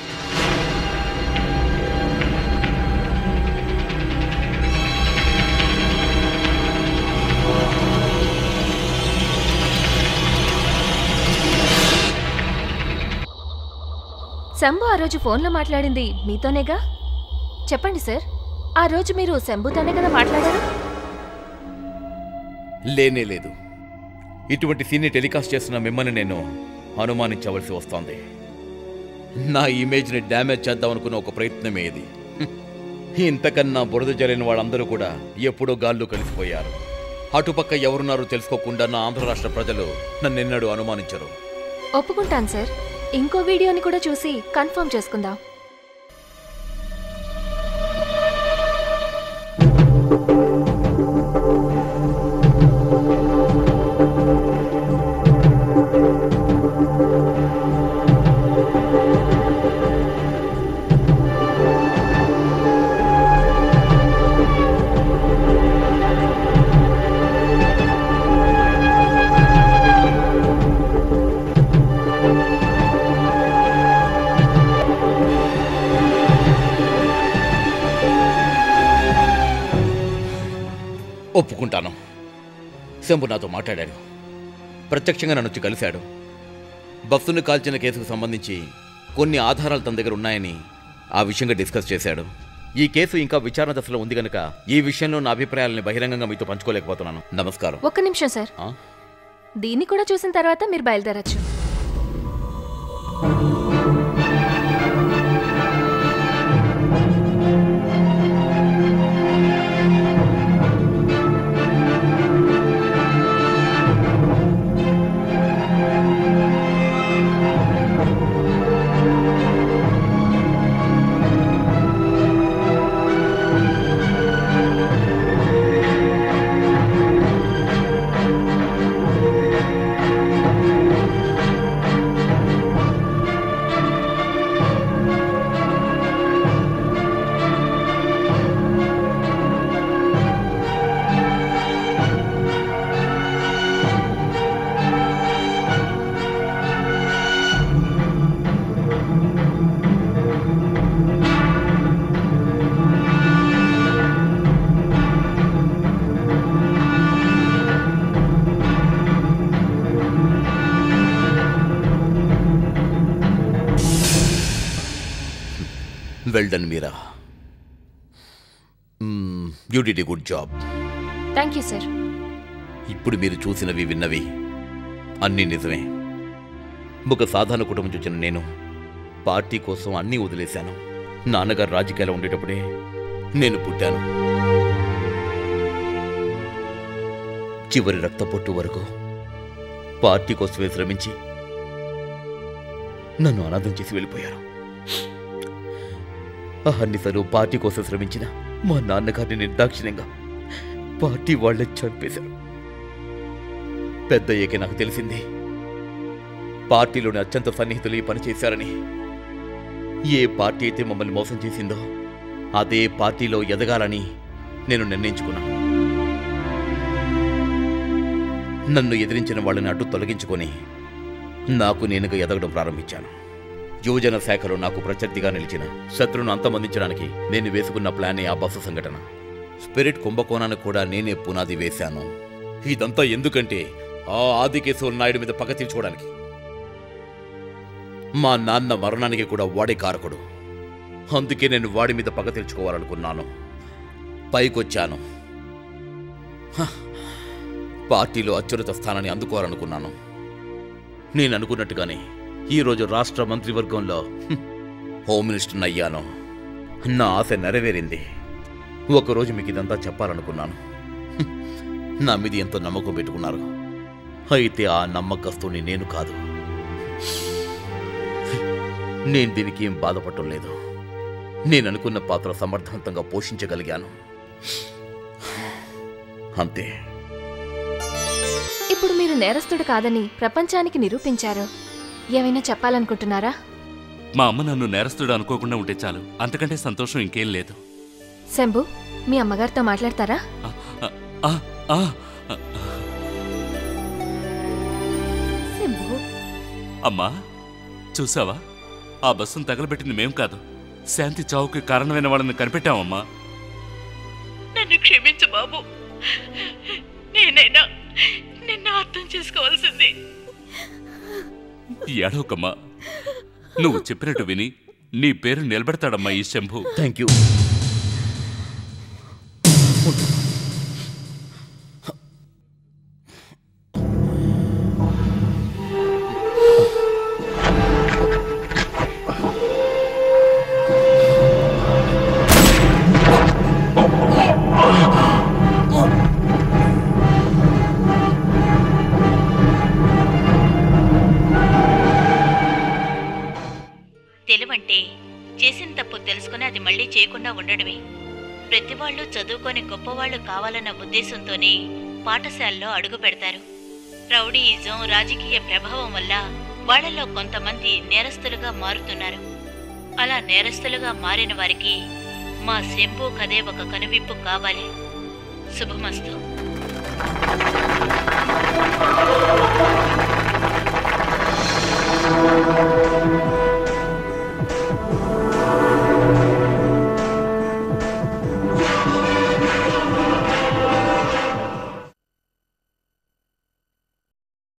శంభు ఆ రోజు ఫోన్లో మాట్లాడింది మీతోనేగా చెప్పండి సార్ ఆ రోజు మీరు శంభుతోనే కదా మాట్లాడారు లేనే లేదు ఇటువంటి సీన్ని టెలికాస్ట్ చేస్తున్న మిమ్మల్ని నేను అనుమానించవలసి వస్తోంది నా ఇమేజ్ని డ్యామేజ్ చేద్దాం అనుకున్న ఒక ప్రయత్నమే ఇది హ్మ్. ఇంతకన్నా బురద జరైన వాళ్ళందరూ కూడా ఎప్పుడో గాల్లో కలిసిపోయారు అటుపక్క ఎవరున్నారో తెలుసుకోకుండా నా ఆంధ్ర రాష్ట్ర ప్రజలు నన్నెన్నడూ అనుమానించరు ఒప్పుకుంటాను సార్ ఇంకో వీడియోని కూడా చూసి కన్ఫర్మ్ చేసుకుందాం ఒప్పుకుంటాను శంభు నాతో మాట్లాడాడు ప్రత్యక్షంగా నన్ను వచ్చి కలిశాడు బస్సును కాల్చిన కేసుకు సంబంధించి కొన్ని ఆధారాలు తన దగ్గర ఉన్నాయని ఆ విషయంగా డిస్కస్ చేశాడు ఈ కేసు ఇంకా విచారణ దశలో ఉంది కనుక ఈ విషయంలో నా అభిప్రాయాలని బహిరంగంగా మీతో పంచుకోలేకపోతున్నాను నమస్కారం ఒక్క నిమిషం సార్ ఆ? దీన్ని కూడా చూసిన తర్వాత మీరు బయలుదేరచ్చు well done Meera you did a good job thank you sir ఇప్పుడు మీరు చూసినవి విన్నవి అన్నీ నిజమే ఒక సాధారణ కుటుంబం చూసిన నేను పార్టీ కోసం అన్నీ వదిలేశాను నాన్నగారు రాజకీయాలు ఉండేటప్పుడే నేను పుట్టాను చివరి రక్తపొట్టు వరకు పార్టీ కోసమే శ్రమించి నన్ను అనాథం చేసి వెళ్ళిపోయారు అహర్నిశలు పార్టీ కోసం శ్రమించిన మా నాన్నగారిని నిర్దాక్షిణ్యంగా పార్టీ వాళ్ళే చంపేశారు పెద్ద అయ్యాకే నాకు తెలిసింది పార్టీలోని అత్యంత సన్నిహితులు ఈ పని చేశారని ఏ పార్టీ అయితే మమ్మల్ని మోసం చేసిందో అదే పార్టీలో ఎదగాలని నేను నిర్ణయించుకున్నాను నన్ను ఎదిరించిన వాళ్ళని అడ్డు తొలగించుకొని నాకు నేనుగా ఎదగడం ప్రారంభించాను యువజన శాఖలో నాకు ప్రత్యర్థిగా నిలిచిన శత్రువును అంతమందించడానికి నేను వేసుకున్న ప్లానే ఆ బస్సు సంఘటన స్పిరిట్ కుంభకోణానికి కూడా నేనే పునాది వేశాను ఇదంతా ఎందుకంటే ఆ ఆదికేశవ నాయుడు మీద పగ తీర్చుకోవడానికి మా నాన్న మరణానికి కూడా వాడే కారకుడు అందుకే నేను వాడి మీద పగ తీర్చుకోవాలనుకున్నాను పైకొచ్చాను హ, పార్టీలో అత్యున్నత స్థానాన్ని అందుకోవాలనుకున్నాను నేను అనుకున్నట్టుగానే ఈరోజు రాష్ట్ర మంత్రివర్గంలో హ్మ్, హోమ్ మినిస్టర్ని అయ్యాను నా ఆశ నెరవేరింది ఒకరోజు మీకు ఇదంతా చెప్పాలనుకున్నాను హ్మ్, నా మీద ఎంతో నమ్మకం పెట్టుకున్నారు అయితే ఆ నమ్మకస్తుని నేను కాదు నేను దీనికి ఏం బాధపడటం లేదు నేను అనుకున్న పాత్ర సమర్థవంతంగా పోషించగలిగాను అంతే ఇప్పుడు మీరు నేరస్తుడు కాదని ప్రపంచానికి నిరూపించారు ఏమైనా చెప్పాలనుకుంటున్నారా మా అమ్మ నన్ను నేరస్తుడు అనుకోకుండా ఉంటే చాలు అంతకంటే సంతోషం ఇంకేం లేదు శంభు మీ అమ్మగారితో మాట్లాడతారా ఆ, ఆ, శంభు అమ్మా చూసావా ఆ బస్సును తగలబెట్టింది మేం కాదు శాంతి చావుకి కారణమైన వాళ్ళని కనిపెట్టామమ్మా నన్ను క్షమించు బాబు నేనైనా నిన్ను అర్థం చేసుకోవాల్సింది ఏడవకమ్మా నువ్వు చెప్పినట్టు విని నీ పేరు నిలబెడతాడమ్మా ఈ శంభు థ్యాంక్ యూ తెలివంటే చేసిన తప్పు తెలుసుకుని అది మళ్ళీ చేయకుండా ఉండడమే ప్రతి వాళ్ళు చదువుకొని గొప్పవాళ్ళు కావాలన్న ఉద్దేశంతోనే పాఠశాలలో అడుగు పెడతారు రౌడీయిజం రాజకీయ ప్రభావం వల్ల వాళ్ళలో కొంతమంది నేరస్తులుగా మారుతున్నారు అలా నేరస్తులుగా మారిన వారికి మా శంభు కథే ఒక కనువిప్పు కావాలి శుభమస్తు Thank you.